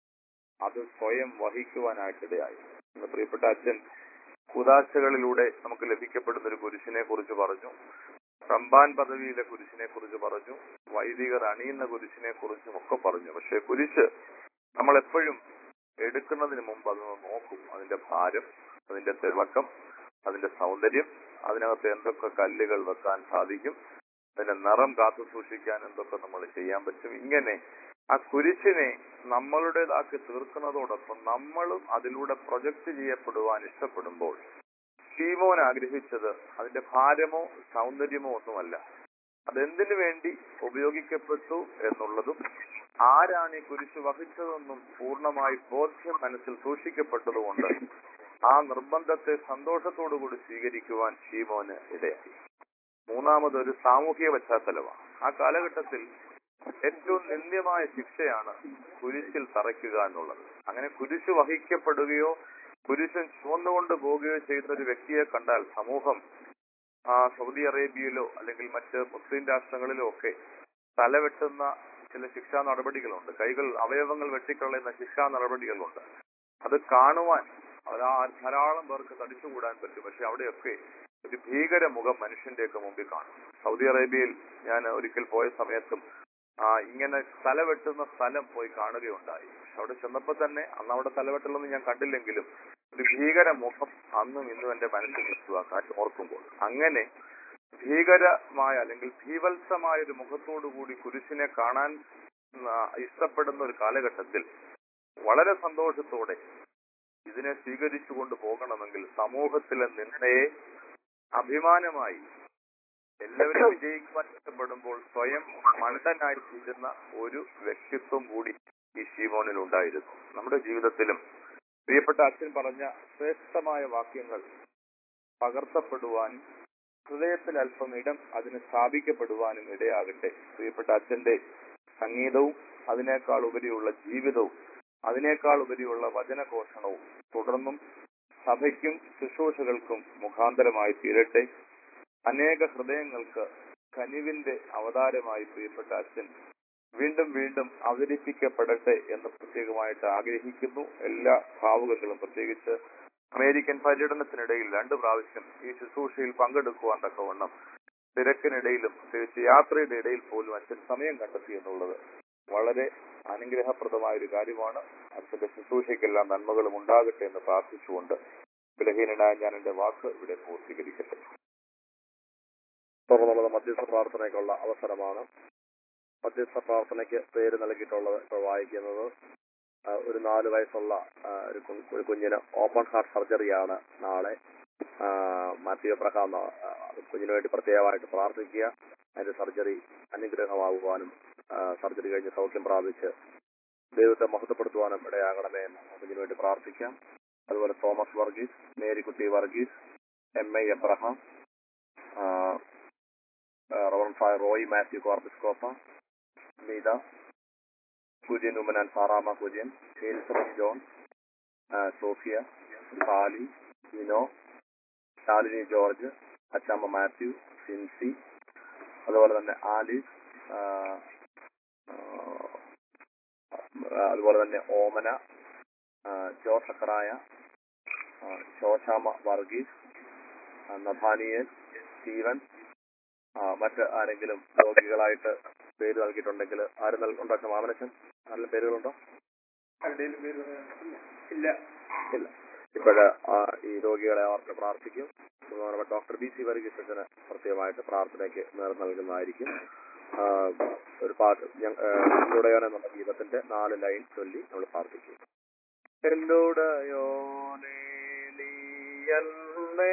അത് സ്വയം വഹിക്കുവാനായിട്ടിടയായി എന്ന് പ്രിയപ്പെട്ട അച്ഛൻ കുതാശകളിലൂടെ നമുക്ക് ലഭിക്കപ്പെടുന്ന ഒരു കുരിശിനെ കുറിച്ച് പറഞ്ഞു റംബാൻ പദവിയിലെ കുരിശിനെ കുറിച്ച് പറഞ്ഞു വൈദികർ അണിയുന്ന കുരിശിനെ കുറിച്ചും ഒക്കെ പറഞ്ഞു പക്ഷെ കുരിശ് നമ്മൾ എപ്പോഴും എടുക്കുന്നതിന് മുമ്പ് അതൊന്ന് നോക്കും അതിന്റെ ഭാരം അതിന്റെ തിളക്കം അതിന്റെ സൗന്ദര്യം അതിനകത്ത് എന്തൊക്കെ കല്ലുകൾ വെക്കാൻ സാധിക്കും അതിന്റെ നിറം കാത്തു സൂക്ഷിക്കാൻ എന്തൊക്കെ നമ്മൾ ചെയ്യാൻ പറ്റും ഇങ്ങനെ ആ കുരിശിനെ നമ്മളുടേതാക്കി തീർക്കുന്നതോടൊപ്പം നമ്മളും അതിലൂടെ പ്രൊജക്ട് ചെയ്യപ്പെടുവാൻ ഇഷ്ടപ്പെടുമ്പോൾ ഷീമോൻ ആഗ്രഹിച്ചത് അതിന്റെ ഭാരമോ സൗന്ദര്യമോ ഒന്നുമല്ല അതെന്തിനു വേണ്ടി ഉപയോഗിക്കപ്പെട്ടു എന്നുള്ളതും ആരാണ് ഈ കുരിശ് വഹിച്ചതെന്നും പൂർണ്ണമായി ബോധ്യം മനസ്സിൽ സൂക്ഷിക്കപ്പെട്ടതുകൊണ്ട് ആ നിർബന്ധത്തെ സന്തോഷത്തോടുകൂടി സ്വീകരിക്കുവാൻ ഷീമോന് ഇടയായി മൂന്നാമത് ഒരു സാമൂഹിക പശ്ചാത്തലമാണ് ആ കാലഘട്ടത്തിൽ ഏറ്റവും നിന്ദ്യമായ ശിക്ഷയാണ് കുരിശിൽ തറയ്ക്കുക എന്നുള്ളത് അങ്ങനെ കുരിശ് വഹിക്കപ്പെടുകയോ കുരിശൻ ചുവന്നുകൊണ്ട് പോവുകയോ ചെയ്യുന്ന ഒരു വ്യക്തിയെ കണ്ടാൽ സമൂഹം ആ സൗദി അറേബ്യയിലോ അല്ലെങ്കിൽ മറ്റ് മുസ്ലിം രാഷ്ട്രങ്ങളിലോ ഒക്കെ തലവെട്ടുന്ന ചില ശിക്ഷാ നടപടികളുണ്ട് കൈകൾ അവയവങ്ങൾ വെട്ടിക്കളയുന്ന ശിക്ഷാ നടപടികളുണ്ട് അത് കാണുവാൻ അത് ആ ധാരാളം പേർക്ക് തടിച്ചുകൂടാൻ പറ്റും പക്ഷെ അവിടെയൊക്കെ ഒരു ഭീകര മുഖം മനുഷ്യന്റെയൊക്കെ മുമ്പിൽ കാണും സൗദി അറേബ്യയിൽ ഞാൻ ഒരിക്കൽ പോയ സമയത്തും ആ ഇങ്ങനെ തലവെട്ടുന്ന സ്ഥലം പോയി കാണുകയുണ്ടായി പക്ഷെ അവിടെ ചെന്നപ്പോ തന്നെ അന്ന് അവിടെ തലവെട്ടലൊന്നും ഞാൻ കണ്ടില്ലെങ്കിലും ഒരു ഭീകര മുഖം അന്നും ഇന്നും എന്റെ മനസ്സിൽ നിൽക്കുക കാര്യം ഓർക്കുമ്പോൾ അങ്ങനെ ഭീകരമായ അല്ലെങ്കിൽ ഭീവത്സമായ ഒരു മുഖത്തോടു കൂടി കുരിശിനെ കാണാൻ ആ, ഇഷ്ടപ്പെടുന്ന ഒരു കാലഘട്ടത്തിൽ വളരെ സന്തോഷത്തോടെ ഇതിനെ സ്വീകരിച്ചുകൊണ്ട് പോകണമെങ്കിൽ സമൂഹത്തിലെ നിന്നയെ അഭിമാനമായി എല്ലാവരും വിജയിക്കുവാൻ ഇഷ്ടപ്പെടുമ്പോൾ സ്വയം മണ്ടനായി തീരുന്ന ഒരു വ്യക്തിത്വം കൂടി ഈ ശീമോനിൽ ഉണ്ടായിരുന്നു നമ്മുടെ ജീവിതത്തിലും പ്രിയപ്പെട്ട അച്ഛൻ പറഞ്ഞ ശ്രേഷ്ഠമായ വാക്യങ്ങൾ പകർത്തപ്പെടുവാനും ഹൃദയത്തിൽ അല്പം ഇടം അതിന് സ്ഥാപിക്കപ്പെടുവാനും ഇടയാകട്ടെ പ്രിയപ്പെട്ട അച്ഛന്റെ സംഗീതവും അതിനേക്കാൾ ഉപരിയുള്ള ജീവിതവും അതിനേക്കാൾ ഉപരിയുള്ള വചനഘോഷണവും തുടർന്നും സഭയ്ക്കും ശുശ്രൂഷകൾക്കും മുഖാന്തരമായി തീരട്ടെ അനേക ഹൃദയങ്ങൾക്ക് കനിവിന്റെ അവതാരമായി പ്രിയപ്പെട്ട അച്ഛൻ വീണ്ടും വീണ്ടും അവതരിപ്പിക്കപ്പെടട്ടെ എന്ന് പ്രത്യേകമായിട്ട് ആഗ്രഹിക്കുന്നു എല്ലാ ഭാവുകങ്ങളും പ്രത്യേകിച്ച് അമേരിക്കൻ പര്യടനത്തിനിടയിൽ രണ്ടു പ്രാവശ്യം ഈ ശുശ്രൂഷയിൽ പങ്കെടുക്കുവാൻ തക്കവണ്ണം തിരക്കിനിടയിലും പ്രത്യേകിച്ച് യാത്രയുടെ ഇടയിൽ പോലും അച്ഛൻ സമയം കണ്ടെത്തി എന്നുള്ളത് വളരെ അനുഗ്രഹപ്രദമായ ഒരു കാര്യമാണ് അച്ഛന്റെ ശുശ്രൂഷയ്ക്കെല്ലാം നന്മകളും ഉണ്ടാകട്ടെ എന്ന് പ്രാർത്ഥിച്ചുകൊണ്ട് ബലഹീനനായ ഞാൻ എന്റെ വാക്ക് ഇവിടെ പൂർത്തീകരിക്കട്ടെ തുടർന്നുള്ളത് മധ്യസ്ഥ പ്രാർത്ഥനയ്ക്കുള്ള അവസരമാണ് മധ്യസ്ഥ പ്രാർത്ഥനയ്ക്ക് പേര് നൽകിയിട്ടുള്ളത് ഇപ്പോൾ വായിക്കുന്നത് ആ, ഒരു നാല് വയസ്സുള്ള ആ, ഒരു കു- ഒരു കുഞ്ഞിന് ഓപ്പൺ ഹാർട്ട് സർജറിയാണ് നാളെ ആ, മാത്യു എബ്രഹാം ആ, കുഞ്ഞിന് വേണ്ടി പ്രത്യേകമായിട്ട് പ്രാർത്ഥിക്കുക അതിന്റെ സർജറി അനുഗ്രഹമാകുവാനും ആ, സർജറി കഴിഞ്ഞ് സൗഖ്യം പ്രാപിച്ച് ദൈവത്തെ മഹത്വപ്പെടുത്തുവാനും ഇടയാകണമേ എന്ന് കുഞ്ഞിന് വേണ്ടി പ്രാർത്ഥിക്കാം അതുപോലെ Thomas Varghese Marykutty Varghese M I Abraham ആ, റവറൻ ഫായർ റോയ് മാത്യു കോർപ്പിസ്കോപ്പ മീത കുര്യൻ ഉമ്മനാൻ സാറാമ കുര്യൻ ഹേൽസൺ ജോൺ ആ, സോഫിയ സാലി ഇനോ ശാലിനി ജോർജ് അച്ചമ്മ മാത്യു ജിൻസി അതുപോലെ തന്നെ ആലിസ് ആ, ആ, അതുപോലെ തന്നെ ഓമന ആ, ജോസക്കറായ ആ, ശോശാമ വർഗീസ് ആ, നഥാനിയൽ സ്റ്റീവൻ ആ, മറ്റ് ആരെങ്കിലും രോഗികളായിട്ട് പേര് നൽകിയിട്ടുണ്ടെങ്കിൽ ആരും നൽകുണ്ടോ മാമനച്ചൻ ആരെങ്കിലും പേരുകളുണ്ടോ ആരുടെയും പേര് പറയാൻ ഇല്ല ഇല്ല ഇപ്പോഴ് ഈ രോഗികളെ അവർക്ക് പ്രാർത്ഥിക്കും ബഹുമാനപ്പെട്ട ഡോക്ടർ ബി സി വർഗീസ് അച്ഛന് പ്രത്യേകമായിട്ട് പ്രാർത്ഥനയ്ക്ക് നേതൃത്വം നൽകുന്നതായിരിക്കും ആ, ഒരു പാട്ട് ഞങ്ങളുടെയോനെ എന്നുള്ള ഗീതത്തിന്റെ നാല് ലൈൻ ചൊല്ലി നമ്മൾ പ്രാർത്ഥിക്കും എല്ലുടയോനേ നീ എന്നേ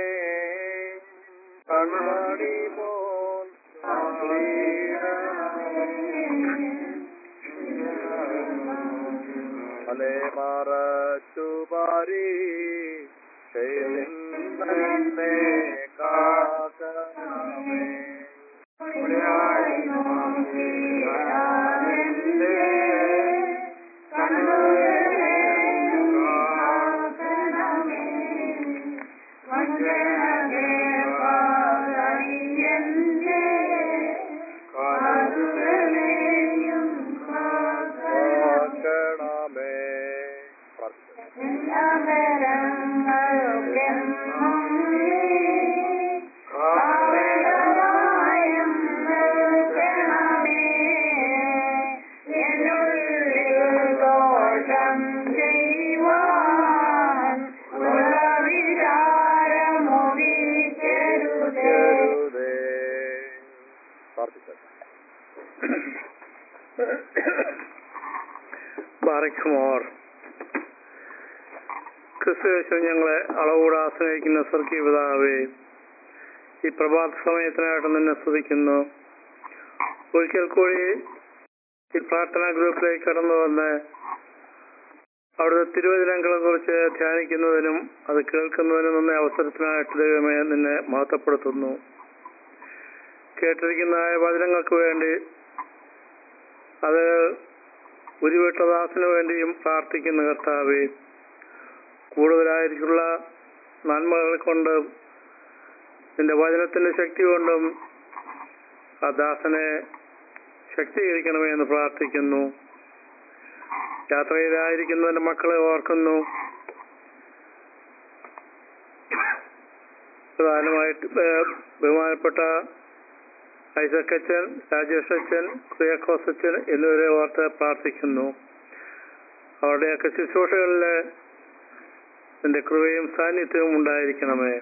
കണ്ണാടി പോൽ അലേ മറച്ചു പാരി ചെയ്തിന്നെ കാക്കണമേ കാക്കണമേ പ്രാർത്ഥിക്കാം. കരുതേ. പ്രാർത്ഥിക്കാം ബാറയ്ക്കുമോർ ക്രിസ്തുവേശു ഞങ്ങളെ അളവൂടെ ആശ്രയിക്കുന്ന സ്വർഗീയ പിതാവേ ഈ പ്രഭാത സമയത്തിനായിട്ട് നിന്നെ സ്തുതിക്കുന്നു ഒരിക്കൽ കൂടി ഈ പ്രാർത്ഥനാ ഗ്രൂപ്പിലേക്ക് കടന്നു വന്ന് അവിടുത്തെ തിരുവചനങ്ങളെ കുറിച്ച് ധ്യാനിക്കുന്നതിനും അത് കേൾക്കുന്നതിനും നിന്നെ അവസരത്തിനായിട്ട് ദൈവമേ നിന്നെ മഹത്വപ്പെടുത്തുന്നു കേട്ടിരിക്കുന്ന വചനങ്ങൾക്ക് വേണ്ടി അത് ഉരുവിട്ടദാസിനു വേണ്ടിയും പ്രാർത്ഥിക്കുന്ന കർത്താവെ കൂടുതലായിട്ടുള്ള നന്മകൾ കൊണ്ട് നിന്റെ വചനത്തിന്റെ ശക്തി കൊണ്ടും ആ ദാസനെ ശക്തീകരിക്കണമേ എന്ന് പ്രാർത്ഥിക്കുന്നു യാത്രയിലായിരിക്കുന്നവന്റെ മക്കളെ ഓർക്കുന്നു പ്രധാനമായിട്ട് ഏഹ്, ബഹുമാനപ്പെട്ട ഐസക് അച്ഛൻ രാജേഷ് അച്ഛൻ കുര്യാക്കോസ് അച്ഛൻ എന്നിവരെ ഓർത്ത് പ്രാർത്ഥിക്കുന്നു അവരുടെയൊക്കെ ശുശ്രൂഷകളിൽ നിന്റെ കൃപയും സാന്നിധ്യവും ഉണ്ടായിരിക്കണമേ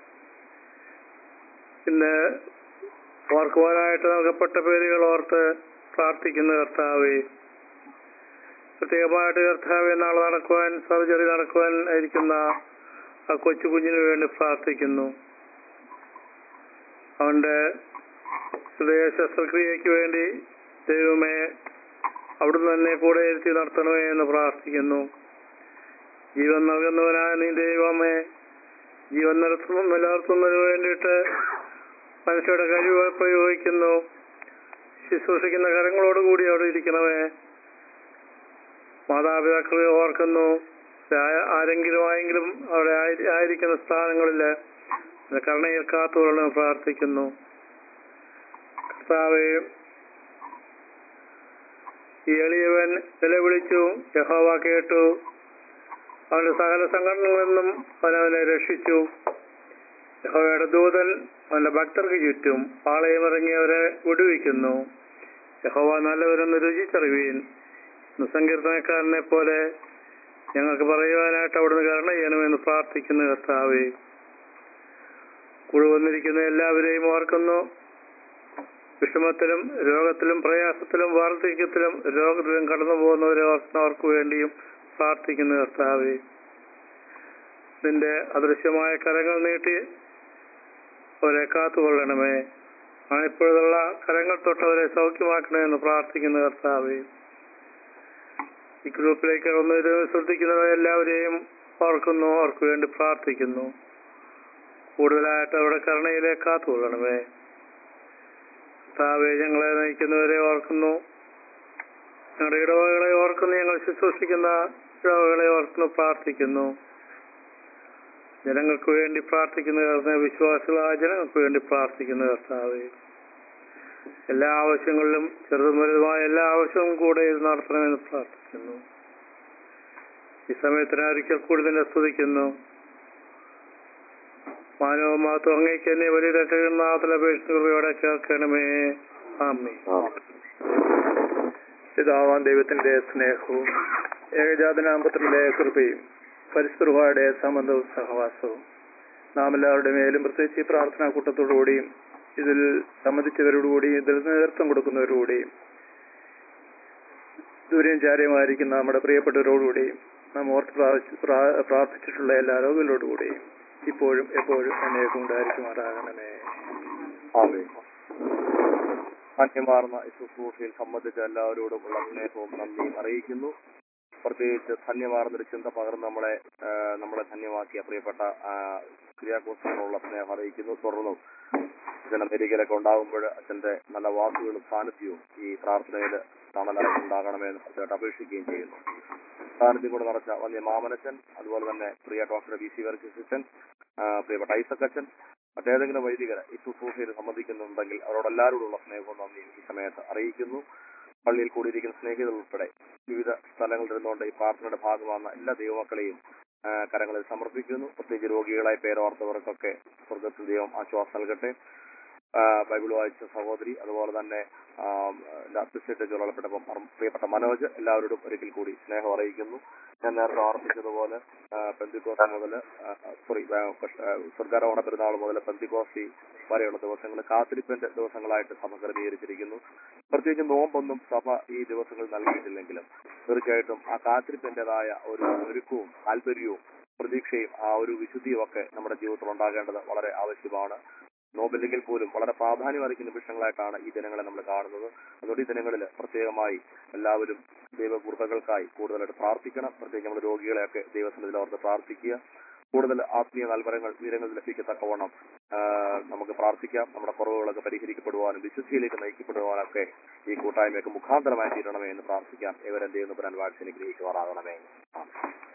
ഇന്ന് ഓർക്കുവാനായിട്ട് നൽകപ്പെട്ട പേരുകൾ ഓർത്ത് പ്രാർത്ഥിക്കുന്ന കർത്താവേ പ്രത്യേകമായിട്ട് കർത്താവെ നാളെ നടക്കുവാൻ സർജറി നടക്കുവാൻ ഇരിക്കുന്ന ആ കൊച്ചു കുഞ്ഞിന് വേണ്ടി പ്രാർത്ഥിക്കുന്നു അവന്റെ ഹൃദയ ശസ്ത്രക്രിയയ്ക്ക് വേണ്ടി ദൈവമേ അവിടുന്ന് തന്നെ കൂടെ ഇരുത്തി നടത്തണമേ എന്ന് പ്രാർത്ഥിക്കുന്നു ജീവൻ നൽകുന്നവനായ നീ ദൈവമേ ജീവൻ നിലർത്തുന്ന നിലനിർത്തുന്നതിന് വേണ്ടിയിട്ട് മനുഷ്യരുടെ കഴിവ് പ്രയോഗിക്കുന്നു ശുശ്രൂഷിക്കുന്ന കരങ്ങളോടുകൂടി അവിടെ ഇരിക്കണമേ മാതാപിതാക്കളെ ഓർക്കുന്നു ആ- ആരെങ്കിലും ആയെങ്കിലും അവിടെ ആയി- ആയിരിക്കുന്ന സ്ഥാനങ്ങളിൽ കരുണയിൽ കാത്തുകൊള്ളണം പ്രാർത്ഥിക്കുന്നു കർത്താവെ ഈ എളിയവൻ നിലവിളിച്ചു യഹോവ കേട്ടു അവന്റെ സകല സംഘടനകളിൽ നിന്നും അവൻ അവനെ രക്ഷിച്ചു യഹോവയുടെ ദൂതൻ അവന്റെ ഭക്തർക്ക് ചുറ്റും പാളയമിറങ്ങി അവരെ വിടുവിക്കുന്നു യഹോവ നല്ലവരെന്ന് രുചിച്ചറിവീൻ സങ്കീർത്തനക്കാരനെ പോലെ ഞങ്ങൾക്ക് പറയുവാനായിട്ട് അവിടുന്ന് കരുണ ചെയ്യണമെന്ന് പ്രാർത്ഥിക്കുന്ന കർത്താവേ കൂടെ വന്നിരിക്കുന്ന എല്ലാവരെയും ഓർക്കുന്നു വിഷമത്തിലും രോഗത്തിലും പ്രയാസത്തിലും വാർദ്ധക്യത്തിലും രോഗത്തിലും കടന്നു പോകുന്നവരെ ഓർക്കുന്നവർക്ക് വേണ്ടിയും പ്രാർത്ഥിക്കുന്ന കർത്താവേ നിന്റെ അദൃശ്യമായ കരങ്ങൾ നീട്ടി അവരെ കാത്തുകൊള്ളണമേ ആണിപ്പോഴുള്ള കരങ്ങൾ തൊട്ടവരെ സൗഖ്യമാക്കണമെന്ന് പ്രാർത്ഥിക്കുന്ന കർത്താവേ ഈ ഗ്രൂപ്പിലേക്ക് ഒന്ന് ശ്രദ്ധിക്കുന്നവരെ എല്ലാവരെയും ഓർക്കുന്നു അവർക്ക് വേണ്ടി പ്രാർത്ഥിക്കുന്നു കൂടുതലായിട്ട് അവിടെ കരുണയിലെ കാത്തുകൊള്ളണമേ കർത്താവെ ഞങ്ങളെ നയിക്കുന്നവരെ ഓർക്കുന്നു ഞങ്ങളുടെ ഇടവകളെ ഓർക്കുന്നു ഞങ്ങൾ ശുശ്രൂഷിക്കുന്ന ഇടവകളെ ഓർക്കുന്നു പ്രാർത്ഥിക്കുന്നു ജനങ്ങൾക്ക് വേണ്ടി പ്രാർത്ഥിക്കുന്ന കർത്താവ് വിശ്വാസികളായ ജനങ്ങൾക്ക് വേണ്ടി പ്രാർത്ഥിക്കുന്ന കർത്താവേ എല്ലാ ആവശ്യങ്ങളിലും ചെറുതും വലുതുമായ എല്ലാ ആവശ്യവും കൂടെ ഇത് നടത്തണമെന്ന് പ്രാർത്ഥിക്കുന്നു ഈ സമയത്തിന് ഒരിക്കൽ കൂടി തന്നെ സ്തുതിക്കുന്നു മാനവ മാത്രം അങ്ങേക്ക് എന്നെ വലിയ രക്ഷകനാഥല അപേക്ഷിക്കുന്നവയോടെ കേൾക്കണമേ ആമേ പിതാവാൻ ദൈവത്തിന്റെ സ്നേഹവും ഏകജാതനാമ്പത്തിന്റെ കൃപയും പരിസ്ഥിതിയുടെ സംബന്ധവും സഹവാസവും നാം എല്ലാവരുടെ മേലും പ്രത്യേകിച്ച് ഈ പ്രാർത്ഥനാ കൂട്ടത്തോടുകൂടിയും ഇതിൽ സംബന്ധിച്ചവരോടുകൂടിയും ഇതിൽ നേതൃത്വം കൊടുക്കുന്നവരോടുകൂടിയും ദൂരെയും ചാര്യമായിരിക്കുന്ന നമ്മുടെ പ്രിയപ്പെട്ടവരോടുകൂടിയും നാം ഓർത്ത് പ്രാർത്ഥി- പ്രാ- പ്രാർത്ഥിച്ചിട്ടുള്ള എല്ലാ രോഗികളോടുകൂടിയും ഇപ്പോഴും എപ്പോഴും എന്നേക്കും ഉണ്ടായിരിക്കുമാറാകണമേ ആമേൻ ധന്യമാർന്ന ഈ ശുശ്രൂഷയിൽ സംബന്ധിച്ച എല്ലാവരോടും ഉള്ള സ്നേഹവും നന്ദിയും അറിയിക്കുന്നു പ്രത്യേകിച്ച് ധന്യമാർന്നൊരു ചിന്ത പകർന്ന് നമ്മളെ ആ, നമ്മളെ ധന്യമാക്കിയ പ്രിയപ്പെട്ട ക്രിയാകോസിനുള്ള സ്നേഹം അറിയിക്കുന്നു തുടർന്നും അച്ഛൻ അമേരിക്കയിലൊക്കെ ഉണ്ടാകുമ്പോൾ അച്ഛന്റെ നല്ല വാക്കുകളും സാന്നിധ്യവും ഈ പ്രാർത്ഥനയിൽ തണലായി ഉണ്ടാകണമെന്ന് അദ്ദേഹത്തെ അപേക്ഷിക്കുകയും ചെയ്യുന്നു സാന്നിധ്യം കൊണ്ട് നിറച്ച വന്യ മാമനച്ചൻ അതുപോലെ തന്നെ പ്രിയ ഡോക്ടർ വി സി വർഗീസൻ പ്രിയപ്പെട്ട ഐസക് അച്ഛൻ മറ്റേതെങ്കിലും വൈദികർ ഈ ശുശ്രൂഷയിൽ സംബന്ധിക്കുന്നുണ്ടെങ്കിൽ അവരോടെല്ലാവരോടുള്ള സ്നേഹവും നന്ദിയും ഈ സമയത്ത് അറിയിക്കുന്നു പള്ളിയിൽ കൂടിയിരിക്കുന്ന സ്നേഹിതർ ഉൾപ്പെടെ വിവിധ സ്ഥലങ്ങളിൽ ഇരുന്നുകൊണ്ട് ഈ പ്രാർത്ഥനയുടെ ഭാഗമാകുന്ന എല്ലാ ദൈവമക്കളെയും ആ, കരങ്ങളിൽ സമർപ്പിക്കുന്നു പ്രത്യേകിച്ച് രോഗികളായി പേരോർത്തവർക്കൊക്കെ സ്വർഗത്തിൽ ദൈവം ആശ്വാസം നൽകട്ടെ ആ, ബൈബിൾ വായിച്ച സഹോദരി അതുപോലെ തന്നെ അസിസ്റ്റന്റ് ചുരുളപ്പെട്ടപ്പം പ്രിയപ്പെട്ട മനോജ് എല്ലാവരോടും ഒരിക്കൽ കൂടി സ്നേഹം അറിയിക്കുന്നു ഞാൻ നേരത്തെ ഓർമ്മിച്ചതുപോലെ പെന്തിക്കോസ് മുതൽ സോറി സ്വർഗാരോഹണ പെരുന്നാൾ മുതൽ പെന്തിക്കോസി വരെയുള്ള ദിവസങ്ങൾ കാത്തിരിപ്പിന്റെ ദിവസങ്ങളായിട്ട് സഭ ക്രമീകരിച്ചിരിക്കുന്നു പ്രത്യേകിച്ച് നോമ്പൊന്നും സഭ ഈ ദിവസങ്ങൾ നൽകിയിട്ടില്ലെങ്കിലും തീർച്ചയായിട്ടും ആ കാത്തിരിപ്പിന്റേതായ ഒരു ഒരുക്കവും താല്പര്യവും പ്രതീക്ഷയും ആ ഒരു വിശുദ്ധിയും ഒക്കെ നമ്മുടെ ജീവിതത്തിൽ ഉണ്ടാകേണ്ടത് വളരെ ആവശ്യമാണ് നോബില്ലെങ്കിൽ പോലും വളരെ പ്രാധാന്യം അറിയിക്കുന്ന നിമിഷങ്ങളായിട്ടാണ് ഈ ദിനങ്ങളെ നമ്മൾ കാണുന്നത് അതുകൊണ്ട് ഈ ദിനങ്ങളിൽ പ്രത്യേകമായി എല്ലാവരും ദൈവകൃപകൾക്കായി കൂടുതലായിട്ട് പ്രാർത്ഥിക്കണം പ്രത്യേകിച്ച് നമ്മുടെ രോഗികളെയൊക്കെ ദൈവസന്നിധിയിൽ ഓർത്ത് പ്രാർത്ഥിക്കുക കൂടുതൽ ആത്മീയ നൽവരങ്ങൾ വിവരങ്ങൾ ലഭിക്കത്തക്കവണ്ണം ആ, നമുക്ക് പ്രാർത്ഥിക്കാം നമ്മുടെ കുറവുകളൊക്കെ പരിഹരിക്കപ്പെടുവാനും വിശുദ്ധിയിലേക്ക് നയിക്കപ്പെടുവാനൊക്കെ ഈ കൂട്ടായ്മയൊക്കെ മുഖാന്തരമായി തീരണമേ എന്ന് പ്രാർത്ഥിക്കാം ഏവരെന്ത് ചെയ്യുന്നു പുരാൻ വാഴ്ച അനുഗ്രഹിക്കുമാറാകണമേ ആമേൻ.